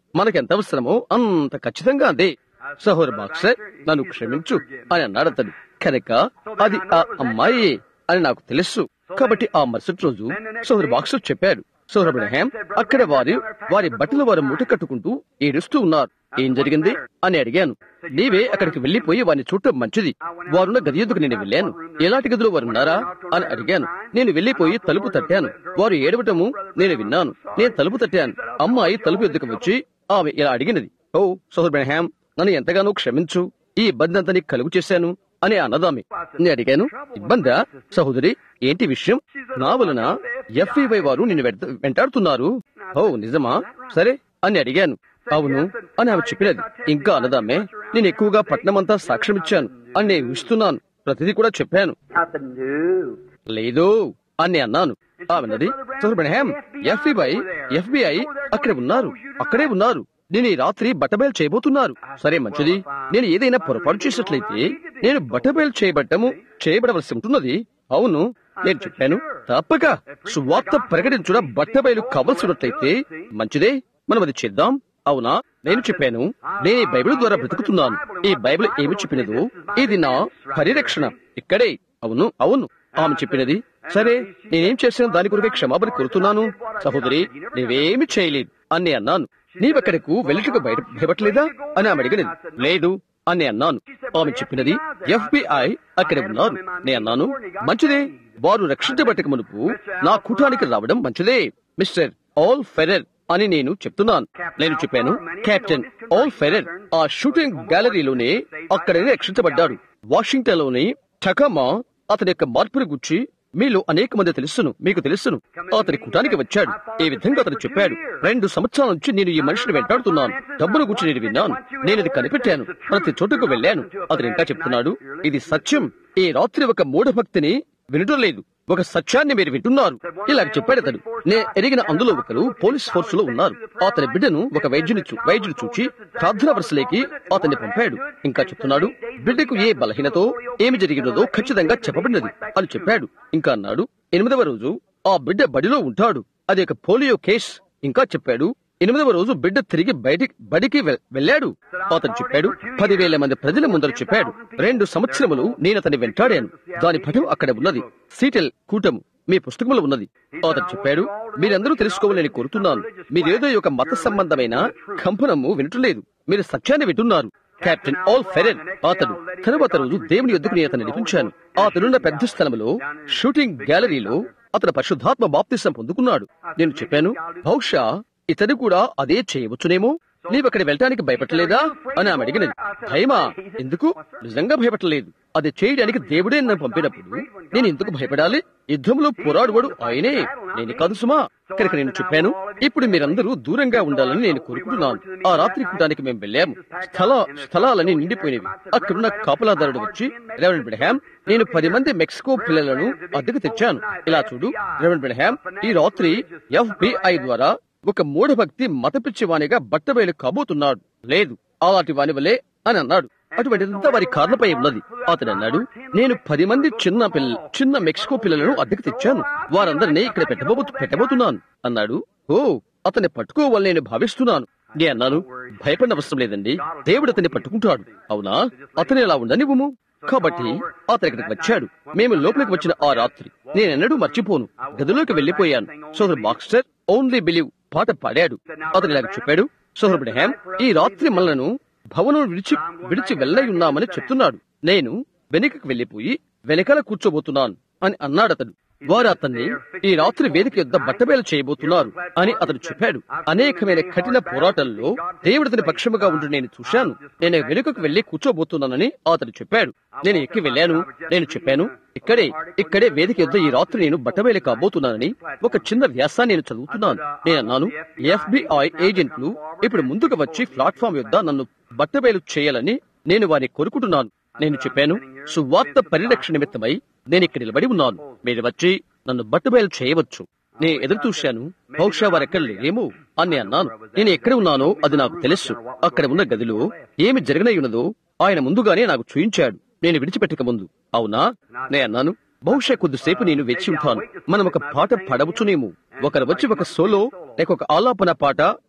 మనకెంత అవసరమో అంత ఖచ్చితంగా అందే సహోర బాక్సర్ నన్ను క్షమించు అని అన్నాడు అతడు కనుక అది ఆ అమ్మాయి అని నాకు తెలుసు కాబట్టి ఆ మరుసటి రోజు సోదర బాక్సర్ చెప్పాడు సోదర అబ్రహాం అక్కడ వారి వారి బట్టలు వారు మూట కట్టుకుంటూ ఏడుస్తూ ఉన్నారు ఏం జరిగింది అని అడిగాను నీవే అక్కడికి వెళ్లిపోయి వారిని చూడటం మంచిది వారున్న గది ఎదుగు నేను వెళ్ళాను ఎలాంటి గదిలో వారు ఉన్నారా అని అడిగాను నేను వెళ్లిపోయి తలుపు తట్టాను వారు ఏడవటము నేను విన్నాను నేను తలుపు తట్టాను అమ్మాయి తలుపు ఎద్దుకు వచ్చి ఆమె ఇలా అడిగినది ఓ సోదర్ బ్రహాం నన్ను ఎంతగానో క్షమించు ఈ ఇబ్బంది అంతా నీకు కలుగు చేశాను అని అన్నదామె నేను అడిగాను ఇబ్బందా సహోదరి ఏంటి విషయం నా వలన ఎఫ్ఈవై వారు నిన్ను వెంట- వెంటాడుతున్నారు ఓ నిజమా సరే అని అడిగాను అవును అని ఆమె చెప్పినది ఇంకా అన్నదామే నేను ఎక్కువగా పట్నమంతా సాక్ష్యం ఇచ్చాను అని నేను ఇస్తున్నాను ప్రతిదీ కూడా చెప్పాను Nothing new. లేదు అని అన్నాను ఆమెన్నది బ్రహ్యాం ఎఫ్బిఐ ఎఫ్బిఐ అక్కడ ఉన్నారు అక్కడే ఉన్నారు నేను ఈ రాత్రి బట్టబయలు చేయబోతున్నారు సరే మంచిది నేను ఏదైనా పొరపాటు చేసినట్లయితే నేను బట్టబయలు చేయబట్టము చేయబడవలసి ఉంటున్నది అవును నేను చెప్పాను తప్పక సువార్త ప్రకటించడం బట్టబయలు కావలసి ఉన్నట్లయితే మంచిదే మనం అది చేద్దాం అవునా నేను చెప్పాను నేను ఈ బైబిల్ ద్వారా బ్రతుకుతున్నాను ఈ బైబిల్ ఏమి చెప్పినదో ఇది నా పరిరక్షణ ఇక్కడే అవును అవును ఆమె చెప్పినది సరే నేనేం చేసిన దాని కొరకే క్షమాపణ కోరుతున్నాను సహోదరి నీవేమి చేయలేదు అని అన్నాను నీవెక్కడకు వెళ్ళటకు బయట భయపడలేదా అని ఆమె అడిగినది లేదు అని అన్నాను ఆమె చెప్పినది ఎఫ్బిఐ అక్కడ ఉన్నారు నేను అన్నాను మంచిదే వారు రక్షించబట్టక మునుపు నా కూటానికి రావడం మంచిదే మిస్టర్ ఆల్ ఫెరర్ అని నేను చెప్తున్నాను నేను చెప్పాను కెప్టెన్ ఆల్ ఫెరర్ ఆ షూటింగ్ గ్యాలరీలోనే అక్కడనే రక్షించబడ్డాడు వాషింగ్టన్ లోని టకమా అతని యొక్క మార్పును గుచ్చి మీలో అనేక మంది తెలుసును మీకు తెలుసును అతని కుటానికి వచ్చాడు ఈ విధంగా అతను చెప్పాడు రెండు సంవత్సరాల నుంచి నేను ఈ మనిషిని వెంటాడుతున్నాను డబ్బును గురించి నేను విన్నాను నేను ఇది కనిపెట్టాను ప్రతి చోటుకు వెళ్ళాను అతను ఇంకా చెప్తున్నాడు ఇది సత్యం ఈ రాత్రి ఒక మూఢభక్తిని వినడం లేదు ఒక సత్యాన్ని మీరు వింటున్నారు ఇలా చెప్పాడు అతడు నే ఎరిగిన అందులో ఒకరు పోలీస్ ఫోర్స్ లో ఉన్నారు అతని బిడ్డను ఒక వైద్యుని చూ- వైద్యుడు చూచి ప్రార్థన వరుసలేకి అతన్ని పంపాడు ఇంకా చెప్తున్నాడు బిడ్డకు ఏ బలహీనతో ఏమి జరిగినదో ఖచ్చితంగా చెప్పబడినది అని చెప్పాడు ఇంకా అన్నాడు ఎనిమిదవ రోజు ఆ బిడ్డ బడిలో ఉంటాడు అది ఒక పోలియో కేస్ ఇంకా చెప్పాడు ఎనిమిదవ రోజు బిడ్డ తిరిగి బయటికి బడికి వె- వెళ్ళాడు అతను చెప్పాడు పదివేల మంది ప్రజల ముందర చెప్పాడు రెండు సంవత్సరములు నేను అతన్ని వెంటాడాను దాని పటం అక్కడ ఉన్నది సీటెల్ కూటము మీ పుస్తకంలో ఉన్నది అతను చెప్పాడు మీరందరూ తెలుసుకోవాలని కోరుతున్నాను మీరేదో ఒక మత సంబంధమైన కంపనము వినట్లేదు మీరు సత్యాన్ని వింటున్నారు కెప్టెన్ ఆల్ ఫెరెన్ అతడు తరువాత రోజు దేవుని ఎద్దుకు నేను అతను నడిపించాను అతనున్న పెద్ద స్థలంలో షూటింగ్ గ్యాలరీలో అతను పరిశుద్ధాత్మ బాప్తిసం పొందుకున్నాడు నేను చెప్పాను బహుశా ఇతడు కూడా అదే చేయవచ్చునేమో నీవక్కడ వెళ్ళటానికి భయపడలేదా అని ఆమె అడిగినది భయమా ఎందుకు నిజంగా భయపడలేదు అది చేయడానికి దేవుడే నన్ను పంపినప్పుడు నేను ఎందుకు భయపడాలి యుద్ధంలో పోరాడువాడు ఆయనే నేను కాదు సుమా ఇక్కడికి నేను చెప్పాను ఇప్పుడు మీరందరూ దూరంగా ఉండాలని నేను కోరుకుంటున్నాను ఆ రాత్రి కూటానికి మేము వెళ్ళాము స్థల స్థలాలని నిండిపోయినవి అక్కడున్న కాపలాదారుడు వచ్చి రెవరెండ్ బ్రహాం నేను పది మంది మెక్సికో పిల్లలను అద్దెకు తెచ్చాను ఇలా చూడు రెవరెండ్ బ్రహాం ఈ రాత్రి ఎఫ్బిఐ ద్వారా ఒక మూఢభక్తి మతపిచ్చివానిగా బట్టబయలు కాబోతున్నాడు లేదు అలాంటి వాని వలే అని అన్నాడు అటువంటిదంతా వారి కార్లపై ఉన్నది అతడు అన్నాడు నేను పది మంది చిన్న పిల్ల చిన్న మెక్సికో పిల్లలను అద్దెకు తెచ్చాను వారందరినీ ఇక్కడ పెట్టబో పెట్టబోతున్నాను అన్నాడు ఓ అతన్ని పట్టుకోవాలని నేను భావిస్తున్నాను నేను అన్నాను భయపడిన అవసరం లేదండి దేవుడు అతన్ని పట్టుకుంటాడు అవునా అతను ఎలా ఉండనివ్వము కాబట్టి అతను ఇక్కడికి వచ్చాడు మేము లోపలికి వచ్చిన ఆ రాత్రి నేనెన్నడూ మర్చిపోను గదిలోకి వెళ్లిపోయాను సోదరు మాస్టర్ ఓన్లీ బిలీవ్ పాట పాడాడు అతను ఇలాగ చెప్పాడు సోదరు బ్రహాం ఈ రాత్రి మనలను భవనం విడిచి విడిచి వెళ్ళై ఉన్నామని చెప్తున్నాడు నేను వెనుకకు వెళ్లిపోయి వెనకాల కూర్చోబోతున్నాను అని అన్నాడు అతడు వారు అతన్ని ఈ రాత్రి వేదిక యుద్ధ బట్టబేలు చేయబోతున్నారు అని అతడు చెప్పాడు అనేకమైన కఠిన పోరాటాల్లో దేవుడు అతని పక్షముగా ఉండి నేను చూశాను నేను వెనుకకు వెళ్లి కూర్చోబోతున్నానని అతడు చెప్పాడు నేను ఎక్కి వెళ్ళాను నేను చెప్పాను ఇక్కడే ఇక్కడే వేదిక యుద్ధ ఈ రాత్రి నేను బట్టబేలు కాబోతున్నానని ఒక చిన్న వ్యాసాన్ని నేను చదువుతున్నాను నేను అన్నాను ఎఫ్బిఐ ఏజెంట్లు ఇప్పుడు ముందుకు వచ్చి ప్లాట్ఫామ్ యుద్ధ నన్ను బట్టబేలు చేయాలని నేను వారిని కోరుకుంటున్నాను నేను చెప్పాను సువార్త పరిరక్షణ నిమిత్తమై నేను ఇక్కడ నిలబడి ఉన్నాను మీరు వచ్చి నన్ను బట్టబయలు చేయవచ్చు నేను ఎదురు చూశాను బహుశా వారెక్కడ లేరేమో అని అన్నాను నేను ఎక్కడ ఉన్నానో అది నాకు తెలుసు అక్కడ ఉన్న గదిలో ఏమి జరగనై ఉన్నదో ఆయన ముందుగానే నాకు చూయించాడు నేను విడిచిపెట్టక ముందు అవునా నేను అన్నాను బహుశా కొద్దిసేపు నేను వెచ్చి ఉంటాను మనం ఒక పాట పాడవచ్చునేమో ఒకరు వచ్చి ఒక సోలో లేక ఒక ఆలాపన పాట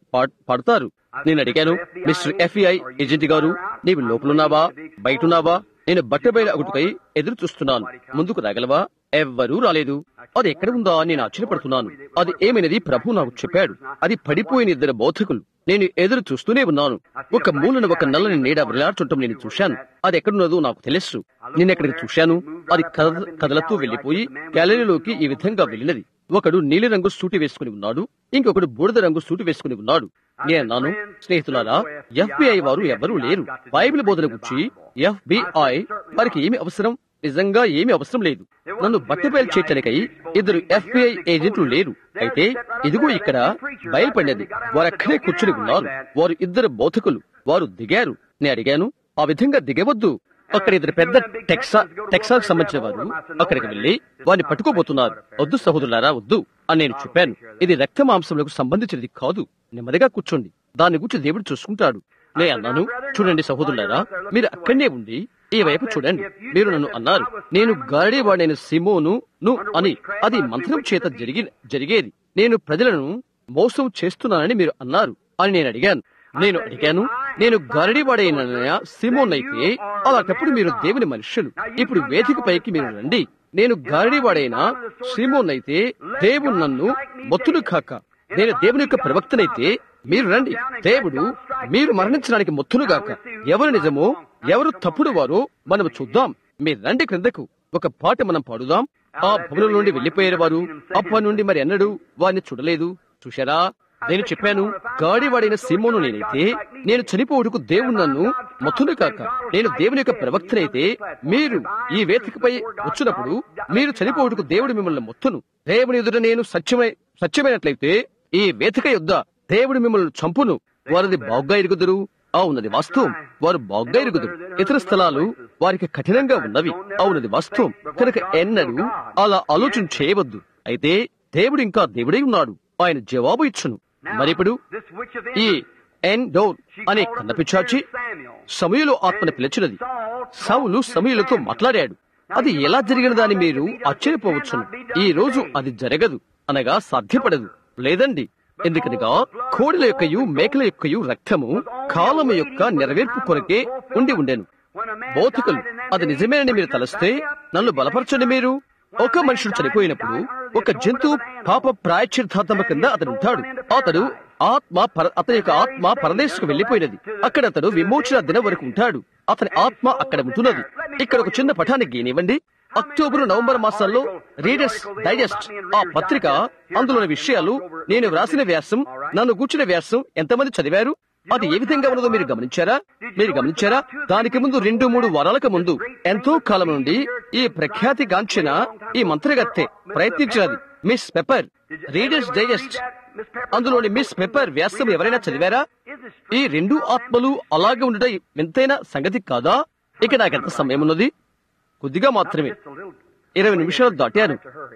పా- పాడతారు నేను అడిగాను మిస్టర్ ఎఫ్ఐ ఏజెంట్ గారు నీవు లోపలున్నావా బయటున్నావా నేను బట్టబయలు అగుటుకై ఎదురు చూస్తున్నాను ముందుకు రాగలవా ఎవ్వరూ రాలేదు అది ఎక్కడ ఉందా అని నేను ఆశ్చర్యపడుతున్నాను అది ఏమైనది ప్రభు నాకు చెప్పాడు అది పడిపోయిన ఇద్దరు బౌద్ధకులు నేను ఎదురు చూస్తూనే ఉన్నాను ఒక మూలన ఒక నల్లని నీడ వ్రేలాడుతుండటం నేను చూశాను అది ఎక్కడున్నదో నాకు తెలుసు నేను ఎక్కడికి చూశాను అది కద- కదలతూ వెళ్లిపోయి గ్యాలరీలోకి ఈ విధంగా వెళ్ళినది ఒకడు నీలిరంగు సూటి వేసుకుని ఉన్నాడు ఇంకొకడు బూడిద రంగు సూటి వేసుకుని ఉన్నాడు నేను అన్నాను స్నేహితులారా ఎఫ్బిఐ వారు ఎవరూ లేరు బైబిల్ బోధన గురించి ఎఫ్బిఐ వారికి ఏమి అవసరం నిజంగా ఏమి అవసరం లేదు నన్ను బట్టబయలు చేయటానికై ఇద్దరు ఎఫ్బిఐ ఏజెంట్లు లేరు అయితే ఇదిగో ఇక్కడ బయలుపడినది వారు అక్కడే కూర్చుని ఉన్నారు వారు ఇద్దరు బౌద్ధకులు వారు దిగారు నేను అడిగాను ఆ విధంగా దిగవద్దు అక్కడ ఇద్దరు పెద్ద టెక్సా టెక్సాకు సంబంధించిన వారు అక్కడికి వెళ్లి వారిని పట్టుకోబోతున్నారు వద్దు సహోదరులారా వద్దు అని నేను చెప్పాను ఇది రక్త మాంసములకు సంబంధించినది కాదు నెమ్మదిగా కూర్చోండి దాని గురించి దేవుడు చూసుకుంటాడు నే అన్నాను చూడండి సహోదరులారా మీరు అక్కడనే ఉండి ఈ వైపు చూడండి మీరు నన్ను అన్నారు నేను గారడీవాడైన సిమోను ను అని అది మంత్రం చేత జరిగి జరిగేది నేను ప్రజలను మోసం చేస్తున్నానని మీరు అన్నారు అని నేను అడిగాను నేను అడిగాను నేను గారడీవాడైన సిమోన్ అయితే అలాంటప్పుడు మీరు దేవుని మనుష్యులు ఇప్పుడు వేదిక పైకి మీరు రండి నేను గారడీవాడైన సిమోన్ అయితే దేవుడు నన్ను మొత్తులు కాక నేను దేవుని యొక్క ప్రవక్తనైతే మీరు రండి దేవుడు మీరు మరణించడానికి మొత్తులుగాక ఎవరు నిజమో ఎవరు తప్పుడు వారో మనం చూద్దాం మీరు రండి క్రిందకు ఒక పాట మనం పాడుదాం ఆ భవనం నుండి వెళ్లిపోయారు వారు అప్పటి నుండి మరి ఎన్నడూ వారిని చూడలేదు చూశారా నేను చెప్పాను గాడివాడైన సీమోను నేనైతే నేను చనిపోవుటకు దేవుడు నన్ను మొత్తును కాక నేను దేవుని యొక్క ప్రవక్తనైతే మీరు ఈ వేదికపై వచ్చినప్పుడు మీరు చనిపోవుటకు దేవుడు మిమ్మల్ని మొత్తును దేవుని ఎదుట నేను సత్యమై సత్యమైనట్లయితే ఈ వేదిక యొద్ద దేవుడు మిమ్మల్ని చంపును వారిది బాగ్గా ఎరుగుదురు అవునది వాస్తవం వారు బాగ్గా ఎరుగుదురు ఇతర స్థలాలు వారికి కఠినంగా ఉన్నవి అవునది వాస్తవం కనుక ఎన్నడూ అలా ఆలోచన చేయవద్దు అయితే దేవుడు ఇంకా దేవుడై ఉన్నాడు ఆయన జవాబు ఇచ్చును మరిప్పుడు ఈ ఎన్ డోర్ అనే కన్నపిచాచి సమయులు ఆత్మను పిలిచినది సౌలు సమయులతో మాట్లాడాడు అది ఎలా జరిగినదని మీరు ఆశ్చర్యపోవచ్చును ఈ రోజు అది జరగదు అనగా సాధ్యపడదు లేదండి ఎందుకనగా కోడిల యొక్కయు మేకల యొక్కయు రక్తము కాలము యొక్క నెరవేర్పు కొరకే ఉండి ఉండెను బౌద్ధికులు అది నిజమేనని మీరు తలస్తే నన్ను బలపరచండి మీరు ఒక మనుషుడు చనిపోయినప్పుడు ఒక జంతువు పాప ప్రాయశ్చిత్తాత్మ కింద అతడు ఉంటాడు అతడు ఆత్మ పర- అతని యొక్క ఆత్మ పరదేశకు వెళ్లిపోయినది అక్కడ అతడు విమోచన దినం వరకు ఉంటాడు అతని ఆత్మ అక్కడ ఉంటున్నది ఇక్కడ ఒక చిన్న పఠాన్ని గీనివ్వండి అక్టోబర్ నవంబర్ మాసాల్లో రీడర్స్ డైజెస్ట్ ఆ పత్రిక అందులోని విషయాలు నేను వ్రాసిన వ్యాసం నన్ను కూర్చున్న వ్యాసం ఎంతమంది చదివారు అది ఏ విధంగా ఉన్నదో మీరు గమనించారా మీరు గమనించారా దానికి ముందు రెండు మూడు వారాలకు ముందు ఎంతో కాలం నుండి ఈ ప్రఖ్యాతి గాంచిన ఈ మంత్రగత్తె ప్రయత్నించినది మిస్ పెప్పర్ రీడర్స్ డైజెస్ట్ అందులోని మిస్ పెప్పర్ వ్యాసం ఎవరైనా చదివారా ఈ రెండు ఆత్మలు అలాగే ఉండటం ఎంతైనా సంగతి కాదా ఇక నాకెంత సమయం ఉన్నది కొద్దిగా మాత్రమే ఇరవై నిమిషాలు దాటాను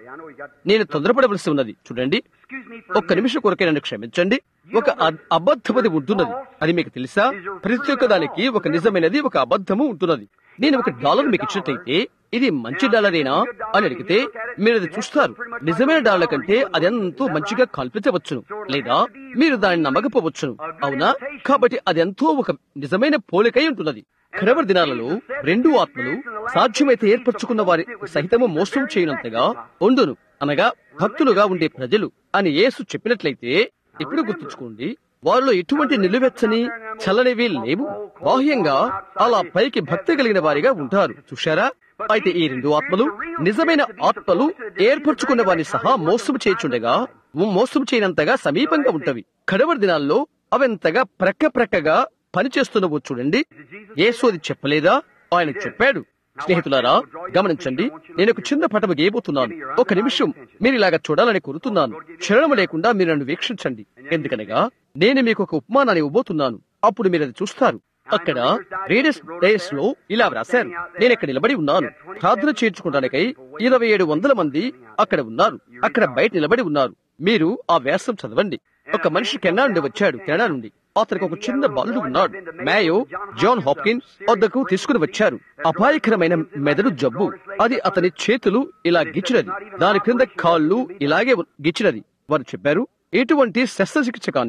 నేను తొందరపడవలసి ఉన్నది చూడండి ఒక్క నిమిషం కొరకే నన్ను క్షమించండి ఒక అ- అబద్ధమది ఉంటున్నది అది మీకు తెలుసా ప్రతి ఒక్క దానికి ఒక నిజమైనది ఒక అబద్ధము ఉంటున్నది నేను ఒక డాలర్ మీకు ఇచ్చినట్లయితే ఇది మంచి డాలరేనా అని అడిగితే మీరు అది చూస్తారు నిజమైన డాలర్ కంటే అది ఎంతో మంచిగా కల్పించవచ్చును లేదా మీరు దాన్ని నమ్మకపోవచ్చును అవునా కాబట్టి అది ఎంతో ఒక నిజమైన పోలికై ఉంటున్నది కడవరి దినాలలో రెండు ఆత్మలు సాధ్యమైతే ఏర్పరచుకున్న వారి సహితము మోసం చేయనంతగా ఉండును అనగా భక్తులుగా ఉండే ప్రజలు అని యేసు చెప్పినట్లయితే ఇప్పుడు గుర్తుంచుకోండి వారిలో ఎటువంటి నిలువెచ్చని చల్లనివి లేవు బాహ్యంగా అలా పైకి భక్తి కలిగిన వారిగా ఉంటారు చూశారా అయితే ఈ రెండు ఆత్మలు నిజమైన ఆత్మలు ఏర్పరచుకున్న వారిని సహా మోసం చేయుచుండగా మోసం చేయనంతగా సమీపంగా ఉంటవి కడవరి దినాల్లో అవంతగా ప్రక్క ప్రక్కగా పనిచేస్తున్నవో చూడండి యేసు అది చెప్పలేదా ఆయన చెప్పాడు స్నేహితులారా గమనించండి నేను ఒక చిన్న పటము గీయబోతున్నాను ఒక నిమిషం మీరు ఇలాగా చూడాలని కోరుతున్నాను క్షణం లేకుండా మీరు నన్ను వీక్షించండి ఎందుకనగా నేను మీకు ఒక ఉపమానాన్ని ఇవ్వబోతున్నాను అప్పుడు మీరు అది చూస్తారు అక్కడ రేడియస్ డేస్ లో ఇలా వ్రాశారు నేను ఇక్కడ నిలబడి ఉన్నాను ప్రార్థన చేర్చుకోవడానికై ఇరవై ఏడు వందల మంది అక్కడ ఉన్నారు అక్కడ బయట నిలబడి ఉన్నారు మీరు ఆ వ్యాసం చదవండి ఒక మనిషి కెనడా నుండి వచ్చాడు కెనడా నుండి అతనికి ఒక చిన్న బాలుడు ఉన్నాడు మేయో జాన్ హాప్కిన్స్ వద్దకు తీసుకుని వచ్చారు అపాయకరమైన మెదడు జబ్బు అది అతని చేతులు ఇలా గిచ్చినది దాని క్రింద కాళ్ళు ఇలాగే గిచ్చినది వారు చెప్పారు ఎటువంటి శస్త్రచికిత్స కానీ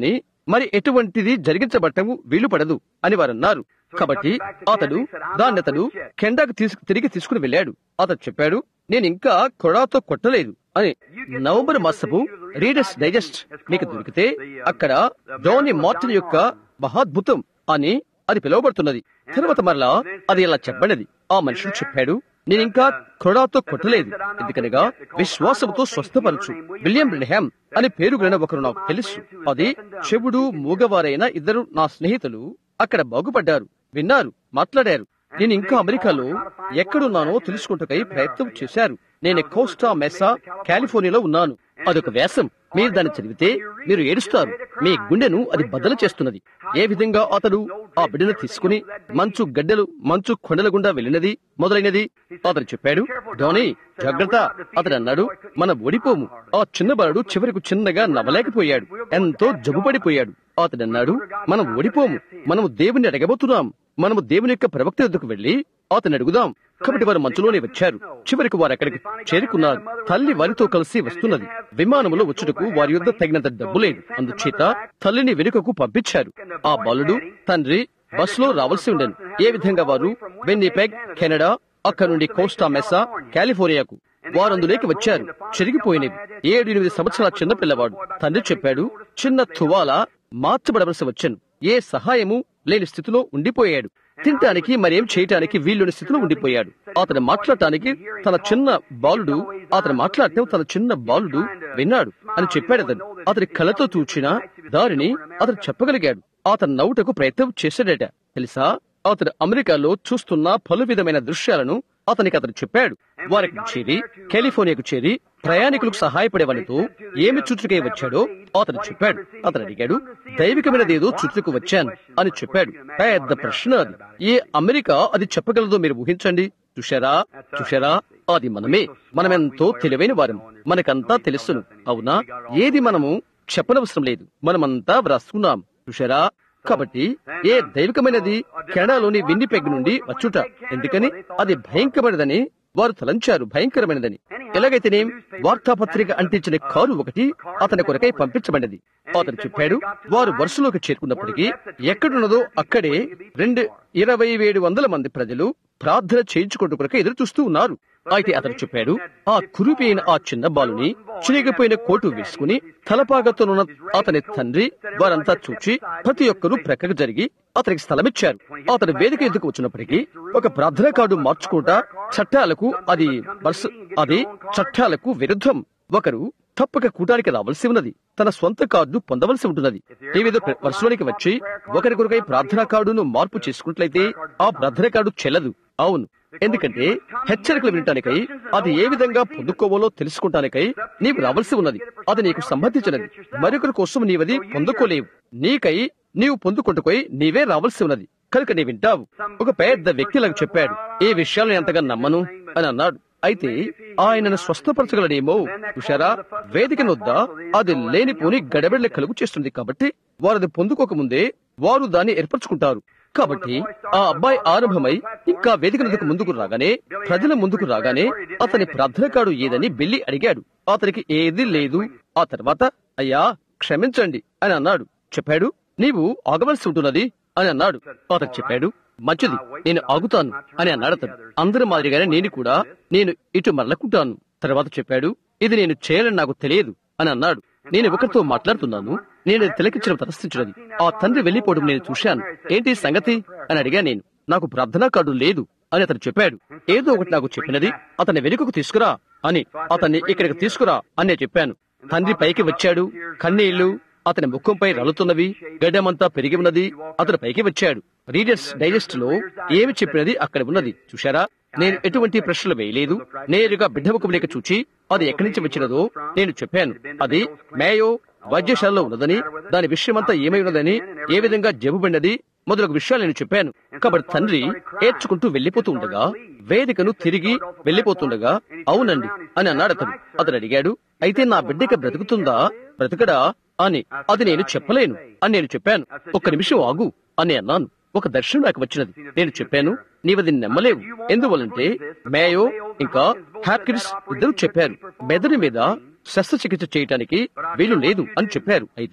మరి ఎటువంటిది జరిగించబట్టము వీలు పడదు అని వారు అన్నారు కాబట్టి అతడు దాన్ని అతడు కెండాకు తీసుకు తిరిగి తీసుకుని వెళ్ళాడు అతడు చెప్పాడు నేను ఇంకా కొడాతో కొట్టలేదు అని నవంబర్ మాసపు రీడర్స్ డైజెస్ట్ మీకు దొరికితే అక్కడ జోని మార్టిన్ యొక్క మహాద్భుతం అని అది పిలువబడుతున్నది తర్వాత మరలా అది ఇలా చెప్పబడినది ఆ మనుషుడు చెప్పాడు నేను ఇంకా కొడాతో కొట్టలేదు ఎందుకనగా విశ్వాసంతో స్వస్థపరచు విలియం బ్రిన్హామ్ అని పేరు గల ఒకరు నాకు తెలుసు అది చెవుడు మూగవారైన ఇద్దరు నా స్నేహితులు అక్కడ బాగుపడ్డారు విన్నారు మాట్లాడారు నేను ఇంకా అమెరికాలో ఎక్కడున్నానో తెలుసుకుంటకై ప్రయత్నం చేశారు నేను కోస్టా మెసా కాలిఫోర్నియాలో ఉన్నాను అదొక వ్యాసం మీరు దాన్ని చదివితే మీరు ఏడుస్తారు మీ గుండెను అది బద్దలు చేస్తున్నది ఏ విధంగా అతడు ఆ బిడ్డను తీసుకుని మంచు గడ్డలు మంచు కొండల గుండా వెళ్ళినది మొదలైనది అతడు చెప్పాడు ధోని జాగ్రత్త అతడు అన్నాడు మన ఓడిపోము ఆ చిన్న బాలుడు చివరికి చిన్నగా నవ్వలేకపోయాడు ఎంతో జబ్బుపడిపోయాడు అతడు అన్నాడు మనం ఓడిపోము మనము దేవుని అడగబోతున్నాం మనము దేవుని యొక్క ప్రవక్త ఎద్దుకు వెళ్లి అతను అడుగుదాం కాబట్టి వారు మంచులోనే వచ్చారు చివరికి వారు అక్కడికి చేరుకున్నారు తల్లి వారితో కలిసి వస్తున్నది విమానంలో వచ్చుటకు వారి యొద్ద తగినంత డబ్బు లేదు అందుచేత తల్లిని వెనుకకు పంపించారు ఆ బాలుడు తండ్రి బస్సులో రావాల్సి ఉండను ఏ విధంగా వారు వెన్నిపెగ్ కెనడా అక్కడ నుండి కోస్టా మెస్సా కాలిఫోర్నియాకు వారు అందులోకి వచ్చారు చెరిగిపోయినవి ఏడు ఎనిమిది సంవత్సరాల చిన్న పిల్లవాడు తండ్రి చెప్పాడు చిన్న తువాల మార్చబడవలసి వచ్చాను ఏ సహాయము లేని స్థితిలో ఉండిపోయాడు తినటానికి మరేం చేయటానికి వీలుని స్థితిలో ఉండిపోయాడు అతను మాట్లాడటానికి తన చిన్న బాలుడు అతను మాట్లాడటం తన చిన్న బాలుడు విన్నాడు అని చెప్పాడు అతను అతని కళ్ళతో చూచిన దారిని అతను చెప్పగలిగాడు అతను నవ్వుటకు ప్రయత్నం చేశాడట తెలుసా అతడు అమెరికాలో చూస్తున్న పలు విధమైన దృశ్యాలను అతనికి అతను చెప్పాడు వారికి చేరి కాలిఫోర్నియాకు చేరి ప్రయాణికులకు సహాయపడే వాళ్ళతో ఏమి చుట్టుకే వచ్చాడో అతను చెప్పాడు అతను అడిగాడు దైవికమైనదేదో చుట్టుకు వచ్చాను అని చెప్పాడు పెద్ద ప్రశ్న అది ఏ అమెరికా అది చెప్పగలదో మీరు ఊహించండి చూశారా చూశారా అది మనమే మనమెంతో తెలివైన వారం మనకంతా తెలుసును అవునా ఏది మనము చెప్పనవసరం లేదు మనమంతా వ్రాసుకున్నాం చూశారా కాబట్టి ఏ దైవికమైనది కెనడాలోని విన్నిపెగ్ నుండి వచ్చుట ఎందుకని అది భయంకరమైనదని వారు తలంచారు భయంకరమైనదని ఎలాగైతేనే వార్తాపత్రిక అంటించిన కారు ఒకటి అతని కొరకై పంపించబడినది అతను చెప్పాడు వారు వరుసలోకి చేరుకున్నప్పటికీ ఎక్కడున్నదో అక్కడే రెండు ఇరవై ఏడు వందల మంది ప్రజలు ప్రార్థన చేయించుకుంటూ కొరకై ఎదురు చూస్తూ ఉన్నారు అయితే అతను చెప్పాడు ఆ కురిపోయిన ఆ చిన్న బాలుని చిరిగిపోయిన కోటు వేసుకుని తలపాగతోనున్న అతని తండ్రి వారంతా చూచి ప్రతి ఒక్కరూ ప్రక్కకు జరిగి అతనికి స్థలమిచ్చారు అతను వేదిక ఎందుకు వచ్చినప్పటికీ ఒక ప్రార్థన కార్డు మార్చుకుంటా చట్టాలకు అది వరుస అది చట్టాలకు విరుద్ధం ఒకరు తప్పక కూటానికి రావాల్సి ఉన్నది తన సొంత కార్డు పొందవలసి ఉంటున్నది ఏవేదో వరుసలోనికి వచ్చి ఒకరి కొరకై ప్రార్థనా కార్డును మార్పు చేసుకున్నట్లయితే ఆ ప్రార్థన కార్డు చెల్లదు అవును ఎందుకంటే హెచ్చరికలు వినటానికై అది ఏ విధంగా పొందుకోవాలో తెలుసుకుంటానికై నీవు రావాల్సి ఉన్నది అది నీకు సంబంధించినది మరొకరి కోసం నీవది పొందుకోలేవు నీకై నీవు పొందుకుంటుకోయి నీవే రావాల్సి ఉన్నది కనుక నీ వింటావు ఒక పెద్ద వ్యక్తిలకు చెప్పాడు ఏ విషయాలను ఎంతగా నమ్మను అని అన్నాడు అయితే ఆయనను స్వస్థపరచగలనేమో చూశారా వేదిక నొద్ద అది లేనిపోని గడబిడలు కలుగు చేస్తుంది కాబట్టి వారు అది పొందుకోకముందే వారు దాన్ని ఏర్పరచుకుంటారు కాబట్టి ఆ అబ్బాయి ఆరంభమై ఇంకా వేదిక నదుకు ముందుకు రాగానే ప్రజల ముందుకు రాగానే అతని ప్రార్థన కాడు ఏదని బిల్లి అడిగాడు అతనికి ఏది లేదు ఆ తర్వాత అయ్యా క్షమించండి అని అన్నాడు చెప్పాడు నీవు ఆగవలసి ఉంటున్నది అని అన్నాడు అతను చెప్పాడు మంచిది నేను ఆగుతాను అని అన్నాడు అతను అందరి మాదిరిగానే నేను కూడా నేను ఇటు మరలకుంటాను తర్వాత చెప్పాడు ఇది నేను చేయాలని నాకు తెలియదు అని అన్నాడు నేను ఒకరితో మాట్లాడుతున్నాను నేను తిలకించడం తరస్థించినది ఆ తండ్రి వెళ్లిపోవడం నేను చూశాను ఏంటి సంగతి అని అడిగా నేను నాకు ప్రార్థనా కార్డు లేదు అని అతను చెప్పాడు ఏదో ఒకటి నాకు చెప్పినది అతన్ని వెనుకకు తీసుకురా అని అతన్ని ఇక్కడికి తీసుకురా అని నేను చెప్పాను తండ్రి పైకి వచ్చాడు కన్నీళ్లు అతని ముఖంపై రలుతున్నవి గడ్డమంతా పెరిగి ఉన్నది అతను పైకి వచ్చాడు రీడర్స్ డైజెస్ట్ లో ఏమి చెప్పినది అక్కడ ఉన్నది చూశారా నేను ఎటువంటి ప్రశ్నలు వేయలేదు నేరుగా బిడ్డ ముఖంలోకి చూచి అది ఎక్కడి నుంచి వచ్చినదో నేను చెప్పాను అది మేయో వైద్యశాలలో ఉన్నదని దాని విషయమంతా ఏమై ఉన్నదని ఏ విధంగా జబ్బుబడినది మొదలగు విషయాలు నేను చెప్పాను కాబట్టి తండ్రి ఏడ్చుకుంటూ వెళ్లిపోతూ ఉండగా వేదికను తిరిగి వెళ్లిపోతుండగా అవునండి అని అన్నాడు అతను అతను అడిగాడు అయితే నా బిడ్డకి బ్రతుకుతుందా బ్రతకడా అని అది నేను చెప్పలేను అని నేను చెప్పాను ఒక్క నిమిషం ఆగు అని అన్నాను ఒక దర్శనం నాకు వచ్చినది నేను చెప్పాను నీవది నమ్మలేవు ఎందువలంటే మేయో ఇంకా హ్యాప్కిన్స్ ఇద్దరు చెప్పారు మెదడు మీద శస్త్రచికిత్స చేయటానికి వీలు లేదు అని చెప్పారు అయితే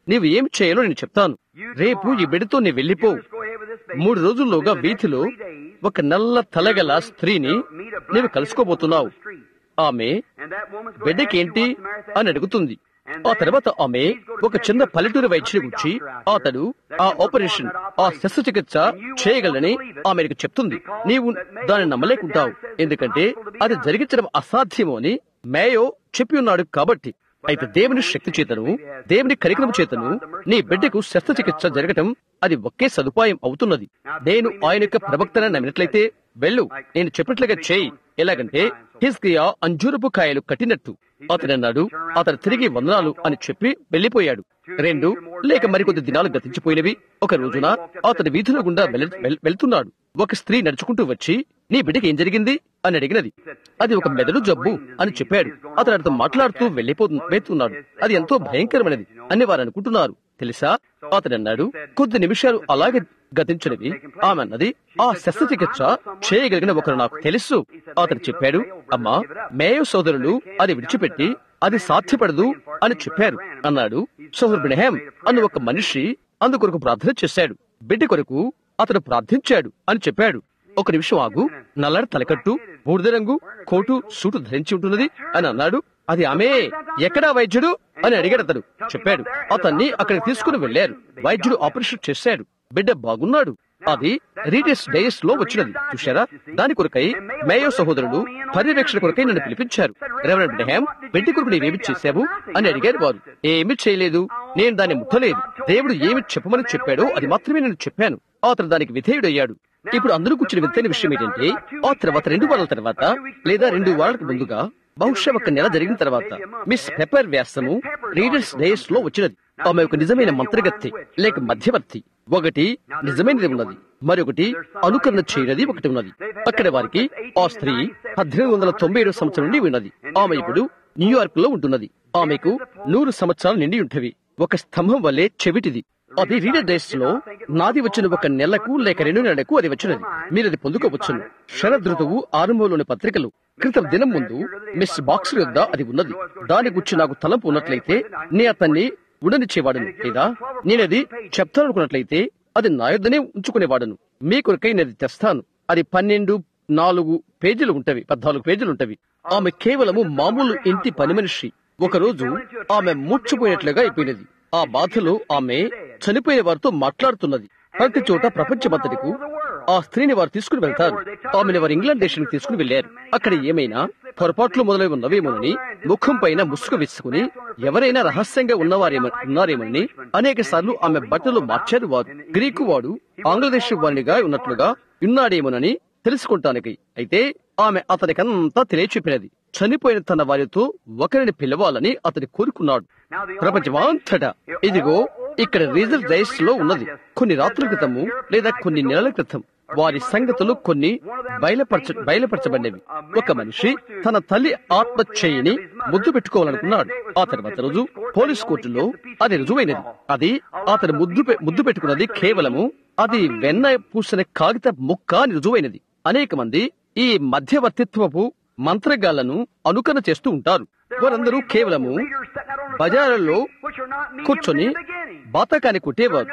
నీవు ఏం చేయాలో నేను చెప్తాను రేపు ఈ బిడ్డతో నీ వెళ్ళిపో Just go ahead with this baby. మూడు రోజుల్లోగా Within the next వీధిలో three days, ఒక నల్ల తలగల స్త్రీని నీవు కలుసుకోబోతున్నావు ఆమె and that woman's going to బిడ్డకి ask you ఏంటి what's the matter with that అని baby. అడుగుతుంది ఆ తర్వాత ఆమె ఒక చిన్న పల్లెటూరు వైద్యుడి గురించి అతడు ఆ ఆపరేషన్ ఆ శస్త్రచికిత్స చేయగలని ఆమెకు చెప్తుంది నీవు దాన్ని నమ్మలేకుంటావు ఎందుకంటే అది జరిగించడం అసాధ్యము అని మేయో చెప్పి ఉన్నాడు కాబట్టి అయితే దేవుని శక్తి చేతను దేవుని కరికరం చేతను నీ బిడ్డకు శస్త్రచికిత్స జరగటం అది ఒకే సదుపాయం అవుతున్నది నేను ఆయన యొక్క ప్రవక్తన నమ్మినట్లయితే వెళ్ళు నేను చెప్పినట్లుగా చేయి ఎలాగంటే హిస్కియా అంజూరపు కాయలు కట్టినట్టు అతను అన్నాడు అతను తిరిగి వందనాలు అని చెప్పి వెళ్లిపోయాడు రెండు లేక మరికొద్ది దినాలు గతించిపోయినవి ఒక రోజున అతని వీధుల గుండా వెళ్- వెళ్- వెళ్తున్నాడు ఒక స్త్రీ నడుచుకుంటూ వచ్చి నీ బిడ్డకి ఏం జరిగింది అని అడిగినది అది ఒక మెదడు జబ్బు అని చెప్పాడు అతను అతను మాట్లాడుతూ వెళ్లిపో వెళ్తున్నాడు అది ఎంతో భయంకరమైనది అని వారు అనుకుంటున్నారు తెలుసా అతను అన్నాడు కొద్ది నిమిషాలు అలాగే గతించినవి ఆమె అన్నది ఆ శస్త్రచికిత్స చేయగలిగిన ఒకరు నాకు తెలుసు అతను చెప్పాడు అమ్మా మేయో సోదరులు అది విడిచిపెట్టి అది సాధ్యపడదు అని చెప్పారు అన్నాడు సోదరు బ్రహ్యాం అన్న ఒక మనిషి అందుకొరకు ప్రార్థన చేశాడు బిడ్డ కొరకు అతను ప్రార్థించాడు అని చెప్పాడు ఒక నిమిషం ఆగు నల్లడి తలకట్టు బూడిద రంగు కోటు సూటు ధరించి ఉంటున్నది అని అన్నాడు అది ఆమె ఎక్కడా వైద్యుడు అని అడిగాడు అతడు చెప్పాడు అతన్ని అక్కడికి తీసుకుని వెళ్లారు వైద్యుడు ఆపరేషన్ చేశాడు బిడ్డ బాగున్నాడు అది రీటెస్ డేస్ లో వచ్చినది చూశారా దాని కొరకై మేయో సహోదరుడు పర్యవేక్షణ కొరకై నన్ను పిలిపించారు రెవరెండ్ బ్రహాం బిడ్డ కొరకు నీవేమి చేశావు అని అడిగారు వారు ఏమి చేయలేదు నేను దాన్ని ముట్టలేదు దేవుడు ఏమి చెప్పమని చెప్పాడో అది మాత్రమే నేను చెప్పాను అతను దానికి విధేయుడయ్యాడు ఇప్పుడు అందరూ కూర్చుని వింతైన విషయం ఏంటంటే ఆ తర్వాత రెండు వారాల తర్వాత లేదా రెండు వారాలకు ముందుగా బహుశా ఒక నెల జరిగిన తర్వాత మిస్ పెప్పర్ వ్యాసము రీడర్స్ డేస్ లో వచ్చినది ఆమె ఒక నిజమైన మంత్రగత్తి లేక మధ్యవర్తి ఒకటి నిజమైనది ఉన్నది మరొకటి అనుకరణ చేయనది ఒకటి ఉన్నది అక్కడ వారికి ఆ స్త్రీ పద్దెనిమిది వందల తొంభై ఏడు సంవత్సరం నుండి ఉన్నది ఆమె ఇప్పుడు న్యూయార్క్ లో ఉంటున్నది ఆమెకు నూరు సంవత్సరాలు నిండి ఉంటవి ఒక స్తంభం వల్లే చెవిటిది అది రీడర్ డేస్ లో నాది వచ్చిన ఒక నెలకు లేక రెండు నెలలకు అది వచ్చినది మీరు అది పొందుకోవచ్చును శరదృతువు ఆరంభంలోని పత్రికలు క్రితం దినం ముందు మిస్ బాక్సర్ యొద్ద అది ఉన్నది దాని గురించి నాకు తలంపు ఉన్నట్లయితే నే అతన్ని ఉండనిచ్చేవాడును లేదా నేనది చెప్తాననుకున్నట్లయితే అది నా యొద్దనే ఉంచుకునేవాడును మీ కొరకై నేను అది తెస్తాను అది పన్నెండు నాలుగు పేజీలు ఉంటవి పద్నాలుగు పేజీలు ఉంటవి ఆమె కేవలము మామూలు ఇంటి పని మనిషి ఒకరోజు ఆమె మూర్చిపోయినట్లుగా అయిపోయినది ఆ బాధలో ఆమె చనిపోయిన వారితో మాట్లాడుతున్నది ప్రతి చోట ప్రపంచమంతటికు ఆ స్త్రీని వారు తీసుకుని వెళ్తారు ఆమెను వారు ఇంగ్లాండ్ దేశానికి తీసుకుని వెళ్లారు అక్కడ ఏమైనా పొరపాట్లు మొదలై ఉన్నవేమోనని ముఖం పైన ముసుగు వేసుకుని ఎవరైనా రహస్యంగా ఉన్నవారేమో ఉన్నారేమని అనేక సార్లు ఆమె బట్టలు మార్చారు వారు గ్రీకు వాడు ఆంగ్లదేశ వారినిగా ఉన్నట్లుగా ఉన్నాడేమోనని తెలుసుకుంటానికి అయితే ఆమె అతనికంతా తెలియచెప్పినది చనిపోయిన తన వారితో ఒకరిని పిలవాలని అతని కోరుకున్నాడు ప్రపంచమంతటా ఇదిగో ఇక్కడ రీజర్ డైస్ లో ఉన్నది కొన్ని రాత్రుల క్రితము లేదా కొన్ని నెలల క్రితం వారి సంగతులు కొన్ని బయలుపరచ బయలుపరచబడినవి ఒక మనిషి తన తల్లి ఆత్మ చేయిని ముద్దు పెట్టుకోవాలనుకున్నాడు ఆ తర్వాత రోజు పోలీస్ కోర్టులో అది రుజువైనది అది అతను ముద్దు పె- ముద్దు పెట్టుకున్నది కేవలము అది వెన్న పూసిన కాగిత ముక్క అని రుజువైనది అనేక మంది ఈ మధ్యవర్తిత్వపు మంత్రగాళ్లను అనుకరణ చేస్తూ ఉంటారు వారందరూ కేవలము బజారులో కూర్చొని బాతకాన్ని కొట్టేవారు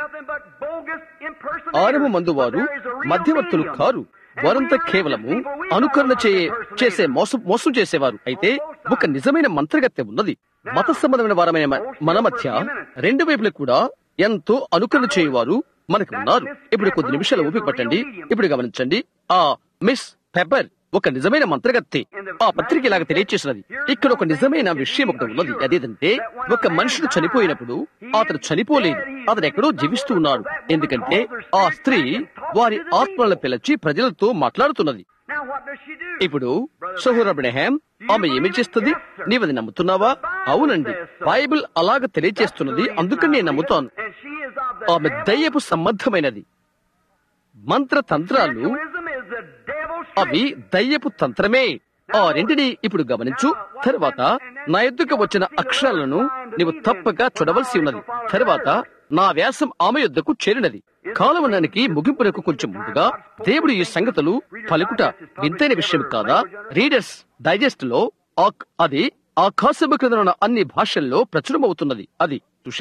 ఆరవ మందు వారు మధ్యవర్తులు కారు వారంతా కేవలము అనుకరణ చే- చేసే మోసం మోసం చేసేవారు అయితే ఒక నిజమైన మంత్రగత్య ఉన్నది మత సంబంధమైన వారమైన మ- మన మధ్య రెండు వైపులు కూడా ఎంతో అనుకరణ చేయవారు మనకు ఉన్నారు ఇప్పుడు కొద్ది నిమిషాలు ఊపిరి పట్టండి ఇప్పుడు గమనించండి ఆ మిస్ పెప్పర్ ఒక నిజమైన మంత్రగత్తి ఆ పత్రిక ఇలాగ తెలియచేసినది ఇక్కడ ఒక నిజమైన విషయం ఒకటి ఉన్నది అదేంటంటే ఒక మనుషుడు చనిపోయినప్పుడు అతను చనిపోలేదు అతను ఎక్కడో జీవిస్తూ ఉన్నాడు ఎందుకంటే ఆ స్త్రీ వారి ఆత్మలను పిలిచి ప్రజలతో మాట్లాడుతున్నది ఇప్పుడు సహోర అబ్రహాం ఆమె ఏమి చేస్తుంది నీవది నమ్ముతున్నావా అవునండి బైబిల్ అలాగ తెలియచేస్తున్నది అందుకని నేను నమ్ముతాను ఆమె దయ్యపు సంబంధమైనది మంత్ర తంత్రాలు అవి దయ్యపు తంత్రమే ఆ రెంటిని ఇప్పుడు గమనించు తర్వాత నా ఎద్దుకు వచ్చిన అక్షరాలను నీవు తప్పక చూడవలసి ఉన్నది తర్వాత నా వ్యాసం ఆమె యొద్దకు చేరినది కాలవనానికి ముగింపునకు కొంచెం ముందుగా దేవుడు ఈ సంగతులు పలుకుట వింతైన విషయం కాదా రీడర్స్ డైజెస్ట్ లో ఆ- అది ఆకాశము క్రింద ఉన్న అన్ని భాషల్లో ప్రచురమవుతున్నది అది చూశారా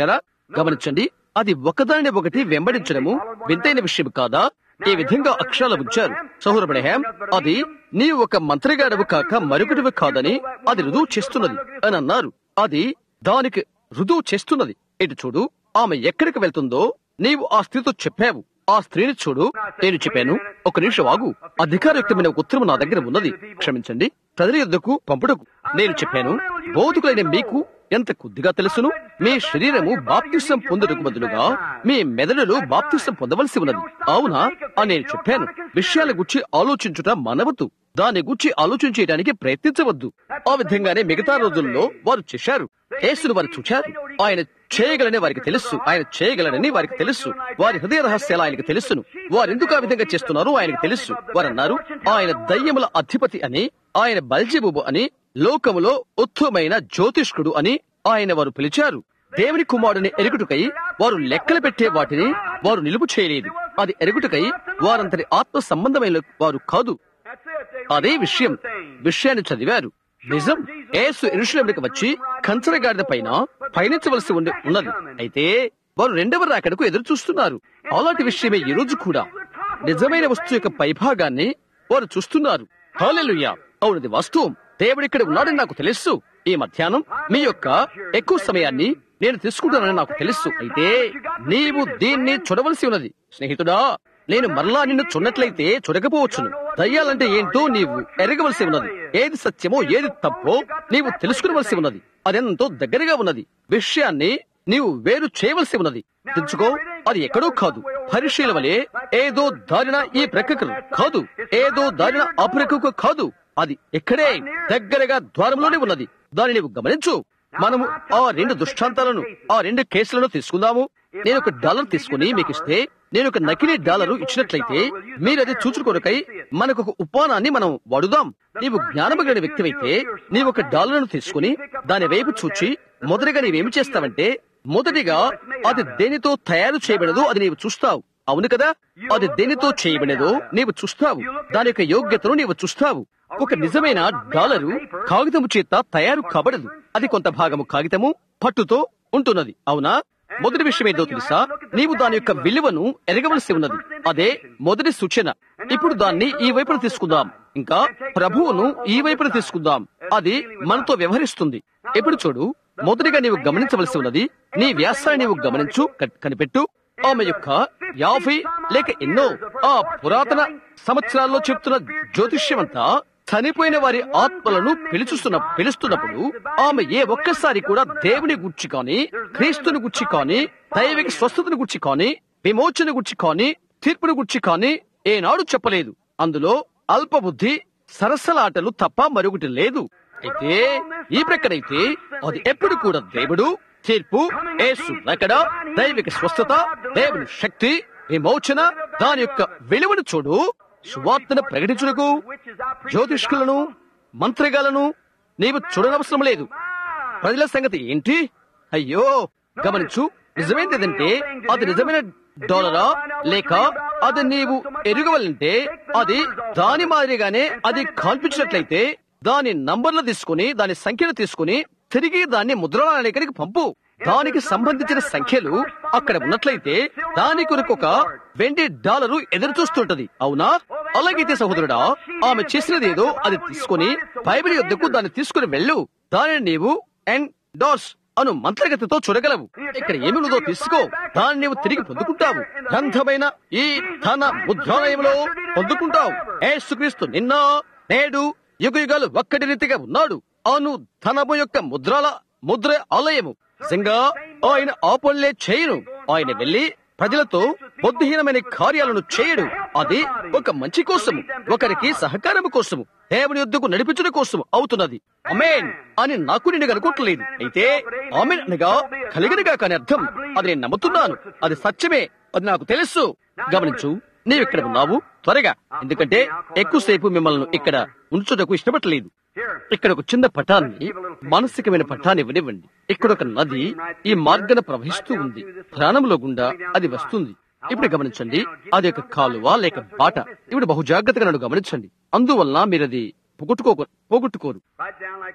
గమనించండి అది ఒకదానిని ఒకటి వెంబడించడము వింతైన విషయం కాదా ఈ విధంగా అక్షరాలు ఉంచారు సహోరబడహాం అది నీ ఒక మంత్రిగాడవు కాక మరొకటివి కాదని అది రుజువు చేస్తున్నది అని అన్నారు అది దానికి రుజువు చేస్తున్నది ఇటు చూడు ఆమె ఎక్కడికి వెళ్తుందో నీవు ఆ స్త్రీతో చెప్పావు ఆ స్త్రీని చూడు నేను చెప్పాను ఒక నిమిషం ఆగు అధికారయుక్తమైన ఒక ఉత్తరం నా దగ్గర ఉన్నది క్షమించండి ప్రజల యుద్ధకు పంపుటకు నేను చెప్పాను బోధకులైన మీకు ఎంత కొద్దిగా తెలుసును మీ శరీరము బాప్తిసం పొందుటకు బదులుగా మీ మెదడులో బాప్తిసం పొందవలసి ఉన్నది అవునా అని నేను చెప్పాను విషయాల గురించి ఆలోచించుట మనవద్దు దాని గురించి ఆలోచించేయడానికి ప్రయత్నించవద్దు ఆ విధంగానే మిగతా రోజుల్లో వారు చేశారు యేసును వారు చూశారు ఆయన చేయగలని వారికి తెలుసు ఆయన చేయగలనని వారికి తెలుసు వారి హృదయ రహస్యాలు ఆయనకు తెలుసును వారు ఎందుకు ఆ విధంగా చేస్తున్నారో ఆయనకు తెలుసు వారు అన్నారు ఆయన దయ్యముల అధిపతి అని ఆయన బల్జెబుబు అని లోకములో ఉత్తమైన జ్యోతిష్కుడు అని ఆయన వారు పిలిచారు దేవుని కుమారుని ఎరుగుటకై వారు లెక్కలు పెట్టే వాటిని వారు నిలుపు చేయలేదు అది ఎరుగుటకై వారంతటి ఆత్మ సంబంధమైన వారు కాదు That's it. They అదే read విషయం the thing. విషయాన్ని చదివారు నిజం యేసు ఎరుషులేమునికి వచ్చి కంచరగాడిద పైన పయనించవలసి ఉండి ఉన్నది అయితే వారు రెండవ రాకడకు ఎదురు చూస్తున్నారు అలాంటి విషయమే ఈ రోజు కూడా నిజమైన వస్తువు యొక్క పైభాగాన్ని వారు చూస్తున్నారు హల్లెలూయా అవునది వాస్తవం దేవుడు ఇక్కడ ఉన్నాడని నాకు తెలుసు ఈ మధ్యాహ్నం మీ యొక్క ఎక్కువ సమయాన్ని నేను తీసుకుంటానని నాకు తెలుసు అయితే నీవు దీన్ని చూడవలసి ఉన్నది స్నేహితుడా నేను మరలా నిన్ను చూడనట్లయితే చూడకపోవచ్చును దయ్యాలంటే ఏంటో నీవు ఎరగవలసి ఉన్నది ఏది సత్యమో ఏది తప్పో నీవు తెలుసుకునవలసి ఉన్నది అదెంతో దగ్గరగా ఉన్నది విషయాన్ని నీవు వేరు చేయవలసి ఉన్నది తెచ్చుకో అది ఎక్కడో కాదు పరిశీల వలె ఏదో దారిన ఈ ప్రక్కకు కాదు ఏదో దారిన ఆ ప్రక్కకు కాదు అది ఎక్కడే దగ్గరగా ద్వారంలోనే ఉన్నది దాన్ని నీవు గమనించు మనము ఆ రెండు దృష్టాంతాలను ఆ రెండు కేసులను తీసుకుందాము నేను ఒక డాలర్ తీసుకుని మీకు ఇస్తే నేను ఒక నకిలీ డాలరు ఇచ్చినట్లయితే మీరు అది చూచుకొనకై మనకు ఒక ఉపానాన్ని మనం వాడుదాం నీవు జ్ఞానమగిన వ్యక్తివైతే నీవు ఒక డాలర్ను తీసుకుని దాని వైపు చూచి మొదటిగా నీవేమి చేస్తావంటే మొదటిగా అది దేనితో తయారు చేయబడదో అది నీవు చూస్తావు అవును కదా అది దేనితో చేయబడినదో నీవు చూస్తావు దాని యొక్క యోగ్యతను నీవు చూస్తావు ఒక నిజమైన డాలరు కాగితము చేత తయారు కాబడదు అది కొంత భాగము కాగితము పట్టుతో ఉంటున్నది అవునా మొదటి విషయం ఏదో తెలుసా నీవు దాని యొక్క విలువను ఎరగవలసి ఉన్నది అదే మొదటి సూచన ఇప్పుడు దాన్ని ఈ వైపున తీసుకుందాం ఇంకా ప్రభువును ఈ వైపున తీసుకుందాం అది మనతో వ్యవహరిస్తుంది ఎప్పుడు చూడు మొదటిగా నీవు గమనించవలసి ఉన్నది నీ వ్యాసాన్ని నీవు గమనించు క- కనిపెట్టు ఆమె యొక్క యాభై లేక ఎన్నో ఆ పురాతన సంవత్సరాల్లో చెప్తున్న జ్యోతిష్యమంతా చనిపోయిన వారి ఆత్మలను పిలుచుస్తున్న పిలుస్తున్నప్పుడు ఆమె ఏ ఒక్కసారి కూడా దేవుని గుర్చి కానీ క్రీస్తుని గుర్చి కానీ దైవిక స్వస్థతను గుర్చి కానీ విమోచన గుర్చి కానీ తీర్పును గుర్చి కానీ ఏనాడు చెప్పలేదు అందులో అల్పబుద్ధి సరసలాటలు తప్ప మరొకటి లేదు అయితే ఈ ప్రక్కనైతే అది ఎప్పుడు కూడా దేవుడు తీర్పు యేసు రకడ దైవిక స్వస్థత దేవుని శక్తి విమోచన దాని యొక్క విలువను చూడు సువార్తను ప్రకటించుటకు జ్యోతిష్కులను మంత్రిగాలను నీవు చూడనవసరం లేదు ప్రజల సంగతి ఏంటి అయ్యో గమనించు నిజమేంటిదంటే అది నిజమైన డాలరా లేక అది నీవు ఎరుగవలంటే అది దాని మాదిరిగానే అది కల్పించినట్లయితే దాని నంబర్లు తీసుకుని దాని సంఖ్యను తీసుకుని తిరిగి దాన్ని ముద్రణాలయానికి పంపు దానికి సంబంధించిన సంఖ్యలు అక్కడ ఉన్నట్లయితే దాని కొరకు ఒక వెండి డాలరు ఎదురు చూస్తుంటది అవునా అలాగైతే సహోదరుడా ఆమె చేసినది ఏదో అది తీసుకుని బైబిల్ యొద్దకు దాన్ని తీసుకుని వెళ్ళు దానిని నీవు అండ్ డాస్ అను మంత్రగతితో చూడగలవు ఇక్కడ ఏమి ఉన్నదో తీసుకో దాన్ని నీవు తిరిగి పొందుకుంటావు గ్రంథమైన ఈ ధన ముద్రాలయంలో పొందుకుంటావు ఏసుక్రీస్తు నిన్న నేడు యుగ యుగాలు ఒక్కటి రీతిగా ఉన్నాడు అను ధనము యొక్క ముద్రాల ముద్ర ఆలయము నిజంగా ఆయన ఆపల్లే చేయను ఆయన వెళ్లి ప్రజలతో బుద్ధిహీనమైన కార్యాలను చేయడు అది ఒక మంచి కోసము ఒకరికి సహకారం కోసము దేవుని యుద్ధకు నడిపించడం కోసం అవుతున్నది అమేన్ అని నాకు నేను అనుకోవట్లేదు అయితే ఆమెన్ అనగా కలిగినగా కాని అర్థం అది నేను నమ్ముతున్నాను అది సత్యమే అది నాకు తెలుసు గమనించు నీవు ఇక్కడ ఉన్నావు త్వరగా ఎందుకంటే ఎక్కువసేపు మిమ్మల్ని ఇక్కడ ఉంచుటకు ఇష్టపడలేదు ఇక్కడ ఒక చిన్న పటాన్ని మానసికమైన పటాన్ని ఇవ్వనివ్వండి ఇక్కడ ఒక నది ఈ మార్గన ప్రవహిస్తూ ఉంది ప్రాణంలో గుండా అది వస్తుంది ఇప్పుడు గమనించండి అది ఒక కాలువ లేక బాట ఇప్పుడు బహు జాగ్రత్తగా నన్ను గమనించండి అందువలన మీరు అది పోగొట్టుకో పోగొట్టుకోరు Right down like this.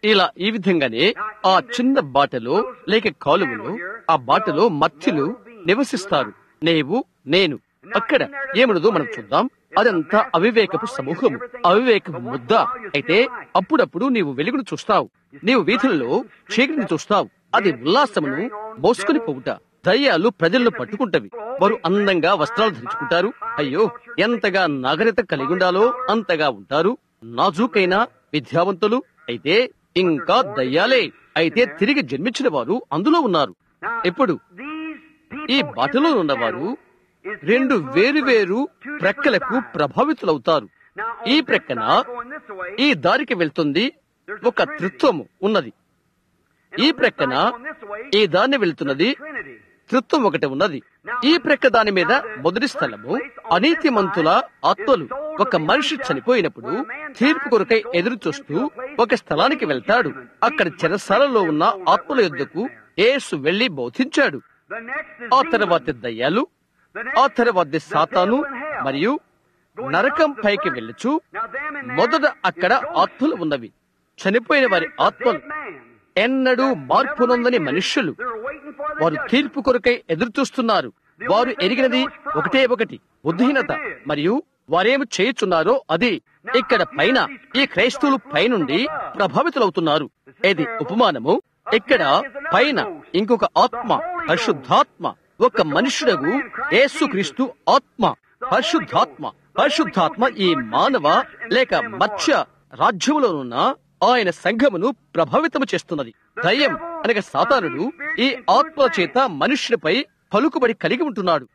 ఇలా ఈ విధంగానే ఆ చిన్న బాటలో లేక కాలువలో ఆ బాటలో మత్స్యులు నివసిస్తారు నీవు నేను అక్కడ ఏమనదో మనం చూద్దాం అదంతా అవివేకపు సమూహము అవివేకపు ముద్ద అయితే అప్పుడప్పుడు నీవు వెలుగును చూస్తావు నీవు వీధులలో చీకటిని చూస్తావు అది ఉల్లాసమును మోసుకుని పోవుట దయ్యాలు ప్రజలను పట్టుకుంటవి వారు అందంగా వస్త్రాలు ధరించుకుంటారు అయ్యో ఎంతగా నాగరికత కలిగి ఉండాలో అంతగా ఉంటారు నాజూకైన విద్యావంతులు అయితే ఇంకా దయ్యాలే అయితే తిరిగి జన్మించిన వారు అందులో ఉన్నారు ఇప్పుడు ఈ బాటలో ఉన్నవారు రెండు వేరు వేరు ప్రక్కలకు ప్రభావితులవుతారు ఈ ప్రక్కన ఈ దారికి వెళ్తుంది ఒక త్రిత్వము ఉన్నది ఈ ప్రక్కన ఈ దాన్ని వెళ్తున్నది త్రిత్వం ఒకటి ఉన్నది ఈ ప్రక్క దాని మీద మొదటి స్థలము అనీతిమంతుల ఆత్మలు ఒక మనిషి చనిపోయినప్పుడు తీర్పు కొరకై ఎదురు చూస్తూ ఒక స్థలానికి వెళ్తాడు అక్కడ చెరసాలలో ఉన్న ఆత్మల యుద్ధకు యేసు వెళ్లి బోధించాడు ఆ తర్వాత దయ్యాలు ఆ తర్వాత సాతాను మరియు నరకం పైకి వెళ్ళుచు మొదట అక్కడ ఆత్మలు ఉన్నవి చనిపోయిన వారి ఆత్మలు ఎన్నడూ మార్పు నొందని మనుష్యులు వారు తీర్పు కొరకై ఎదురు చూస్తున్నారు వారు ఎరిగినది ఒకటే ఒకటి బుద్ధిహీనత మరియు వారేమి చేయుచున్నారో అది ఇక్కడ పైన ఈ క్రైస్తవులు పైనుండి ప్రభావితులవుతున్నారు ఇది ఉపమానము ఇక్కడ పైన ఇంకొక ఆత్మ పరిశుద్ధాత్మ ఒక మనుషుడగు యేసుక్రీస్తు ఆత్మ పరిశుద్ధాత్మ పరిశుద్ధాత్మ ఈ మానవ లేక మత్స్య రాజ్యములోనున్న ఆయన సంఘమును ప్రభావితము చేస్తున్నది దయ్యం అనగా సాతానుడు ఈ ఆత్మ చేత మనుష్యునిపై పలుకుబడి కలిగి ఉంటున్నాడు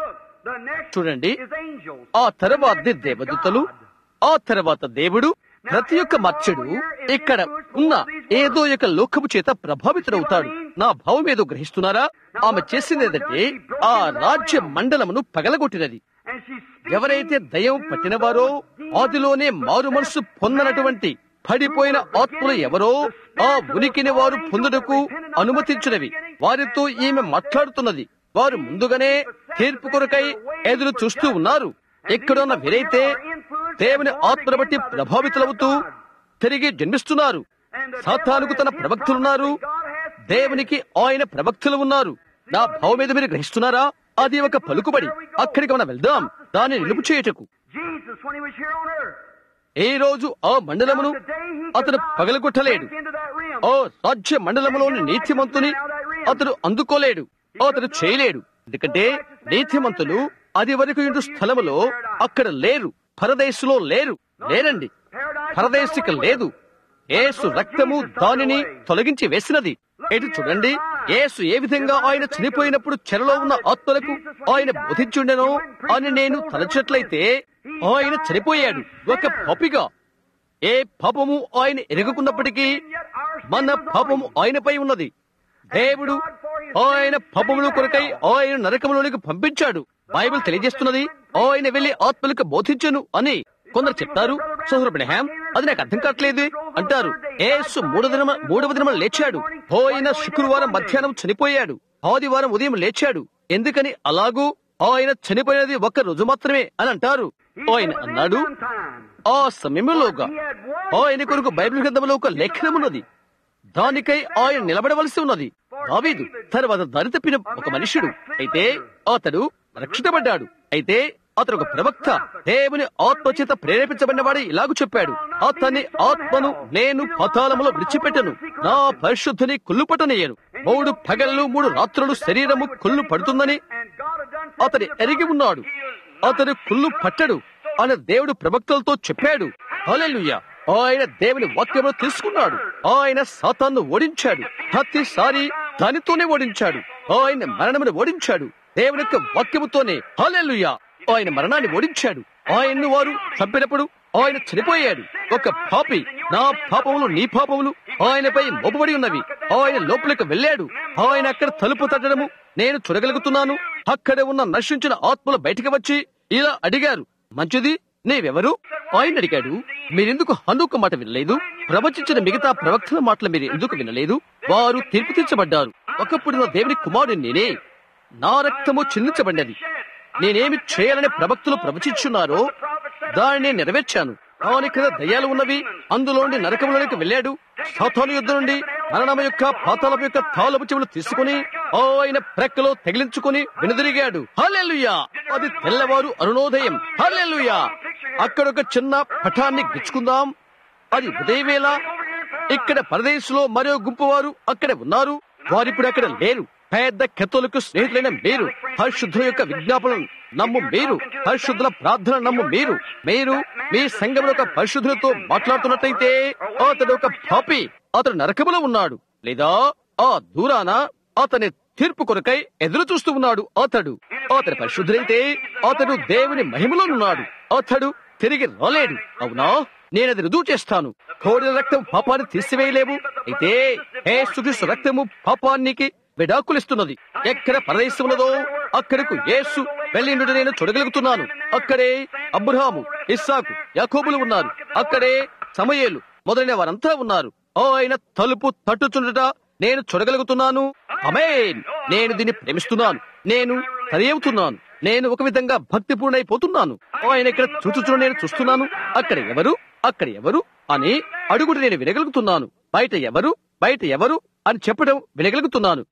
చూడండి ఆ తర్వాతది దేవదూతలు ఆ తర్వాత దేవుడు ప్రతి ఒక్క మత్స్యుడు ఇక్కడ ఉన్న ఏదో ఒక లోకము చేత ప్రభావితుడవుతాడు నా భావం ఏదో గ్రహిస్తున్నారా ఆమె చేసింది ఏంటంటే ఆ రాజ్య మండలమును పగలగొట్టినది ఎవరైతే దయ్యం పట్టినవారో ఆదిలోనే మారు మనసు పొందనటువంటి పడిపోయిన ఆత్మలు ఎవరో ఆ ఉనికిని వారు పొందుటకు అనుమతించినవి వారితో ఈమె మాట్లాడుతున్నది వారు ముందుగానే తీర్పు కొరకై ఎదురు చూస్తూ ఉన్నారు ఎక్కడున్న వీరైతే దేవుని ఆత్మను బట్టి ప్రభావితులవుతూ తిరిగి జన్మిస్తున్నారు సాతానుకు తన ప్రవక్తలున్నారు దేవునికి ఆయన ప్రవక్తలు ఉన్నారు నా భావం మీద మీరు గ్రహిస్తున్నారా అది ఒక పలుకుబడి అక్కడికి మనం వెళ్దాం దాన్ని నిలుపు చేయటకు ఏ రోజు ఆ మండలమును అతను పగలగొట్టలేడు ఓ రాజ్య మండలములోని నీతిమంతుని అతడు అందుకోలేడు అతడు చేయలేడు ఎందుకంటే నీతిమంతులు అది వరకు ఇంటి స్థలములో అక్కడ లేరు పరదేశులో లేరు లేరండి పరదేశిక లేదు ఏసు రక్తము దానిని తొలగించి వేసినది ఎటు చూడండి యేసు ఏ విధంగా ఆయన చనిపోయినప్పుడు చెరలో ఉన్న ఆత్మలకు ఆయన బోధించుండెనో అని నేను తలచట్లయితే ఆయన చనిపోయాడు ఒక పపిగా ఏ పాపము ఆయన ఎరగకున్నప్పటికీ మన పాపము ఆయనపై ఉన్నది దేవుడు ఆయన పాపముల కొరకై ఆయన నరకములోనికి పంపించాడు బైబిల్ తెలియజేస్తున్నది ఆయన వెళ్లి ఆత్మలకు బోధించను అని కొందరు చెప్తారు సోదరు బ్రహాం అది నాకు అర్థం కావట్లేదు అంటారు ఏసు మూడవ దినమ మూడవ దినమ లేచాడు పోయిన శుక్రవారం మధ్యాహ్నం చనిపోయాడు ఆదివారం ఉదయం లేచాడు ఎందుకని అలాగూ ఆయన చనిపోయినది ఒక్క రోజు మాత్రమే అని అంటారు ఆయన అన్నాడు ఆ సమయంలోగా ఆయన కొరకు బైబిల్ గ్రంథంలో ఒక లేఖనమున్నది దానికై ఆయన నిలబడవలసి ఉన్నది దావీదు తర్వాత దారి తప్పిన ఒక మనుషుడు అయితే అతడు రక్షితపడ్డాడు అయితే అతను ఒక ప్రవక్త దేవుని ఆత్మ చేత ప్రేరేపించబడినవాడు ఇలాగూ చెప్పాడు అతని ఆత్మను నేను పతాళములో విడిచిపెట్టను నా పరిశుద్ధిని కుళ్ళు పట్టనయ్యను మూడు పగళ్ళు మూడు రాత్రులు శరీరము కుళ్ళు పడుతుందని అతని ఎరిగి ఉన్నాడు అతడు కుళ్ళు పట్టడు అని దేవుడు ప్రవక్తలతో చెప్పాడు హల్లెలూయా ఆయన దేవుని వాక్యంలో తీసుకున్నాడు ఆయన సాతాన్ను ఓడించాడు ప్రతిసారి దానితోనే ఓడించాడు ఆయన మరణమును ఓడించాడు దేవుని యొక్క వాక్యముతోనే హల్లెలూయా ఆయన మరణాన్ని ఓడించాడు ఆయన్ను వారు చంపినప్పుడు ఆయన చనిపోయాడు ఒక పాపి నా పాపములు నీ పాపములు ఆయనపై మోపబడి ఉన్నవి ఆయన లోపలికి వెళ్ళాడు ఆయన అక్కడ తలుపు తట్టడము నేను చూడగలుగుతున్నాను అక్కడ ఉన్న నశించిన ఆత్మలు బయటికి వచ్చి ఇలా అడిగారు మంచిది నీవెవరు ఆయన అడిగాడు మీరెందుకు హనుక మాట వినలేదు ప్రవచించిన మిగతా ప్రవక్తల మాటలు మీరు ఎందుకు వినలేదు వారు తీర్పు తీర్చబడ్డారు ఒకప్పుడు నా దేవుని కుమారుడు నేనే నా రక్తము చిందించబడినది నేనేమి చేయాలని ప్రవక్తలు ప్రవచించున్నారో దానిని నెరవేర్చాను దాని క్రింద దయ్యాలు ఉన్నవి అందులోని నరకంలోనికి వెళ్ళాడు సాతాను యుద్ధ నుండి మరణం యొక్క పాతాళం యొక్క తాళపు చెవులు తీసుకుని ఆయన ప్రక్కలో తగిలించుకుని వెనుదిరిగాడు హల్లెలూయా అది తెల్లవారు అరుణోదయం హల్లెలూయా అక్కడ ఒక చిన్న పఠాన్ని గిచ్చుకుందాం అది ఉదయవేళ ఇక్కడ పరదేశంలో మరో గుంపు వారు అక్కడ ఉన్నారు వారిప్పుడు అక్కడ లేరు పెద్ద కెత్తలకు స్నేహితులైన మీరు పరిశుద్ధుల యొక్క విజ్ఞాపనలు నమ్ము మీరు పరిశుద్ధుల ప్రార్థన నమ్ము మీరు మీరు మీ సంఘం యొక్క పరిశుద్ధులతో మాట్లాడుతున్నట్టయితే అతడు ఒక పాపి అతడు నరకములో ఉన్నాడు లేదా ఆ దూరాన అతని తీర్పు కొరకై ఎదురు చూస్తూ ఉన్నాడు అతడు అతడు పరిశుద్ధులైతే అతడు దేవుని మహిమలోనున్నాడు అతడు తిరిగి రాలేడు అవునా నేనది రుజువు చేస్తాను కోడిన రక్తం పాపాన్ని తీసివేయలేవు అయితే ఏసుక్రీస్తు రక్తము పాపానికి విడాకులిస్తున్నది ఎక్కడ పరదేశం ఉన్నదో అక్కడకు యేసు వెళ్ళిండు నేను చూడగలుగుతున్నాను అక్కడే అబ్రహాము ఇస్సాకు యాకోబులు ఉన్నారు అక్కడే సమయేలు మొదలైన వారంతా ఉన్నారు ఆయన తలుపు తట్టుచుండట నేను చూడగలుగుతున్నాను అమేన్ నేను దీన్ని ప్రేమిస్తున్నాను నేను సరియవుతున్నాను నేను ఒక విధంగా భక్తిపూర్ణైపోతున్నాను ఆయన ఇక్కడ చూచుచు నేను చూస్తున్నాను అక్కడ ఎవరు అక్కడ ఎవరు అని అడుగుడు నేను వినగలుగుతున్నాను బయట ఎవరు బయట ఎవరు అని చెప్పడం వినగలుగుతున్నాను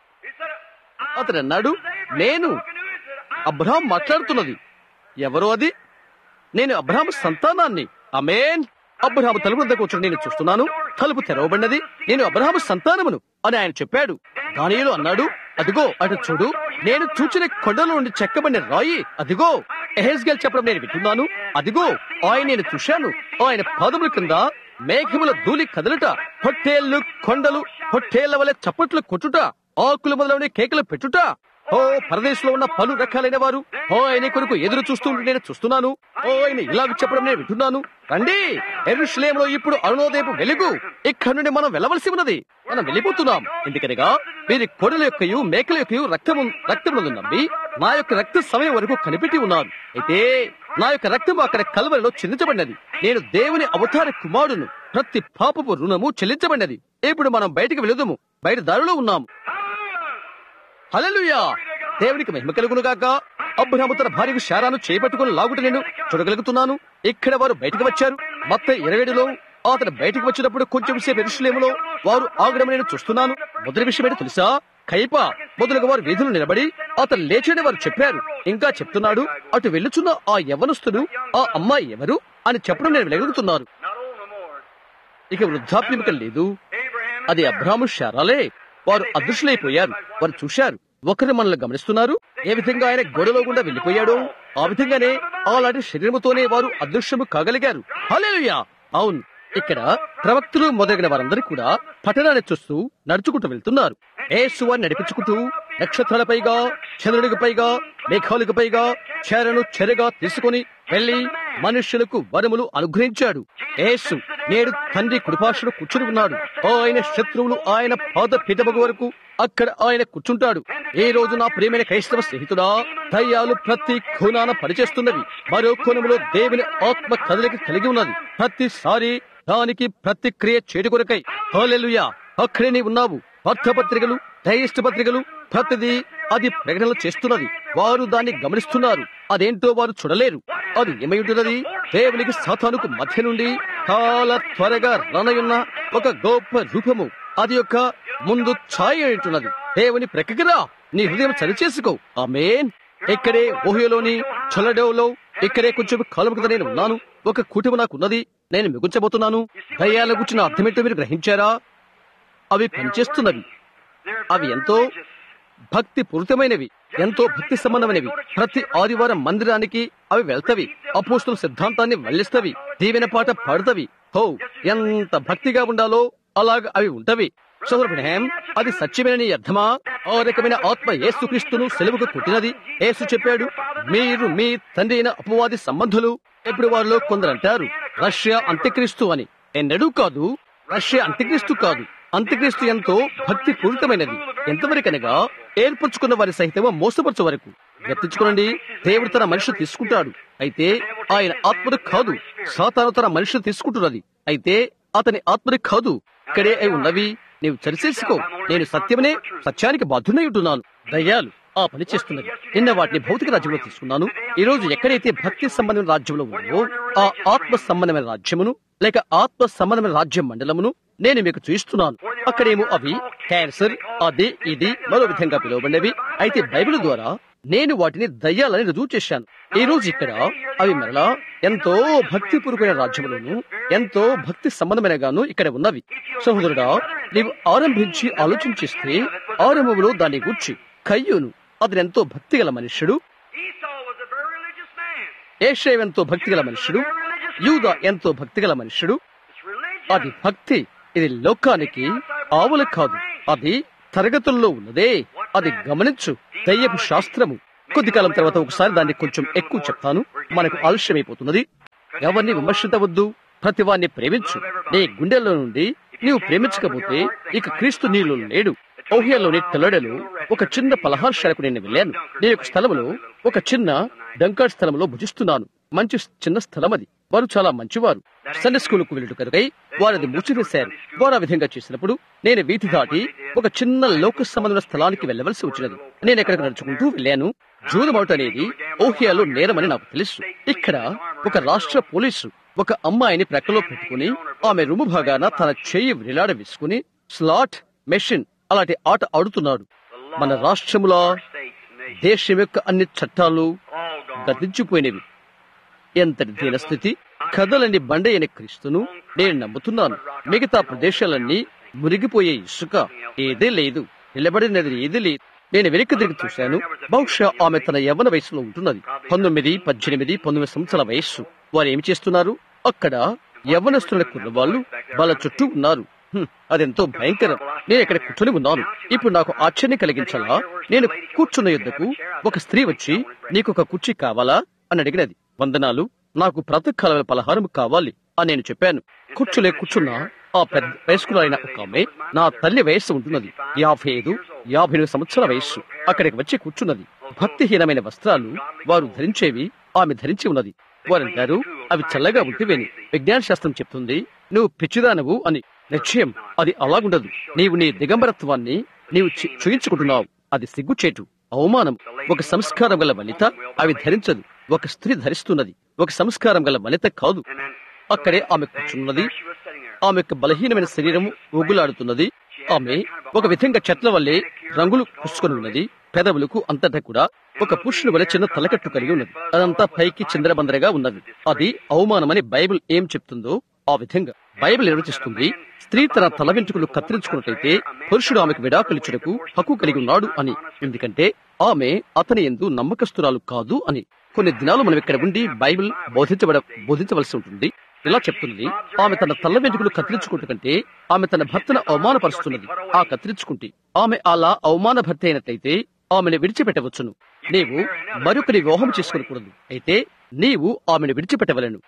అతడు అన్నాడు నేను అబ్రహాం మాట్లాడుతున్నది ఎవరు అది నేను అబ్రహాం సంతానాన్ని అమేన్ అబ్రహాము తలుపు వద్ద కూర్చొని నేను చూస్తున్నాను తలుపు తెరవబడినది నేను అబ్రహాము సంతానమును అని ఆయన చెప్పాడు దానిలో అన్నాడు అదిగో అటు చూడు నేను చూచిన కొండల నుండి చెక్కబడిన రాయి అదిగో ఎహెజ్గల్ చెప్పడం నేను వింటున్నాను అదిగో ఆయన నేను చూశాను ఆయన పాదముల కింద మేఘముల ధూళి కదలుట పొట్టేళ్లు కొండలు పొట్టేళ్ల వలె చప్పట్లు కొట్టుట ఆకులు మొదలైన కేకలు పెట్టుట ఓ పరదేశంలో ఉన్న పలు రకాలైన వారు ఓ ఆయన కొరకు ఎదురు చూస్తూ ఉంటే నేను చూస్తున్నాను ఓ ఆయన ఇలా చెప్పడం నేను వింటున్నాను రండి ఎరుషులేంలో ఇప్పుడు అరుణోదయపు వెలుగు ఇక్కడ నుండి మనం వెళ్ళవలసి ఉన్నది మనం వెళ్ళిపోతున్నాం ఎందుకనగా వీరి కొడుల యొక్కయు మేకల యొక్కయు రక్తము రక్తములను నమ్మి నా యొక్క రక్త సమయం వరకు కనిపెట్టి ఉన్నారు అయితే నా యొక్క రక్తం అక్కడ కల్వరిలో చెల్లించబడినది నేను దేవుని అవతార కుమారుడును ప్రతి పాపపు రుణము చెల్లించబడినది ఇప్పుడు మనం బయటికి వెళుదాము బయట దారిలో ఉన్నాము హల్లెలూయా దేవునికి మహిమ కలుగును గాక అబ్రహాము తన భార్యకు శారాను చేపట్టుకుని లాగుట నేను చూడగలుగుతున్నాను ఇక్కడ వారు బయటకు వచ్చారు మొత్తం ఇరవైలో అతను బయటకు వచ్చినప్పుడు కొంచెం సేపు ఎరుషులేములో వారు ఆగడం నేను చూస్తున్నాను మొదటి విషయం ఏంటో తెలుసా కైప మొదలుగా వారు వీధులు నిలబడి అతను లేచని వారు చెప్పారు ఇంకా చెప్తున్నాడు అటు వెళ్ళుచున్న ఆ యవనస్తుడు ఆ అమ్మాయి ఎవరు అని చెప్పడం నేను వెళ్ళగలుగుతున్నాను Not old no more. ఇక వృద్ధాప్యం ఇక లేదు Abraham అది అబ్రాహ్ము శారాలే వారు అదృశ్యులైపోయారు వారు చూశారు ఒకరు మనల్ని గమనిస్తున్నారు ఏ విధంగా ఆయన గోడలో గుండా వెళ్లిపోయాడో ఆ విధంగానే అలాంటి శరీరముతోనే వారు అదృశ్యము కాగలిగారు హల్లెలూయా అవును ఇక్కడ ప్రవక్తులు మొదలైన వారందరూ కూడా పట్టణాన్ని చూస్తూ నడుచుకుంటూ వెళ్తున్నారు ఏసు వారిని నడిపించుకుంటూ నక్షత్రాల పైగా చంద్రుడికి పైగా మేఘాలకు పైగా చెరను చెరగా తీసుకుని వెళ్లి మనుష్యులకు వరములు అనుగ్రహించాడు ఏసు నేడు తండ్రి కుడిపార్శ్వను కూర్చుని ఉన్నాడు ఆయన శత్రువులు ఆయన పాద పీఠమగు వరకు అక్కడ ఆయన కూర్చుంటాడు ఈ రోజు నా ప్రియమైన క్రైస్తవ స్నేహితుడా దయ్యాలు ప్రతి కోణాన పనిచేస్తున్నవి మరో కోణంలో దేవుని ఆత్మ కదలిక కలిగి ఉన్నది ప్రతిసారి దానికి ప్రతిక్రియ చేటు కొరకై హల్లెలూయా అక్కడే నీ ఉన్నావు వార్తాపత్రికలు దైష్ట పత్రికలు ప్రతిదీ అది ప్రకటనలు చేస్తున్నది వారు దాన్ని గమనిస్తున్నారు అదేంటో వారు చూడలేరు అది ఏమై ఉంటున్నది దేవునికి సాతానుకు మధ్య నుండి చాలా త్వరగా రనయున్న ఒక గొప్ప రూపము అది యొక్క ముందు ఛాయ ఉంటున్నది దేవుని ప్రక్కరా నీ హృదయం సరిచేసుకో ఆమేన్ ఇక్కడే ఓహియోలోని చొలడోలో ఇక్కడే కొంచెం కాలం క్రితం నేను ఉన్నాను ఒక కుటుంబం నాకు ఉన్నది నేను మిగుల్చబోతున్నాను దయ్యాల గుచ్చిన అర్థమేంటో మీరు గ్రహించారా అవి పనిచేస్తున్నవి అవి ఎంతో భక్తి పూరితమైనవి ఎంతో భక్తి సంబంధమైనవి ప్రతి ఆదివారం మందిరానికి అవి వెళ్తవి అపోస్తుల సిద్ధాంతాన్ని వల్లిస్తవి దీవెన పాట పాడుతవి హో ఎంత భక్తిగా ఉండాలో అలాగ అవి ఉంటవి సోదరుబ్రహం అది సత్యమేనని అర్థమా ఆ రకమైన ఆత్మ ఏసుక్రీస్తును సెలవుకు కొట్టినది ఏసు చెప్పాడు మీరు మీ తండ్రి అయిన అపవాది సంబంధులు ఇప్పుడు వారిలో కొందరు అంటారు రష్యా అంత్యక్రీస్తు అని ఎన్నడూ కాదు రష్యా అంత్యక్రీస్తు కాదు అంత్యక్రీస్తు ఎంతో భక్తి పూరితమైనది ఎంతవరకనగా ఏర్పరచుకున్న వారి సహితమో మోసపరచు వరకు గుర్తించుకోనండి దేవుడు తన మనిషి తీసుకుంటాడు అయితే ఆయన ఆత్మను కాదు సాతాను తన మనిషిని తీసుకుంటున్నది అయితే అతని ఆత్మని కాదు ఇక్కడే అయి ఉన్నవి నీవు చరిచేసుకో నేను సత్యమనే సత్యానికి బాధ్యునై ఉంటున్నాను దయ్యాలు ఆ పని చేస్తున్నది నిన్న వాటిని భౌతిక రాజ్యంలో తీసుకున్నాను ఈ రోజు ఎక్కడైతే భక్తి సంబంధమైన రాజ్యంలో ఉందో ఆ ఆత్మ సంబంధమైన రాజ్యమును లేక ఆత్మ సంబంధమైన రాజ్యం మండలమును నేను మీకు చూస్తున్నాను అక్కడేమో అవి క్యాన్సర్ అది ఇది మరో విధంగా పిలువబడినవి అయితే బైబిల్ ద్వారా నేను వాటిని దయ్యాలని రుజువు చేశాను ఈ రోజు ఇక్కడ అవి మరలా ఎంతో భక్తిపూర్వమైన రాజ్యములను ఎంతో భక్తి సంబంధమైనగాను ఇక్కడ ఉన్నవి సహోదరుడా నీవు ఆరంభించి ఆలోచించిస్తే ఆరంభంలో దాన్ని గూర్చి కయ్యూను అతను ఎంతో భక్తిగల మనుష్యుడు Esau was a very religious man. ఏషేవ్ ఎంతో భక్తిగల మనుష్యుడు యూద ఎంతో భక్తిగల మనుష్యుడు It's religion. అది భక్తి ఇది లోకానికి ఆవులు కాదు అది తరగతుల్లో ఉన్నదే అది గమనించు దయ్యపు శాస్త్రము కొద్ది కాలం తర్వాత ఒకసారి దాన్ని కొంచెం ఎక్కువ చెప్తాను మనకు ఆలస్యమైపోతున్నది ఎవరిని విమర్శించవద్దు ప్రతి వారిని ప్రేమించు నీ గుండెల్లో నుండి నీవు ప్రేమించకపోతే ఇక క్రీస్తు నీళ్ళు లేడు ఓహియాలోని తెల్లడలో ఒక చిన్న పలహారశాలకు నేను వెళ్ళాను నేను ఒక స్థలంలో ఒక చిన్న డంకాడ్ స్థలంలో భుజిస్తున్నాను మంచి చిన్న స్థలం అది వారు చాలా మంచివారు సండే స్కూల్ కు వెళ్ళుట కనుకై వారు అది మూసివేశారు వారు ఆ విధంగా చేసినప్పుడు నేను వీధి దాటి ఒక చిన్న లోక సంబంధమైన స్థలానికి వెళ్ళవలసి వచ్చినది నేను ఎక్కడికి నడుచుకుంటూ వెళ్ళాను జూదమౌట్ అనేది ఓహియాలో నేరమని నాకు తెలుసు ఇక్కడ ఒక రాష్ట్ర పోలీసు ఒక అమ్మాయిని ప్రక్కలో పెట్టుకుని ఆమె రుము భాగాన తన చెయ్యి విలాడ వేసుకుని స్లాట్ మెషిన్ అలాంటి ఆట ఆడుతున్నాడు మన రాష్ట్రముల దేశం యొక్క అన్ని చట్టాలు గతించిపోయినవి ఎంతటి దీనస్థితి కథలని బండైన క్రీస్తును నేను నమ్ముతున్నాను మిగతా ప్రదేశాలన్నీ మురిగిపోయే ఇసుక ఏదే లేదు నిలబడినది ఏది లేదు నేను వెనక్కి తిరిగి చూశాను బహుశా ఆమె తన యవ్వన వయసులో ఉంటున్నది పంతొమ్మిది పద్దెనిమిది పంతొమ్మిది సంవత్సరాల వయస్సు వారు ఏమి చేస్తున్నారు అక్కడ యవ్వనస్తుల కుర్రవాళ్ళు వాళ్ళ చుట్టూ ఉన్నారు హ్మ్, అదెంతో భయంకరం నేను ఇక్కడ కూర్చొని ఉన్నాను ఇప్పుడు నాకు ఆశ్చర్యం కలిగించాలా నేను కూర్చున్న యుద్ధకు ఒక స్త్రీ వచ్చి నీకు ఒక కుర్చీ కావాలా అని అడిగినది వందనాలు నాకు ప్రాతకాల పలహారం కావాలి అని నేను చెప్పాను కూర్చులే కూర్చున్న ఆ పెద్ద వయస్కులైన ఒక ఆమె నా తల్లి వయస్సు ఉంటున్నది యాభై ఐదు యాభై ఎనిమిది సంవత్సరాల వయస్సు అక్కడికి వచ్చి కూర్చున్నది భక్తిహీనమైన వస్త్రాలు వారు ధరించేవి ఆమె ధరించి ఉన్నది వారంటారు అవి చల్లగా ఉంటివేని విజ్ఞాన శాస్త్రం చెప్తుంది నువ్వు పిచ్చిదానవు అని నిశ్చయం అది అలాగుండదు నీవు నీ దిగంబరత్వాన్ని నీవు చి- చూయించుకుంటున్నావు అది సిగ్గుచేటు అవమానం ఒక సంస్కారం గల వనిత అవి ధరించదు ఒక స్త్రీ ధరిస్తున్నది ఒక సంస్కారం గల వనిత కాదు అక్కడే ఆమె కూర్చున్నది ఆమె యొక్క బలహీనమైన శరీరం ఊగులాడుతున్నది ఆమె ఒక విధంగా చెట్ల వల్లే రంగులు పుచ్చుకొని ఉన్నది పెదవులకు అంతటా కూడా ఒక పురుషుని వలె చిన్న తలకట్టు కలిగి ఉన్నది అదంతా పైకి చిందరబందరగా ఉన్నది అది అవమానమని బైబిల్ ఏం చెప్తుందో ఆ విధంగా బైబిల్ నిర్వచిస్తుంది స్త్రీ తన తల వెంట్రుకలు కత్తిరించుకున్నట్లయితే పురుషుడు ఆమెకు విడాకులిచ్చుటకు హక్కు కలిగి ఉన్నాడు అని ఎందుకంటే ఆమె అతని ఎందు నమ్మకస్తురాలు కాదు అని కొన్ని దినాలు మనం ఇక్కడ ఉండి బైబిల్ బోధించబడ బోధించవలసి ఉంటుంది ఇలా చెప్తున్నది ఆమె తన తల్ల వెంట్రుకలు కత్తిరించుకుంటు కంటే ఆమె తన భర్తను అవమానపరుస్తున్నది ఆ కత్తిరించుకుంటే ఆమె అలా అవమాన భర్త అయినట్లయితే ఆమెను విడిచిపెట్టవచ్చును నీవు మరొకరి వివాహం చేసుకోకూడదు అయితే నీవు ఆమెను విడిచిపెట్టవలను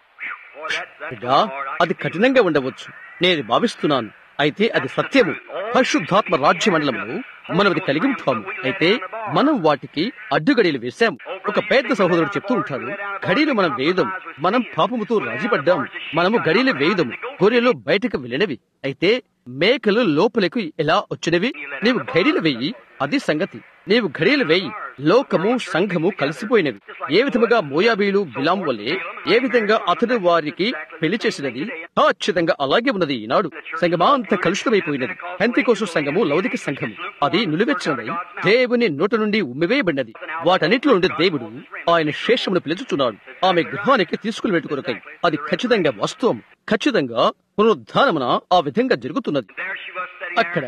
బిడ్డా అది కఠినంగా ఉండవచ్చు నేను భావిస్తున్నాను అయితే అది సత్యము పరిశుద్ధాత్మ రాజ్య మండలంలో మనం అది కలిగి ఉంటాము అయితే మనం వాటికి అడ్డుగడియలు వేశాము ఒక పెద్ద సహోదరుడు చెప్తూ ఉంటాడు గడియలు మనం వేయదాం మనం పాపముతో రాజీపడ్డాం మనము గడియలు వేయదము గొర్రెలు బయటకు వెళ్ళినవి అయితే మేకలు లోపలకు ఎలా వచ్చినవి నీవు గడియలు వేయి అది సంగతి నీవు ఘడియలు వేయి లోకము సంఘము కలిసిపోయినవి ఏ విధముగా మోయాబీలు బిలాం వలె ఏ విధంగా అతడు వారికి పెళ్లి చేసినది ఖచ్చితంగా అలాగే ఉన్నది ఈనాడు సంఘమా అంత కలుషితమైపోయినది పెంతికోసు సంఘము లౌదిక సంఘము అది నిలువెచ్చినదై దేవుని నోట నుండి ఉమ్మివేయబడినది వాటన్నిటిలో నుండి దేవుడు ఆయన శేషమును పిలుచుచున్నాడు ఆమె గృహానికి తీసుకుని పెట్టుకొరకై అది ఖచ్చితంగా వాస్తవం ఖచ్చితంగా పునరుద్ధానమున ఆ విధంగా జరుగుతున్నది అక్కడ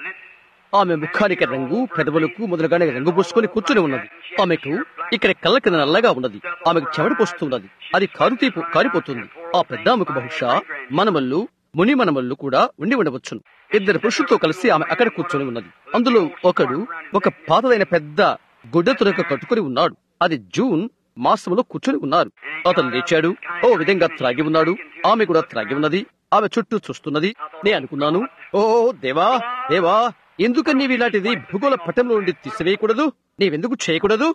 ఆమె ముఖానికి రంగు పెదవులకు మొదలుగానే రంగు పూసుకొని కూర్చుని ఉన్నది ఆమెకు ఇక్కడ కళ్ళ కింద నల్లగా ఉన్నది ఆమెకు చెమట పోస్తున్నది అది కారుతీ కారిపోతుంది ఆ పెద్ద ఆమెకు బహుశా మనమల్లు ముని మనమల్లు కూడా ఉండి ఉండవచ్చును ఇద్దరు పురుషులతో కలిసి ఆమె అక్కడ కూర్చొని ఉన్నది అందులో ఒకడు ఒక పాతదైన పెద్ద గుడ్డ తురక కట్టుకుని ఉన్నాడు అది జూన్ మాసంలో కూర్చొని ఉన్నారు అతను లేచాడు ఓ విధంగా త్రాగి ఉన్నాడు ఆమె కూడా త్రాగి ఉన్నది ఆమె చుట్టూ చూస్తున్నది నే అనుకున్నాను ఓ దేవా దేవా ఎందుకని నీవు ఇలాంటిది భూగోళ పటంలో నుండి తీసివేయకూడదు నీవెందుకు చేయకూడదు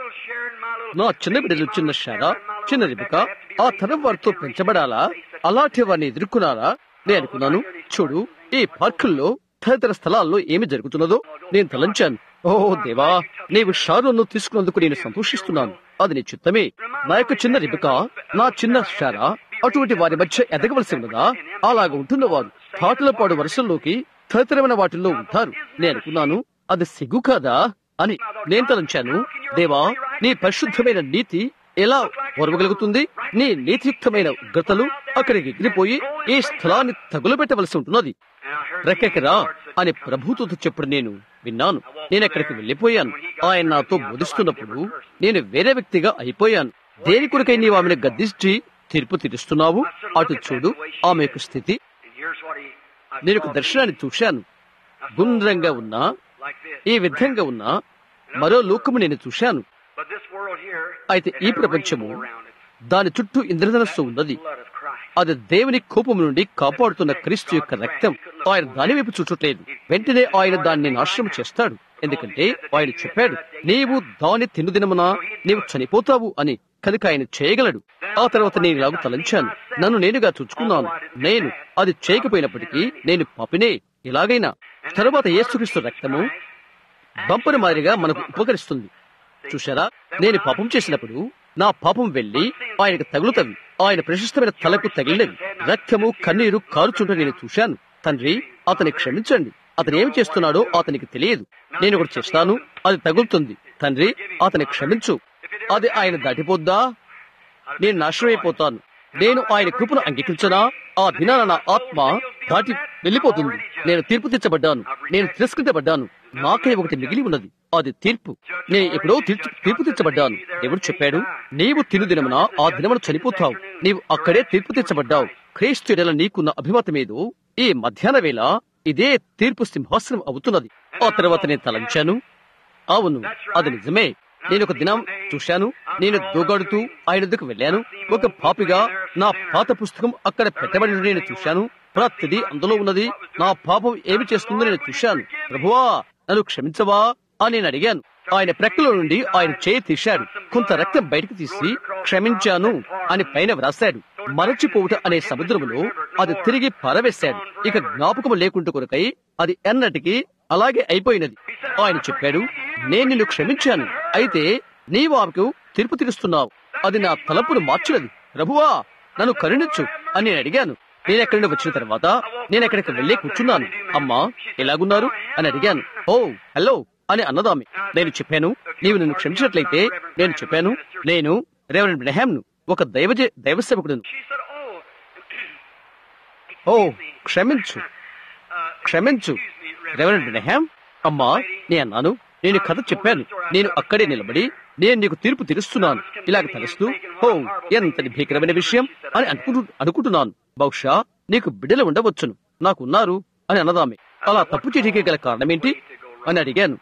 నా చిన్న బిడ్డలు చిన్న షారా చిన్న రిబిక ఆ తరం వారితో పెంచబడాలా అలాంటి వారిని ఎదుర్కొన్నారా నేను అనుకున్నాను చూడు ఈ పార్కుల్లో తదితర స్థలాల్లో ఏమి జరుగుతున్నదో నేను తలంచాను ఓ దేవా నీవు షారోను తీసుకున్నందుకు నేను సంతోషిస్తున్నాను అది నీ చిత్తమే నా యొక్క చిన్న రిబిక నా చిన్న షారా అటువంటి వారి మధ్య ఎదగవలసి ఉన్నదా అలాగా ఉంటున్న వారు పాటలపాడు వరుసల్లోకి తదితరమైన వాటిల్లో ఉంటారు నేను అనుకున్నాను అది సిగ్గు కాదా అని నేను తలంచాను దేవా నీ పరిశుద్ధమైన నీతి ఎలా పొరవగలుగుతుంది నీ నీతియుక్తమైన ఉగ్రతలు అక్కడికి ఎగిరిపోయి ఈ స్థలాన్ని తగులబెట్టవలసి ఉంటున్నది రెక్కకి రా అని ప్రభుతో చెప్పుడు నేను విన్నాను నేను అక్కడికి వెళ్లిపోయాను ఆయన నాతో బోధిస్తున్నప్పుడు నేను వేరే వ్యక్తిగా అయిపోయాను దేని కొరకై నీవు ఆమెను గద్దించి తీర్పు తీరుస్తున్నావు అటు చూడు ఆమె యొక్క స్థితి నేను ఒక దర్శనాన్ని చూశాను గుండ్రంగా ఉన్న ఈ విధంగా ఉన్న మరో లోకము నేను చూశాను అయితే ఈ ప్రపంచము దాని చుట్టూ ఇంద్రధనస్సు ఉన్నది అది దేవుని కోపం నుండి కాపాడుతున్న క్రీస్తు యొక్క రక్తం ఆయన దాని వైపు చూచట్లేదు వెంటనే ఆయన దాన్ని నాశనం చేస్తాడు ఎందుకంటే ఆయన చెప్పాడు నీవు దాని తినుదినమున నీవు చనిపోతావు అని కనుక ఆయన చేయగలడు ఆ తర్వాత నేను ఇలాగ తలంచాను నన్ను నేనుగా చూచుకున్నాను నేను అది చేయకపోయినప్పటికీ నేను పాపినే ఇలాగైనా తరువాత యేసుక్రీస్తు రక్తము బంపరు మాదిరిగా మనకు ఉపకరిస్తుంది చూశారా నేను పాపం చేసినప్పుడు నా పాపం వెళ్లి ఆయనకు తగులుతవి ఆయన ప్రశస్తమైన తలకు తగిలినవి రక్తము కన్నీరు కారుచుంటూ నేను చూశాను తండ్రి అతని క్షమించండి అతను ఏమి చేస్తున్నాడో అతనికి తెలియదు నేను ఒకటి చేస్తాను అది తగులుతుంది తండ్రి అతని క్షమించు అది ఆయన దాటిపోద్దా నేను నాశనమైపోతాను నేను ఆయన కృపను అంగీకరించనా ఆ దినాన నా ఆత్మ దాటి వెళ్లిపోతుంది నేను తీర్పు తెచ్చబడ్డాను నేను తిరస్కరించబడ్డాను నాకే ఒకటి మిగిలి ఉన్నది అది తీర్పు నేను ఎప్పుడో తీర్పు తీర్పు తెచ్చబడ్డాను ఎవరు చెప్పాడు నీవు తిను దినమున ఆ దినమున చనిపోతావు నీవు అక్కడే తీర్పు తెచ్చబడ్డావు క్రీస్తు ఎడల నీకున్న అభిమతమేదో ఈ మధ్యాహ్న వేళ ఇదే తీర్పు సింహాసనం అవుతున్నది ఆ తర్వాత నేను తలంచాను అవును అది నిజమే నేను ఒక దినం చూశాను నేను దూగాడుతూ ఆయన వద్దకు వెళ్ళాను ఒక పాపిగా నా పాత పుస్తకం అక్కడ పెట్టబడి నేను చూశాను ప్రతిదీ అందులో ఉన్నది నా పాపం ఏమి చేస్తుందో నేను చూశాను ప్రభువా నన్ను క్షమించవా అని నేను అడిగాను ఆయన ప్రక్కల నుండి ఆయన చేయి తీశాడు కొంత రక్తం బయటకు తీసి క్షమించాను అని పైన వ్రాశాడు మరచిపోవుట అనే సముద్రములో అది తిరిగి పారవేశాడు ఇక జ్ఞాపకం లేకుండా కొరకై అది ఎన్నటికీ అలాగే అయిపోయినది ఆయన చెప్పాడు నేను నిన్ను క్షమించాను అయితే నీవు ఆమెకు తీర్పు తీరుస్తున్నావు అది నా తలపును మార్చినది ప్రభువా నన్ను కరుణించు అని నేను అడిగాను నేను ఎక్కడి నుండి వచ్చిన తర్వాత నేను ఎక్కడికి వెళ్ళి కూర్చున్నాను అమ్మా ఎలాగున్నారు అని అడిగాను ఓ హలో అని అన్నదామె నేను చెప్పాను నీవు నన్ను క్షమించినట్లయితే నేను చెప్పాను నేను రేవరెండ్ బ్రహాంను ఒక దైవ దైవ సేవకుడును ఓ క్షమించు క్షమించు రెవరెండ్ బ్రహాం అమ్మా నే అన్నాను నేను కథ చెప్పాను నేను అక్కడే నిలబడి నేను నీకు తీర్పు తీరుస్తున్నాను ఇలాగ తలుస్తూ ఓ ఎంతటి భీకరమైన విషయం అని అనుకుంటు అనుకుంటున్నాను బహుశా నీకు బిడ్డలు ఉండవచ్చును నాకున్నారు అని అన్నదామె అలా తప్పు చేయడానికి గల కారణమేంటి అని అడిగాను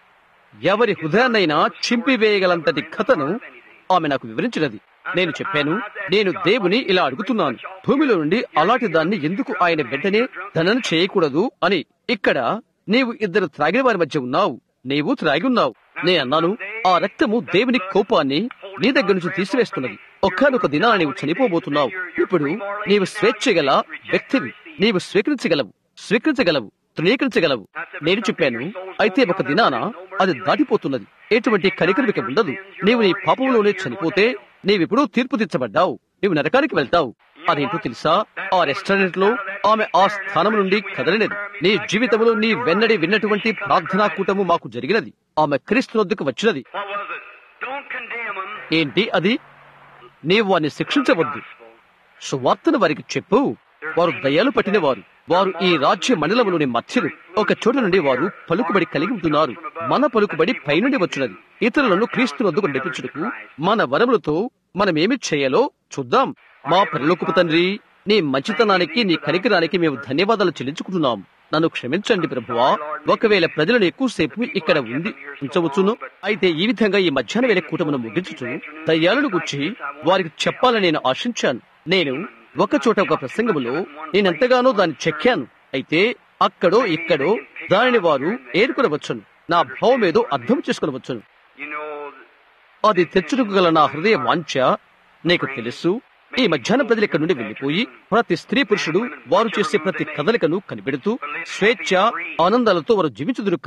ఎవరి హృదయాన్నైనా చింపివేయగలంతటి కథను ఆమె నాకు వివరించినది నేను చెప్పాను నేను దేవుని ఇలా అడుగుతున్నాను భూమిలో నుండి అలాంటి దాన్ని ఎందుకు ఆయన వెంటనే ధనను చేయకూడదు అని ఇక్కడ నీవు ఇద్దరు త్రాగిన వారి మధ్య ఉన్నావు నీవు త్రాగి ఉన్నావు నేను అన్నాను ఆ రక్తము దేవుని కోపాన్ని నీ దగ్గర నుంచి తీసివేస్తున్నది ఒక్కనొక దినాన నీవు చనిపోబోతున్నావు ఇప్పుడు నీవు స్వేచ్ఛ గల వ్యక్తివి నీవు స్వీకరించగలవు స్వీకరించగలవు తృణీకరించగలవు నేను చెప్పాను అయితే ఒక దినాన అది దాటిపోతున్నది ఎటువంటి కనికరిక ఉండదు నీవు నీ పాపంలోనే చనిపోతే నీవిప్పుడు తీర్పు తీర్చబడ్డావు నీవు నరకానికి వెళ్తావు అదేంటో తెలుసా ఆ రెస్టారెంట్ లో ఆమె ఆ స్థానం నుండి కదలినది నీ జీవితంలో నీ వెన్నడి విన్నటువంటి ప్రార్థనా కూటము మాకు జరిగినది ఆమె క్రీస్తు వద్దకు వచ్చినది What was it? Don't condemn them. ఏంటి అది నీవు వారిని శిక్షించవద్దు సువార్తను వారికి చెప్పు వారు దయ్యాలు పట్టినవారు వారు ఈ రాజ్య మండలంలోని మధ్యలు ఒక చోట నుండి వారు పలుకుబడి కలిగి ఉంటున్నారు మన పలుకుబడి పైనుండి వచ్చినది ఇతరులను క్రీస్తు వద్దకు నడిపించుటకు మన వరములతో మనమేమి చేయాలో చూద్దాం మా పరలోకపు తండ్రి నీ మంచితనానికి నీ కనికరానికి మేము ధన్యవాదాలు చెల్లించుకుంటున్నాం నన్ను క్షమించండి ప్రభువా ఒకవేళ ప్రజలను ఎక్కువసేపు ఇక్కడ ఉండి ఉంచవచ్చును అయితే ఈ విధంగా ఈ మధ్యాహ్న వేళ కూటమును ముగించుచు దయ్యాలను గుర్చి వారికి చెప్పాలని నేను ఆశించాను నేను ఒక చోట ఒక ప్రసంగములో నేనెంతగానో దాన్ని చెక్కాను అయితే అక్కడో ఇక్కడో దానిని వారు ఏరుకునవచ్చును నా భావం ఏదో అర్థం చేసుకునవచ్చును You know, అది తెచ్చుటకు గల నా హృదయ వాంఛ నీకు తెలుసు ఈ మధ్యాహ్న ప్రజలు ఇక్కడ నుండి వెళ్లిపోయి ప్రతి స్త్రీ పురుషుడు వారు చేసే ప్రతి కదలికను కనిపెడుతూ స్వేచ్ఛ ఆనందాలతో వారు జీవించుదురు కాక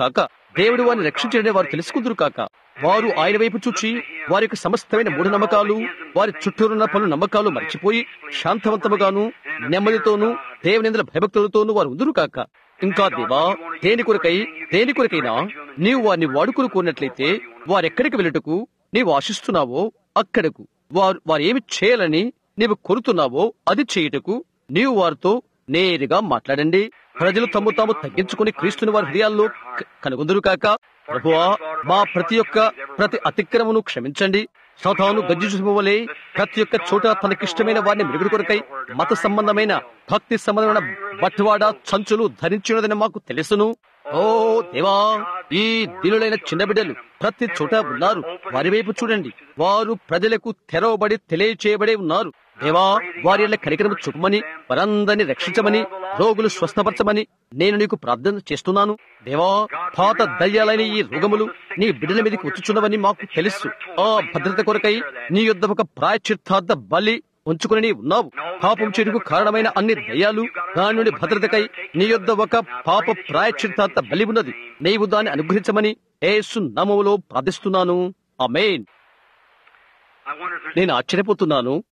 దేవుడు వారిని రక్షించడని వారు తెలుసుకుందరు కాక వారు ఆయన వైపు చూచి వారి యొక్క సమస్తమైన మూఢనమ్మకాలు వారి చుట్టూరున్న పలు నమ్మకాలు మర్చిపోయి శాంతవంతముగాను నెమ్మదితోనూ దేవునిందుల భయభక్తులతోనూ వారు ఉందరు కాక ఇంకా దేవా దేని కొరకై దేని కొరకైనా నీవు వారిని వాడుకుని కోరినట్లయితే వారెక్కడికి వెళ్ళుటకు నీవు ఆశిస్తున్నావో అక్కడకు వారు వారు ఏమి చేయాలని నీవు కోరుతున్నావో అది చేయుటకు నీవు వారితో నేరుగా మాట్లాడండి ప్రజలు తమ్ము తాము తగ్గించుకుని క్రీస్తుని వారి హృదయాల్లో క- కనుగొందురు కాక ప్రభువా మా ప్రతి ఒక్క ప్రతి అతిక్రమను క్షమించండి సౌతాను గజ్జువలే ప్రతి ఒక్క చోట తనకిష్టమైన వారిని మిరుగుడు కొరకై మత సంబంధమైన భక్తి సంబంధమైన బట్వాడ చంచులు ధరించినదని మాకు తెలుసును ఓ దేవా ఈ దినులైన చిన్న బిడ్డలు ప్రతి చోట ఉన్నారు వారి వైపు చూడండి వారు ప్రజలకు తెరవబడి తెలియచేయబడి ఉన్నారు దేవా వారి యొక్క కరికరము చూపమని వారందరినీ రక్షించమని రోగులు స్వస్థపరచమని నేను నీకు ప్రార్థన చేస్తున్నాను దేవా పాత దయ్యాలైన ఈ రోగములు నీ బిడ్డల మీదకి వచ్చుచున్నవని మాకు తెలుసు ఆ భద్రత కొరకై నీ యుద్ధ ఒక ప్రాయచిత్తార్థ బలి ఉంచుకుని నీ ఉన్నావు పాపం చెడుకు కారణమైన అన్ని దయ్యాలు దాని నుండి భద్రతకై నీ యొద్ద ఒక పాప ప్రాయచిత్తార్థ బలి ఉన్నది నీవు దాన్ని అనుగ్రహించమని ఏసు నామములో ప్రార్థిస్తున్నాను ఆమేన్ I wonder if there's నేను ఆశ్చర్యపోతున్నాను